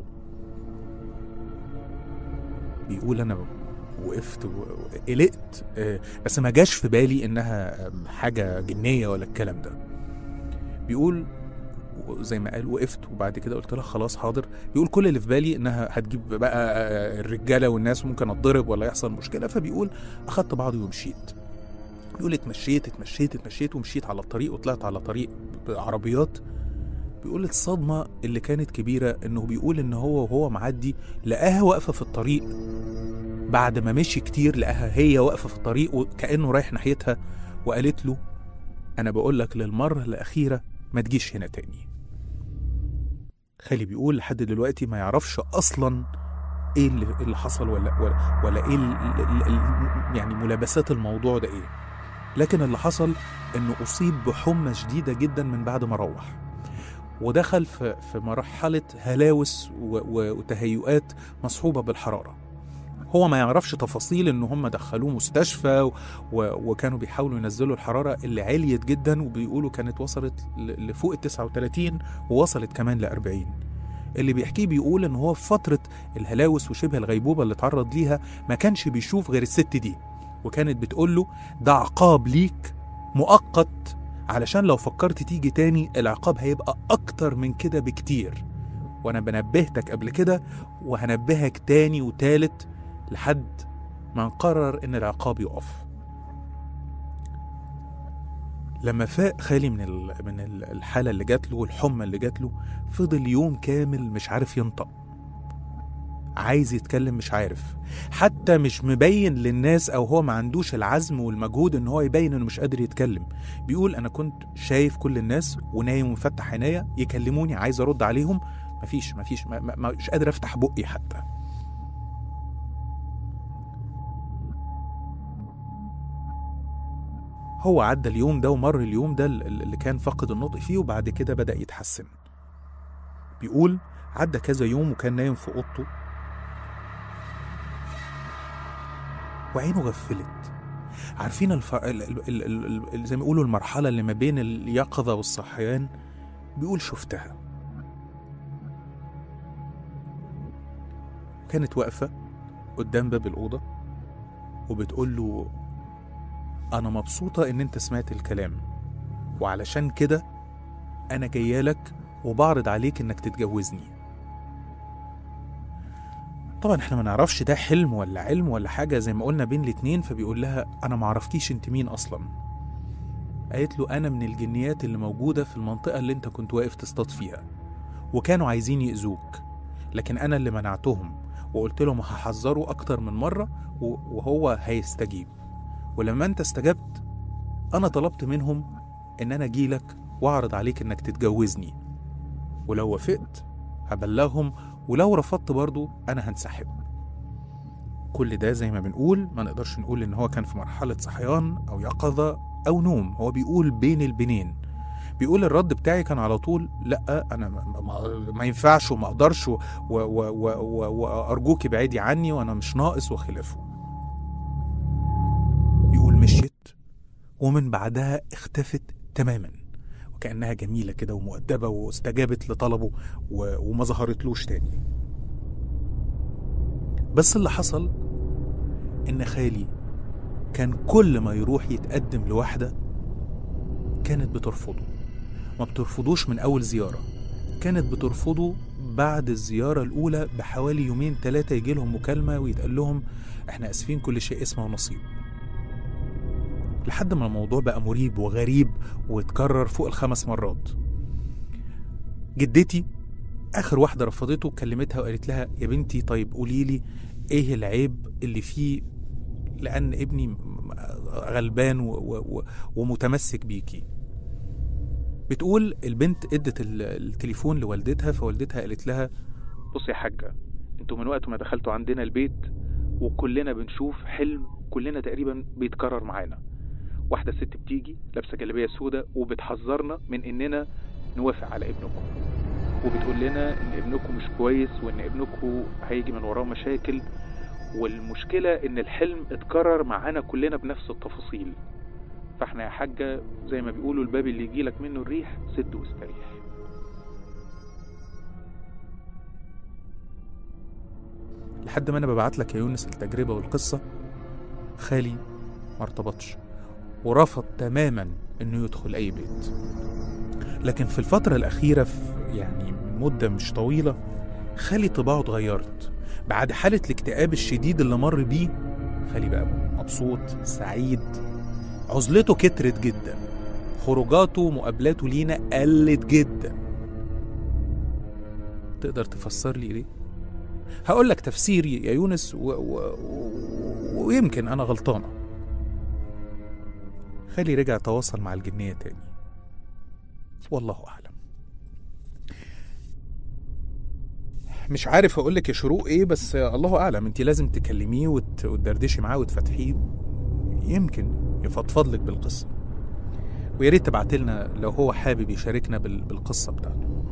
[SPEAKER 1] بيقول انا وقفت وقلقت آه، بس ما جاش في بالي انها آم، حاجه جنيه ولا الكلام ده بيقول زي ما قال وقفت وبعد كده قلت لها خلاص حاضر بيقول كل اللي في بالي انها هتجيب بقى آه، الرجاله والناس ممكن اتضرب ولا يحصل مشكله فبيقول اخدت بعضي ومشيت بيقول اتمشيت اتمشيت اتمشيت ومشيت على الطريق وطلعت على طريق عربيات بيقول الصدمة اللي كانت كبيرة انه بيقول ان هو وهو معدي لقاها واقفة في الطريق بعد ما مشي كتير لقاها هي واقفة في الطريق وكأنه رايح ناحيتها وقالت له انا بقول لك للمرة الأخيرة ما تجيش هنا تاني خالي بيقول لحد دلوقتي ما يعرفش اصلا ايه اللي, اللي حصل ولا ولا, ولا ايه ال ال ال يعني ملابسات الموضوع ده ايه لكن اللي حصل انه اصيب بحمى شديده جدا من بعد ما روح ودخل في في مرحله هلاوس و- و- وتهيؤات مصحوبه بالحراره هو ما يعرفش تفاصيل ان هم دخلوه مستشفى و... و... وكانوا بيحاولوا ينزلوا الحراره اللي عليت جدا وبيقولوا كانت وصلت ل... لفوق ال 39 ووصلت كمان ل 40 اللي بيحكيه بيقول ان هو في فتره الهلاوس وشبه الغيبوبه اللي اتعرض ليها ما كانش بيشوف غير الست دي وكانت بتقول له ده عقاب ليك مؤقت علشان لو فكرت تيجي تاني العقاب هيبقى اكتر من كده بكتير وانا بنبهتك قبل كده وهنبهك تاني وتالت لحد ما نقرر ان العقاب يقف لما فاق خالي من ال- من ال- الحاله اللي جات له والحمى اللي جات له فضل يوم كامل مش عارف ينطق عايز يتكلم مش عارف حتى مش مبين للناس او هو ما عندوش العزم والمجهود ان هو يبين انه مش قادر يتكلم بيقول انا كنت شايف كل الناس ونايم ومفتح عينيا يكلموني عايز ارد عليهم مفيش مفيش ما ما مش قادر افتح بقي حتى هو عدى اليوم ده ومر اليوم ده اللي كان فقد النطق فيه وبعد كده بدأ يتحسن بيقول عدى كذا يوم وكان نايم في اوضته وعينه غفلت عارفين الف... ال... ال... ال... ال... ال... زي ما يقولوا المرحلة اللي ما بين اليقظة والصحيان بيقول شفتها كانت واقفة قدام باب الأوضة وبتقول له أنا مبسوطة إن أنت سمعت الكلام وعلشان كده أنا جايالك وبعرض عليك إنك تتجوزني طبعا احنا ما نعرفش ده حلم ولا علم ولا حاجة زي ما قلنا بين الاتنين فبيقول لها أنا ما عرفتيش أنت مين أصلا قالت له أنا من الجنيات اللي موجودة في المنطقة اللي أنت كنت واقف تصطاد فيها وكانوا عايزين يأذوك لكن أنا اللي منعتهم وقلت لهم هحذره أكتر من مرة و- وهو هيستجيب ولما أنت استجبت أنا طلبت منهم إن أنا أجيلك وأعرض عليك إنك تتجوزني ولو وافقت هبلغهم ولو رفضت برضو أنا هنسحب كل ده زي ما بنقول ما نقدرش نقول إن هو كان في مرحلة صحيان أو يقظة أو نوم هو بيقول بين البنين بيقول الرد بتاعي كان على طول لا انا ما, ما, ما ينفعش وما اقدرش و- و- و- و- و- وارجوك ابعدي عني وانا مش ناقص وخلافه يقول مشيت ومن بعدها اختفت تماما وكانها جميله كده ومؤدبه واستجابت لطلبه و- وما ظهرتلوش تاني بس اللي حصل ان خالي كان كل ما يروح يتقدم لواحده كانت بترفضه ما بترفضوش من أول زيارة كانت بترفضه بعد الزيارة الأولى بحوالي يومين ثلاثة يجي لهم مكالمة ويتقال لهم إحنا آسفين كل شيء اسمه نصيب لحد ما الموضوع بقى مريب وغريب واتكرر فوق الخمس مرات جدتي آخر واحدة رفضته كلمتها وقالت لها يا بنتي طيب قولي لي إيه العيب اللي فيه لأن ابني م- م- غلبان و- و- و- ومتمسك بيكي بتقول البنت ادت ال- التليفون لوالدتها فوالدتها قالت لها بصي يا حاجة انتوا من وقت ما دخلتوا عندنا البيت وكلنا بنشوف حلم كلنا تقريبا بيتكرر معانا واحدة ست بتيجي لابسة جلابية سوداء وبتحذرنا من اننا نوافق على ابنكم وبتقول لنا ان ابنكم مش كويس وان ابنكم هيجي من وراه مشاكل والمشكلة ان الحلم اتكرر معانا كلنا بنفس التفاصيل فاحنا يا حاجة زي ما بيقولوا الباب اللي يجيلك منه الريح سد واستريح لحد ما انا ببعت لك يا يونس التجربة والقصة خالي ما ارتبطش ورفض تماما انه يدخل اي بيت لكن في الفترة الأخيرة في يعني من مدة مش طويلة خالي طباعه اتغيرت بعد حالة الاكتئاب الشديد اللي مر بيه خالي بقى مبسوط سعيد عزلته كترت جدا خروجاته ومقابلاته لينا قلت جدا تقدر تفسر لي ليه؟ هقول لك تفسيري يا يونس و... و... و... ويمكن أنا غلطانة خالي رجع تواصل مع الجنية تاني والله أعلم مش عارف أقول لك يا شروق إيه بس الله أعلم أنت لازم تكلميه وت... وتدردشي معاه وتفتحيه يمكن يفضفض لك بالقصة ويا ريت تبعت لنا لو هو حابب يشاركنا بال... بالقصة بتاعته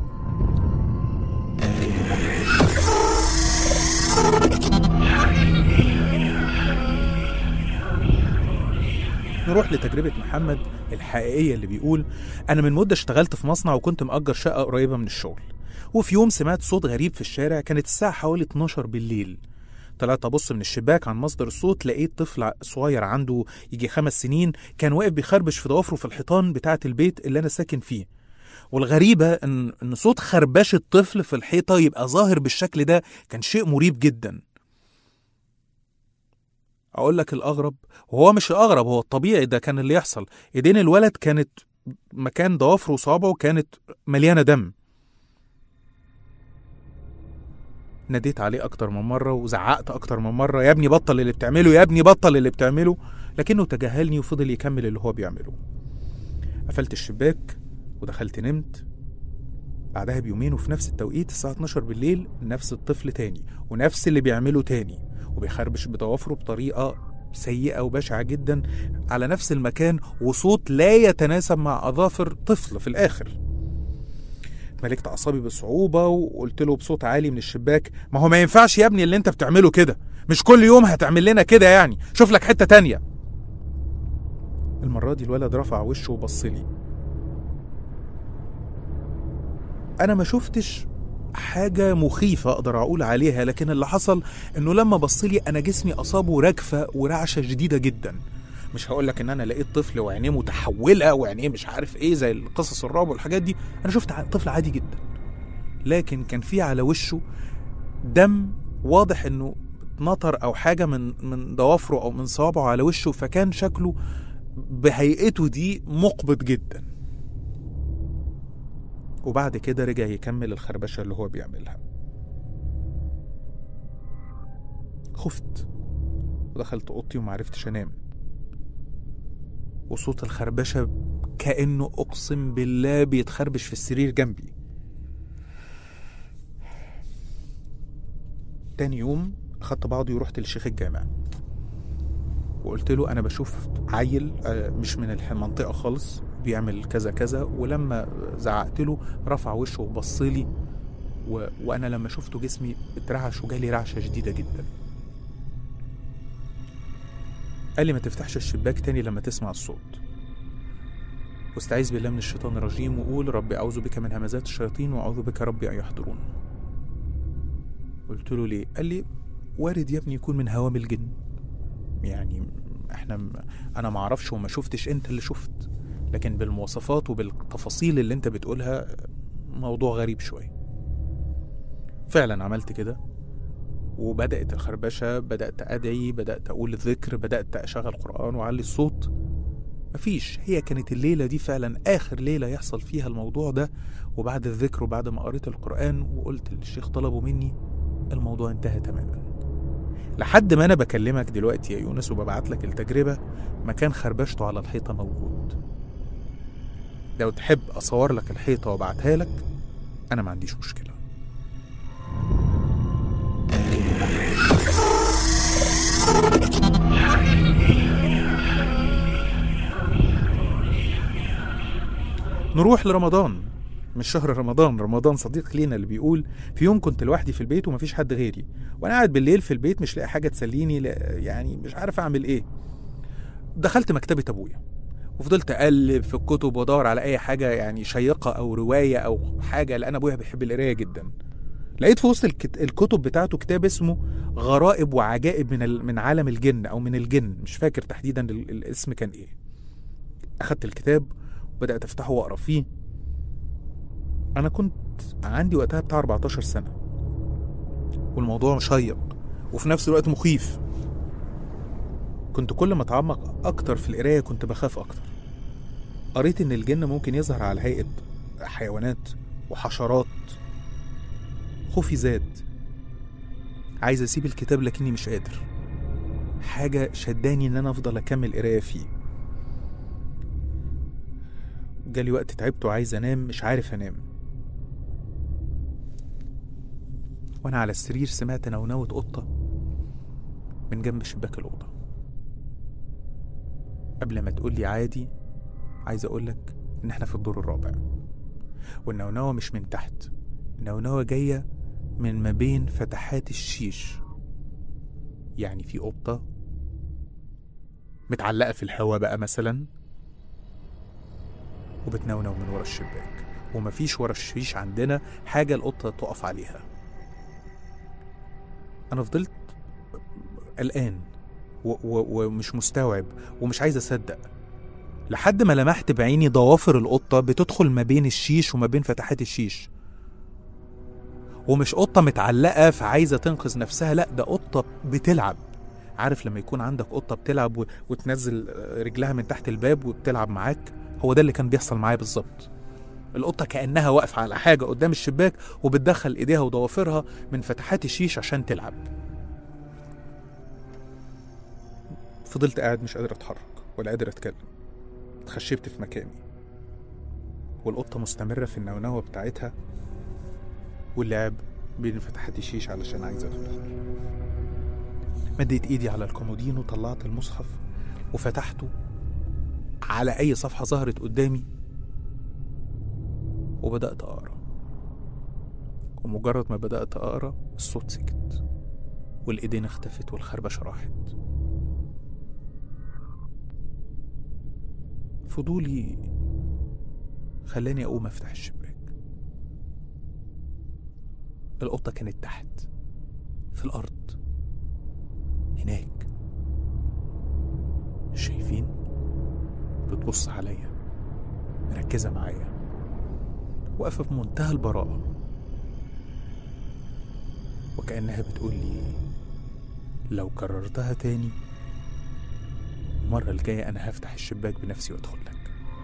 [SPEAKER 1] نروح لتجربة محمد الحقيقية اللي بيقول أنا من مدة اشتغلت في مصنع وكنت مأجر شقة قريبة من الشغل وفي يوم سمعت صوت غريب في الشارع كانت الساعة حوالي 12 بالليل طلعت أبص من الشباك عن مصدر الصوت لقيت طفل صغير عنده يجي خمس سنين كان واقف بيخربش في ضوافره في الحيطان بتاعة البيت اللي أنا ساكن فيه والغريبة إن إن صوت خربشة الطفل في الحيطة يبقى ظاهر بالشكل ده كان شيء مريب جدا اقول لك الاغرب وهو مش الاغرب هو الطبيعي ده كان اللي يحصل ايدين الولد كانت مكان ضوافره وصابعه كانت مليانه دم ناديت عليه اكتر من مره وزعقت اكتر من مره يا ابني بطل اللي بتعمله يا ابني بطل اللي بتعمله لكنه تجاهلني وفضل يكمل اللي هو بيعمله قفلت الشباك ودخلت نمت بعدها بيومين وفي نفس التوقيت الساعة 12 بالليل نفس الطفل تاني ونفس اللي بيعمله تاني وبيخربش بضوافره بطريقة سيئة وبشعة جدا على نفس المكان وصوت لا يتناسب مع أظافر طفل في الآخر ملكت أعصابي بصعوبة وقلت له بصوت عالي من الشباك ما هو ما ينفعش يا ابني اللي انت بتعمله كده مش كل يوم هتعمل لنا كده يعني شوف لك حتة تانية المرة دي الولد رفع وشه وبصلي انا ما شفتش حاجة مخيفة أقدر أقول عليها لكن اللي حصل إنه لما بصلي أنا جسمي أصابه رجفة ورعشة شديدة جدا مش هقول لك إن أنا لقيت طفل وعينيه متحولة وعينيه مش عارف إيه زي القصص الرعب والحاجات دي أنا شفت ع- طفل عادي جدا لكن كان في على وشه دم واضح إنه نطر أو حاجة من من ضوافره أو من صوابعه على وشه فكان شكله بهيئته دي مقبض جدا وبعد كده رجع يكمل الخربشة اللي هو بيعملها خفت ودخلت أوضتي ومعرفتش أنام وصوت الخربشة كأنه أقسم بالله بيتخربش في السرير جنبي تاني يوم أخدت بعضي ورحت للشيخ الجامع وقلت له أنا بشوف عيل آه، مش من الح- المنطقة خالص بيعمل كذا كذا ولما زعقت له رفع وشه وبص لي و... وانا لما شفته جسمي اترعش وجالي رعشه شديده جدا قال لي ما تفتحش الشباك تاني لما تسمع الصوت واستعيذ بالله من الشيطان الرجيم وقول ربي اعوذ بك من همزات الشياطين واعوذ بك ربي ان يحضرون قلت له ليه قال لي وارد يا ابني يكون من هوام الجن يعني احنا م- انا ما اعرفش وما شفتش انت اللي شفت لكن بالمواصفات وبالتفاصيل اللي انت بتقولها موضوع غريب شوية فعلا عملت كده وبدأت الخربشة بدأت أدعي بدأت أقول الذكر بدأت أشغل قرآن وأعلي الصوت مفيش هي كانت الليلة دي فعلا آخر ليلة يحصل فيها الموضوع ده وبعد الذكر وبعد ما قريت القرآن وقلت للشيخ طلبه مني الموضوع انتهى تماما لحد ما أنا بكلمك دلوقتي يا يونس وببعت لك التجربة مكان خربشته على الحيطة موجود لو تحب أصور لك الحيطة وابعتها لك أنا ما عنديش مشكلة نروح لرمضان مش شهر رمضان رمضان صديق لينا اللي بيقول في يوم كنت لوحدي في البيت ومفيش حد غيري وانا قاعد بالليل في البيت مش لاقي حاجه تسليني لا- يعني مش عارف اعمل ايه دخلت مكتبه ابويا وفضلت اقلب في الكتب وادور على اي حاجه يعني شيقه او روايه او حاجه لان ابويا بيحب القرايه جدا لقيت في وسط الكت- الكتب بتاعته كتاب اسمه غرائب وعجائب من ال- من عالم الجن او من الجن مش فاكر تحديدا ال- الاسم كان ايه اخدت الكتاب وبدات افتحه واقرا فيه انا كنت عندي وقتها بتاع 14 سنه والموضوع شيق وفي نفس الوقت مخيف كنت كل ما اتعمق اكتر في القرايه كنت بخاف اكتر قريت ان الجن ممكن يظهر على هيئه حيوانات وحشرات خوفي زاد عايز اسيب الكتاب لكني مش قادر حاجه شداني ان انا افضل اكمل قرايه فيه جالي وقت تعبت وعايز انام مش عارف انام وانا على السرير سمعت نونوة قطة من جنب شباك الأوضة قبل ما تقولي عادي عايز أقولك إن إحنا في الدور الرابع والنونوة مش من تحت النونوة جاية من ما بين فتحات الشيش يعني في قطة متعلقة في الهوا بقى مثلا وبتنونو من ورا الشباك ومفيش ورا الشيش عندنا حاجة القطة تقف عليها أنا فضلت قلقان و- و- ومش مستوعب ومش عايز أصدق لحد ما لمحت بعيني ضوافر القطة بتدخل ما بين الشيش وما بين فتحات الشيش ومش قطة متعلقة فعايزة تنقذ نفسها لا ده قطة بتلعب عارف لما يكون عندك قطة بتلعب و... وتنزل رجلها من تحت الباب وبتلعب معاك هو ده اللي كان بيحصل معايا بالظبط القطة كأنها واقفة على حاجة قدام الشباك وبتدخل ايديها وضوافرها من فتحات الشيش عشان تلعب فضلت قاعد مش قادر اتحرك ولا قادر اتكلم اتخشبت في مكاني والقطة مستمرة في النونوة بتاعتها واللعب بين فتحات الشيش علشان عايزة تدخل مديت ايدي على الكومودين وطلعت المصحف وفتحته على اي صفحة ظهرت قدامي وبدأت أقرأ ومجرد ما بدأت أقرأ الصوت سكت والإيدين اختفت والخربشة راحت فضولي خلاني أقوم أفتح الشباك القطة كانت تحت في الأرض هناك شايفين بتبص عليا مركزة معايا واقفة بمنتهى البراءة وكأنها بتقول لي لو كررتها تاني المرة الجاية أنا هفتح الشباك بنفسي وأدخل لك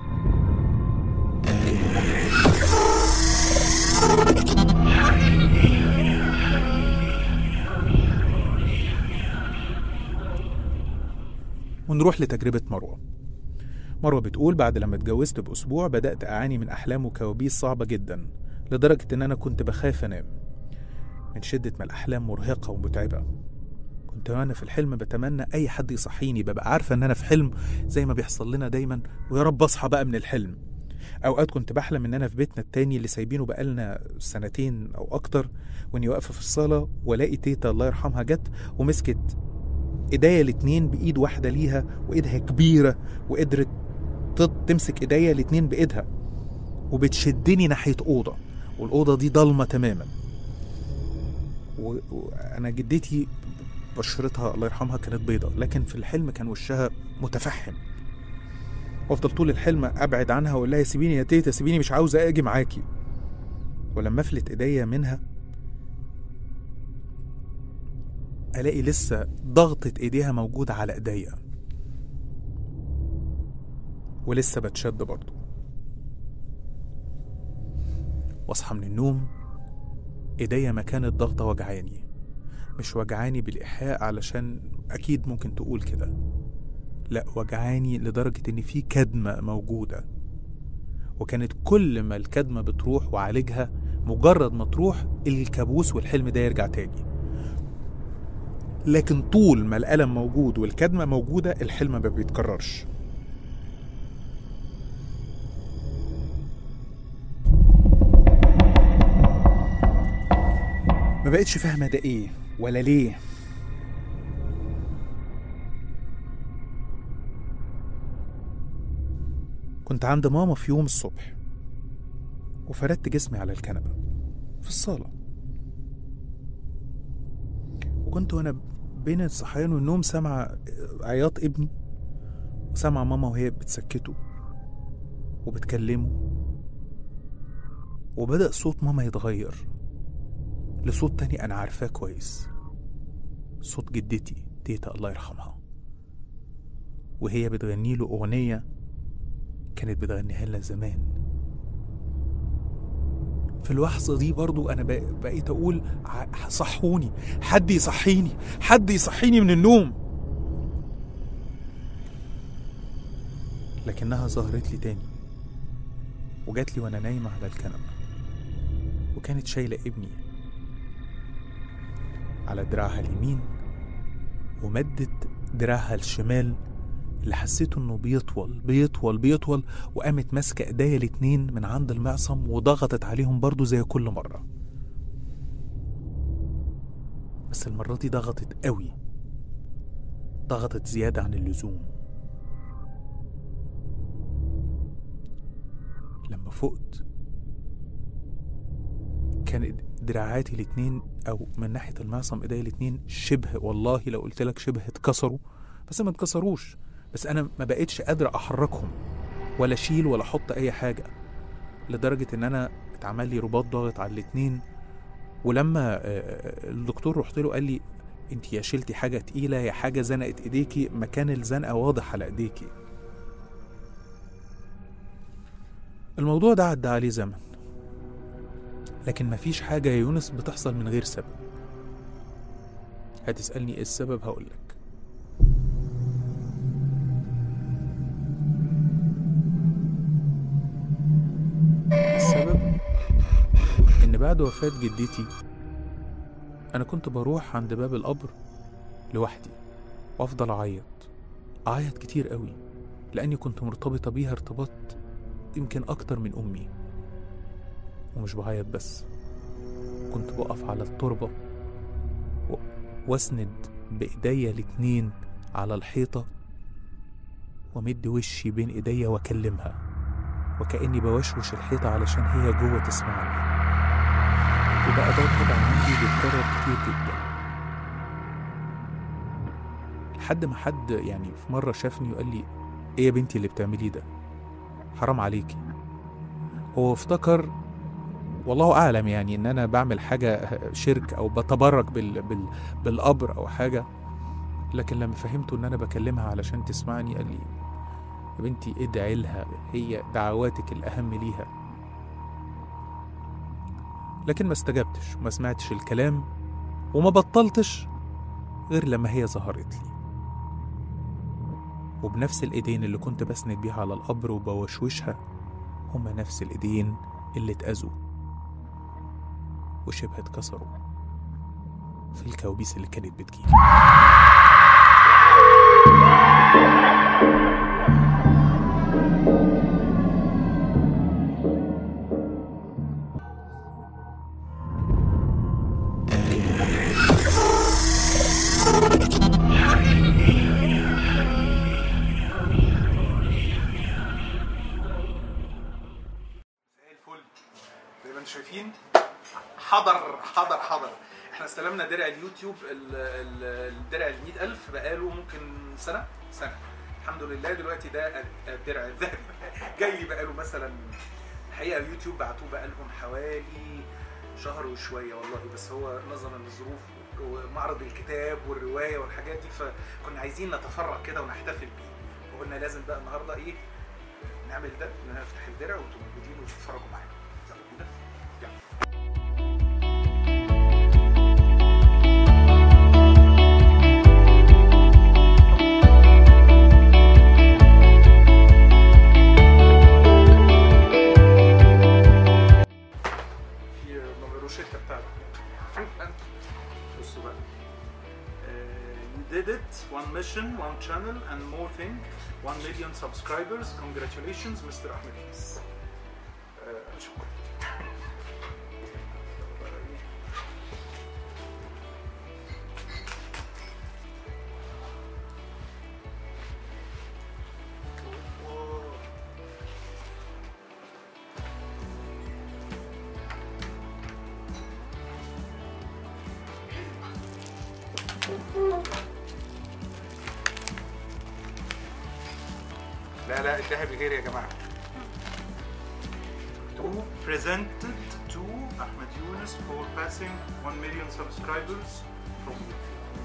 [SPEAKER 1] ونروح لتجربة مروة مروة بتقول بعد لما اتجوزت بأسبوع بدأت أعاني من أحلام وكوابيس صعبة جدا لدرجة إن أنا كنت بخاف أنام من شدة ما الأحلام مرهقة ومتعبة كنت وأنا في الحلم بتمنى أي حد يصحيني ببقى عارفة إن أنا في حلم زي ما بيحصل لنا دايما ويا رب أصحى بقى من الحلم أوقات كنت بحلم إن أنا في بيتنا التاني اللي سايبينه بقالنا سنتين أو أكتر وإني واقفة في الصالة وألاقي تيتا الله يرحمها جت ومسكت ايديا الاتنين بايد واحده ليها وايدها كبيره وقدرت تط- تمسك ايديا الاتنين بايدها وبتشدني ناحيه اوضه والاوضه دي ضلمه تماما و- وانا جدتي بشرتها الله يرحمها كانت بيضة لكن في الحلم كان وشها متفحم وافضل طول الحلم ابعد عنها واقول لها سيبيني يا تيتا سيبيني مش عاوزه اجي معاكي ولما افلت ايديا منها الاقي لسه ضغطة ايديها موجودة على ايديا ولسه بتشد برضه واصحى من النوم ايديا مكان الضغطة وجعاني مش وجعاني بالإيحاء علشان أكيد ممكن تقول كده لا وجعاني لدرجة إن في كدمة موجودة وكانت كل ما الكدمة بتروح وعالجها مجرد ما تروح الكابوس والحلم ده يرجع تاني لكن طول ما الألم موجود والكدمة موجودة الحلم ما بيتكررش ما بقتش فاهمة ده ايه ولا ليه كنت عند ماما في يوم الصبح وفردت جسمي على الكنبة في الصالة وكنت وانا بين الصحيان والنوم سامع عياط ابني وسامع ماما وهي بتسكته وبتكلمه وبدأ صوت ماما يتغير لصوت تاني أنا عارفاه كويس صوت جدتي تيتا الله يرحمها وهي بتغني له أغنية كانت بتغنيها لنا زمان في اللحظة دي برضو أنا بق- بقيت أقول ع- صحوني حد يصحيني حد يصحيني من النوم لكنها ظهرت لي تاني وجات لي وأنا نايمة على الكنبة وكانت شايلة ابني على دراعها اليمين ومدت دراعها الشمال اللي حسيته انه بيطول بيطول بيطول وقامت ماسكه ايديا الاتنين من عند المعصم وضغطت عليهم برضو زي كل مره بس المره دي ضغطت قوي ضغطت زياده عن اللزوم لما فقت كان دراعاتي الاتنين او من ناحيه المعصم ايديا الاتنين شبه والله لو قلت لك شبه اتكسروا بس ما اتكسروش بس انا ما بقتش قادر احركهم ولا اشيل ولا احط اي حاجه لدرجه ان انا اتعمل لي رباط ضاغط على الاتنين ولما آه، آه، الدكتور رحت له قال لي انت يا شلتي حاجه تقيله يا حاجه زنقت ايديكي مكان الزنقه واضح على ايديكي الموضوع ده عدى عليه زمن لكن مفيش حاجه يا يونس بتحصل من غير سبب هتسالني ايه السبب هقولك السبب إن بعد وفاة جدتي أنا كنت بروح عند باب القبر لوحدي وأفضل أعيط أعيط كتير قوي لأني كنت مرتبطة بيها ارتباط يمكن أكتر من أمي ومش بعيط بس كنت بقف على التربة و... واسند بإيديا الاتنين على الحيطة ومد وشي بين إيديا وأكلمها وكأني بوشوش الحيطة علشان هي جوه تسمعني وبقى ده طبعا عندي بيتكرر كتير جدا لحد ما حد يعني في مرة شافني وقال لي ايه يا بنتي اللي بتعمليه ده حرام عليكي هو افتكر والله اعلم يعني ان انا بعمل حاجة شرك او بتبرك بال... بال... بالقبر او حاجة لكن لما فهمته ان انا بكلمها علشان تسمعني قال لي يا بنتي ادعي لها هي دعواتك الأهم ليها لكن ما استجبتش وما سمعتش الكلام وما بطلتش غير لما هي ظهرت لي وبنفس الإيدين اللي كنت بسند بيها على القبر وبوشوشها هما نفس الإيدين اللي اتأذوا وشبه اتكسروا في الكوابيس اللي كانت بتجيلي زي الفل زي ما انتم شايفين حضر حضر حضر احنا استلمنا درع اليوتيوب ال- ال- الدرع ال 100000 بقاله ممكن سنه سنه الحمد لله دلوقتي ده الدرع الذهبي جاي لي بقاله مثلا الحقيقه اليوتيوب بعتوه بقالهم حوالي شهر وشويه والله بس هو نظرا للظروف ومعرض الكتاب والروايه والحاجات دي فكنا عايزين نتفرغ كده ونحتفل بيه وقلنا لازم بقى النهارده ايه نعمل ده نفتح الدرع وانتم موجودين وتتفرجوا معانا يلا بينا يلا في الروشته بتاعته بصوا بقى you did it one mission one channel and more thing 1 million subscribers congratulations Mr. Ahmed Yunus آه، شكرا لا لا الذهبي غير يا جماعه to presented to Ahmed Yunus for passing 1 million subscribers from you.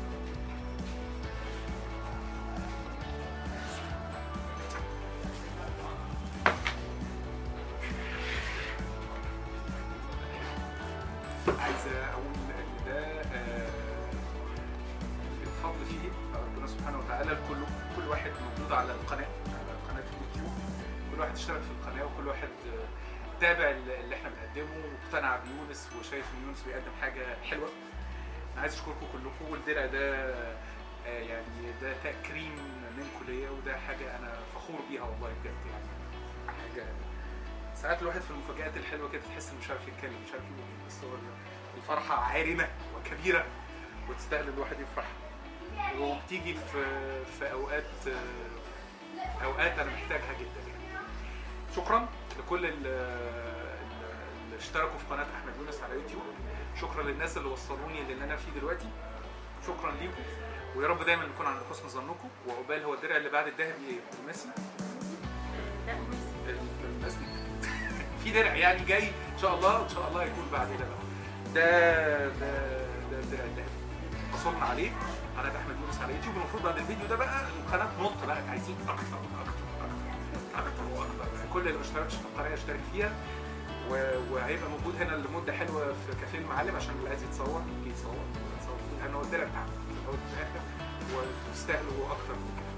[SPEAKER 1] عايز اقول ان ده آه، الفضل فيه ربنا سبحانه وتعالى لكل كل واحد موجود على القناه على قناه اليوتيوب كل واحد اشترك في القناه وكل واحد آه، تابع اللي احنا بنقدمه واقتنع بيونس وشايف ان يونس بيقدم حاجه حلوه انا عايز اشكركم كلكم والدرع ده آه، يعني ده تكريم منكم ليا وده حاجه انا فخور بيها والله بجد يعني حاجه ساعات الواحد في المفاجآت الحلوه كده تحس انه مش عارف يتكلم مش عارف يقول إيه، بس هو الفرحه عارمه وكبيره وتستاهل الواحد يفرح وبتيجي في في اوقات آه، اوقات انا محتاجها جدا يعني شكرا لكل ال- ال- اللي اشتركوا في قناه احمد يونس على يوتيوب شكرا للناس اللي وصلوني للي انا فيه دلوقتي شكرا ليكم ويا رب دايما نكون عند حسن ظنكم وعقبال هو الدرع اللي بعد الذهبي ايه؟ الماسي
[SPEAKER 3] لا بس
[SPEAKER 1] الماسي في درع يعني جاي ان شاء الله ان شاء الله يكون بعد ده بقى ده ده ده الدرع الذهبي وصلنا عليه قناه احمد يونس على يوتيوب المفروض بعد الفيديو ده بقى القناه تنط بقى عايزين اكتر واكتر واكتر اكتر واكتر كل اللي ما اشتركش في القناه يشترك فيها و- وهيبقى موجود هنا لمده حلوه في كافيه المعلم عشان اللي عايز يتصور يجي يتصور يتصور لان هو الدرع بتاعنا هو في الاخر وتستاهلوا اكتر من كده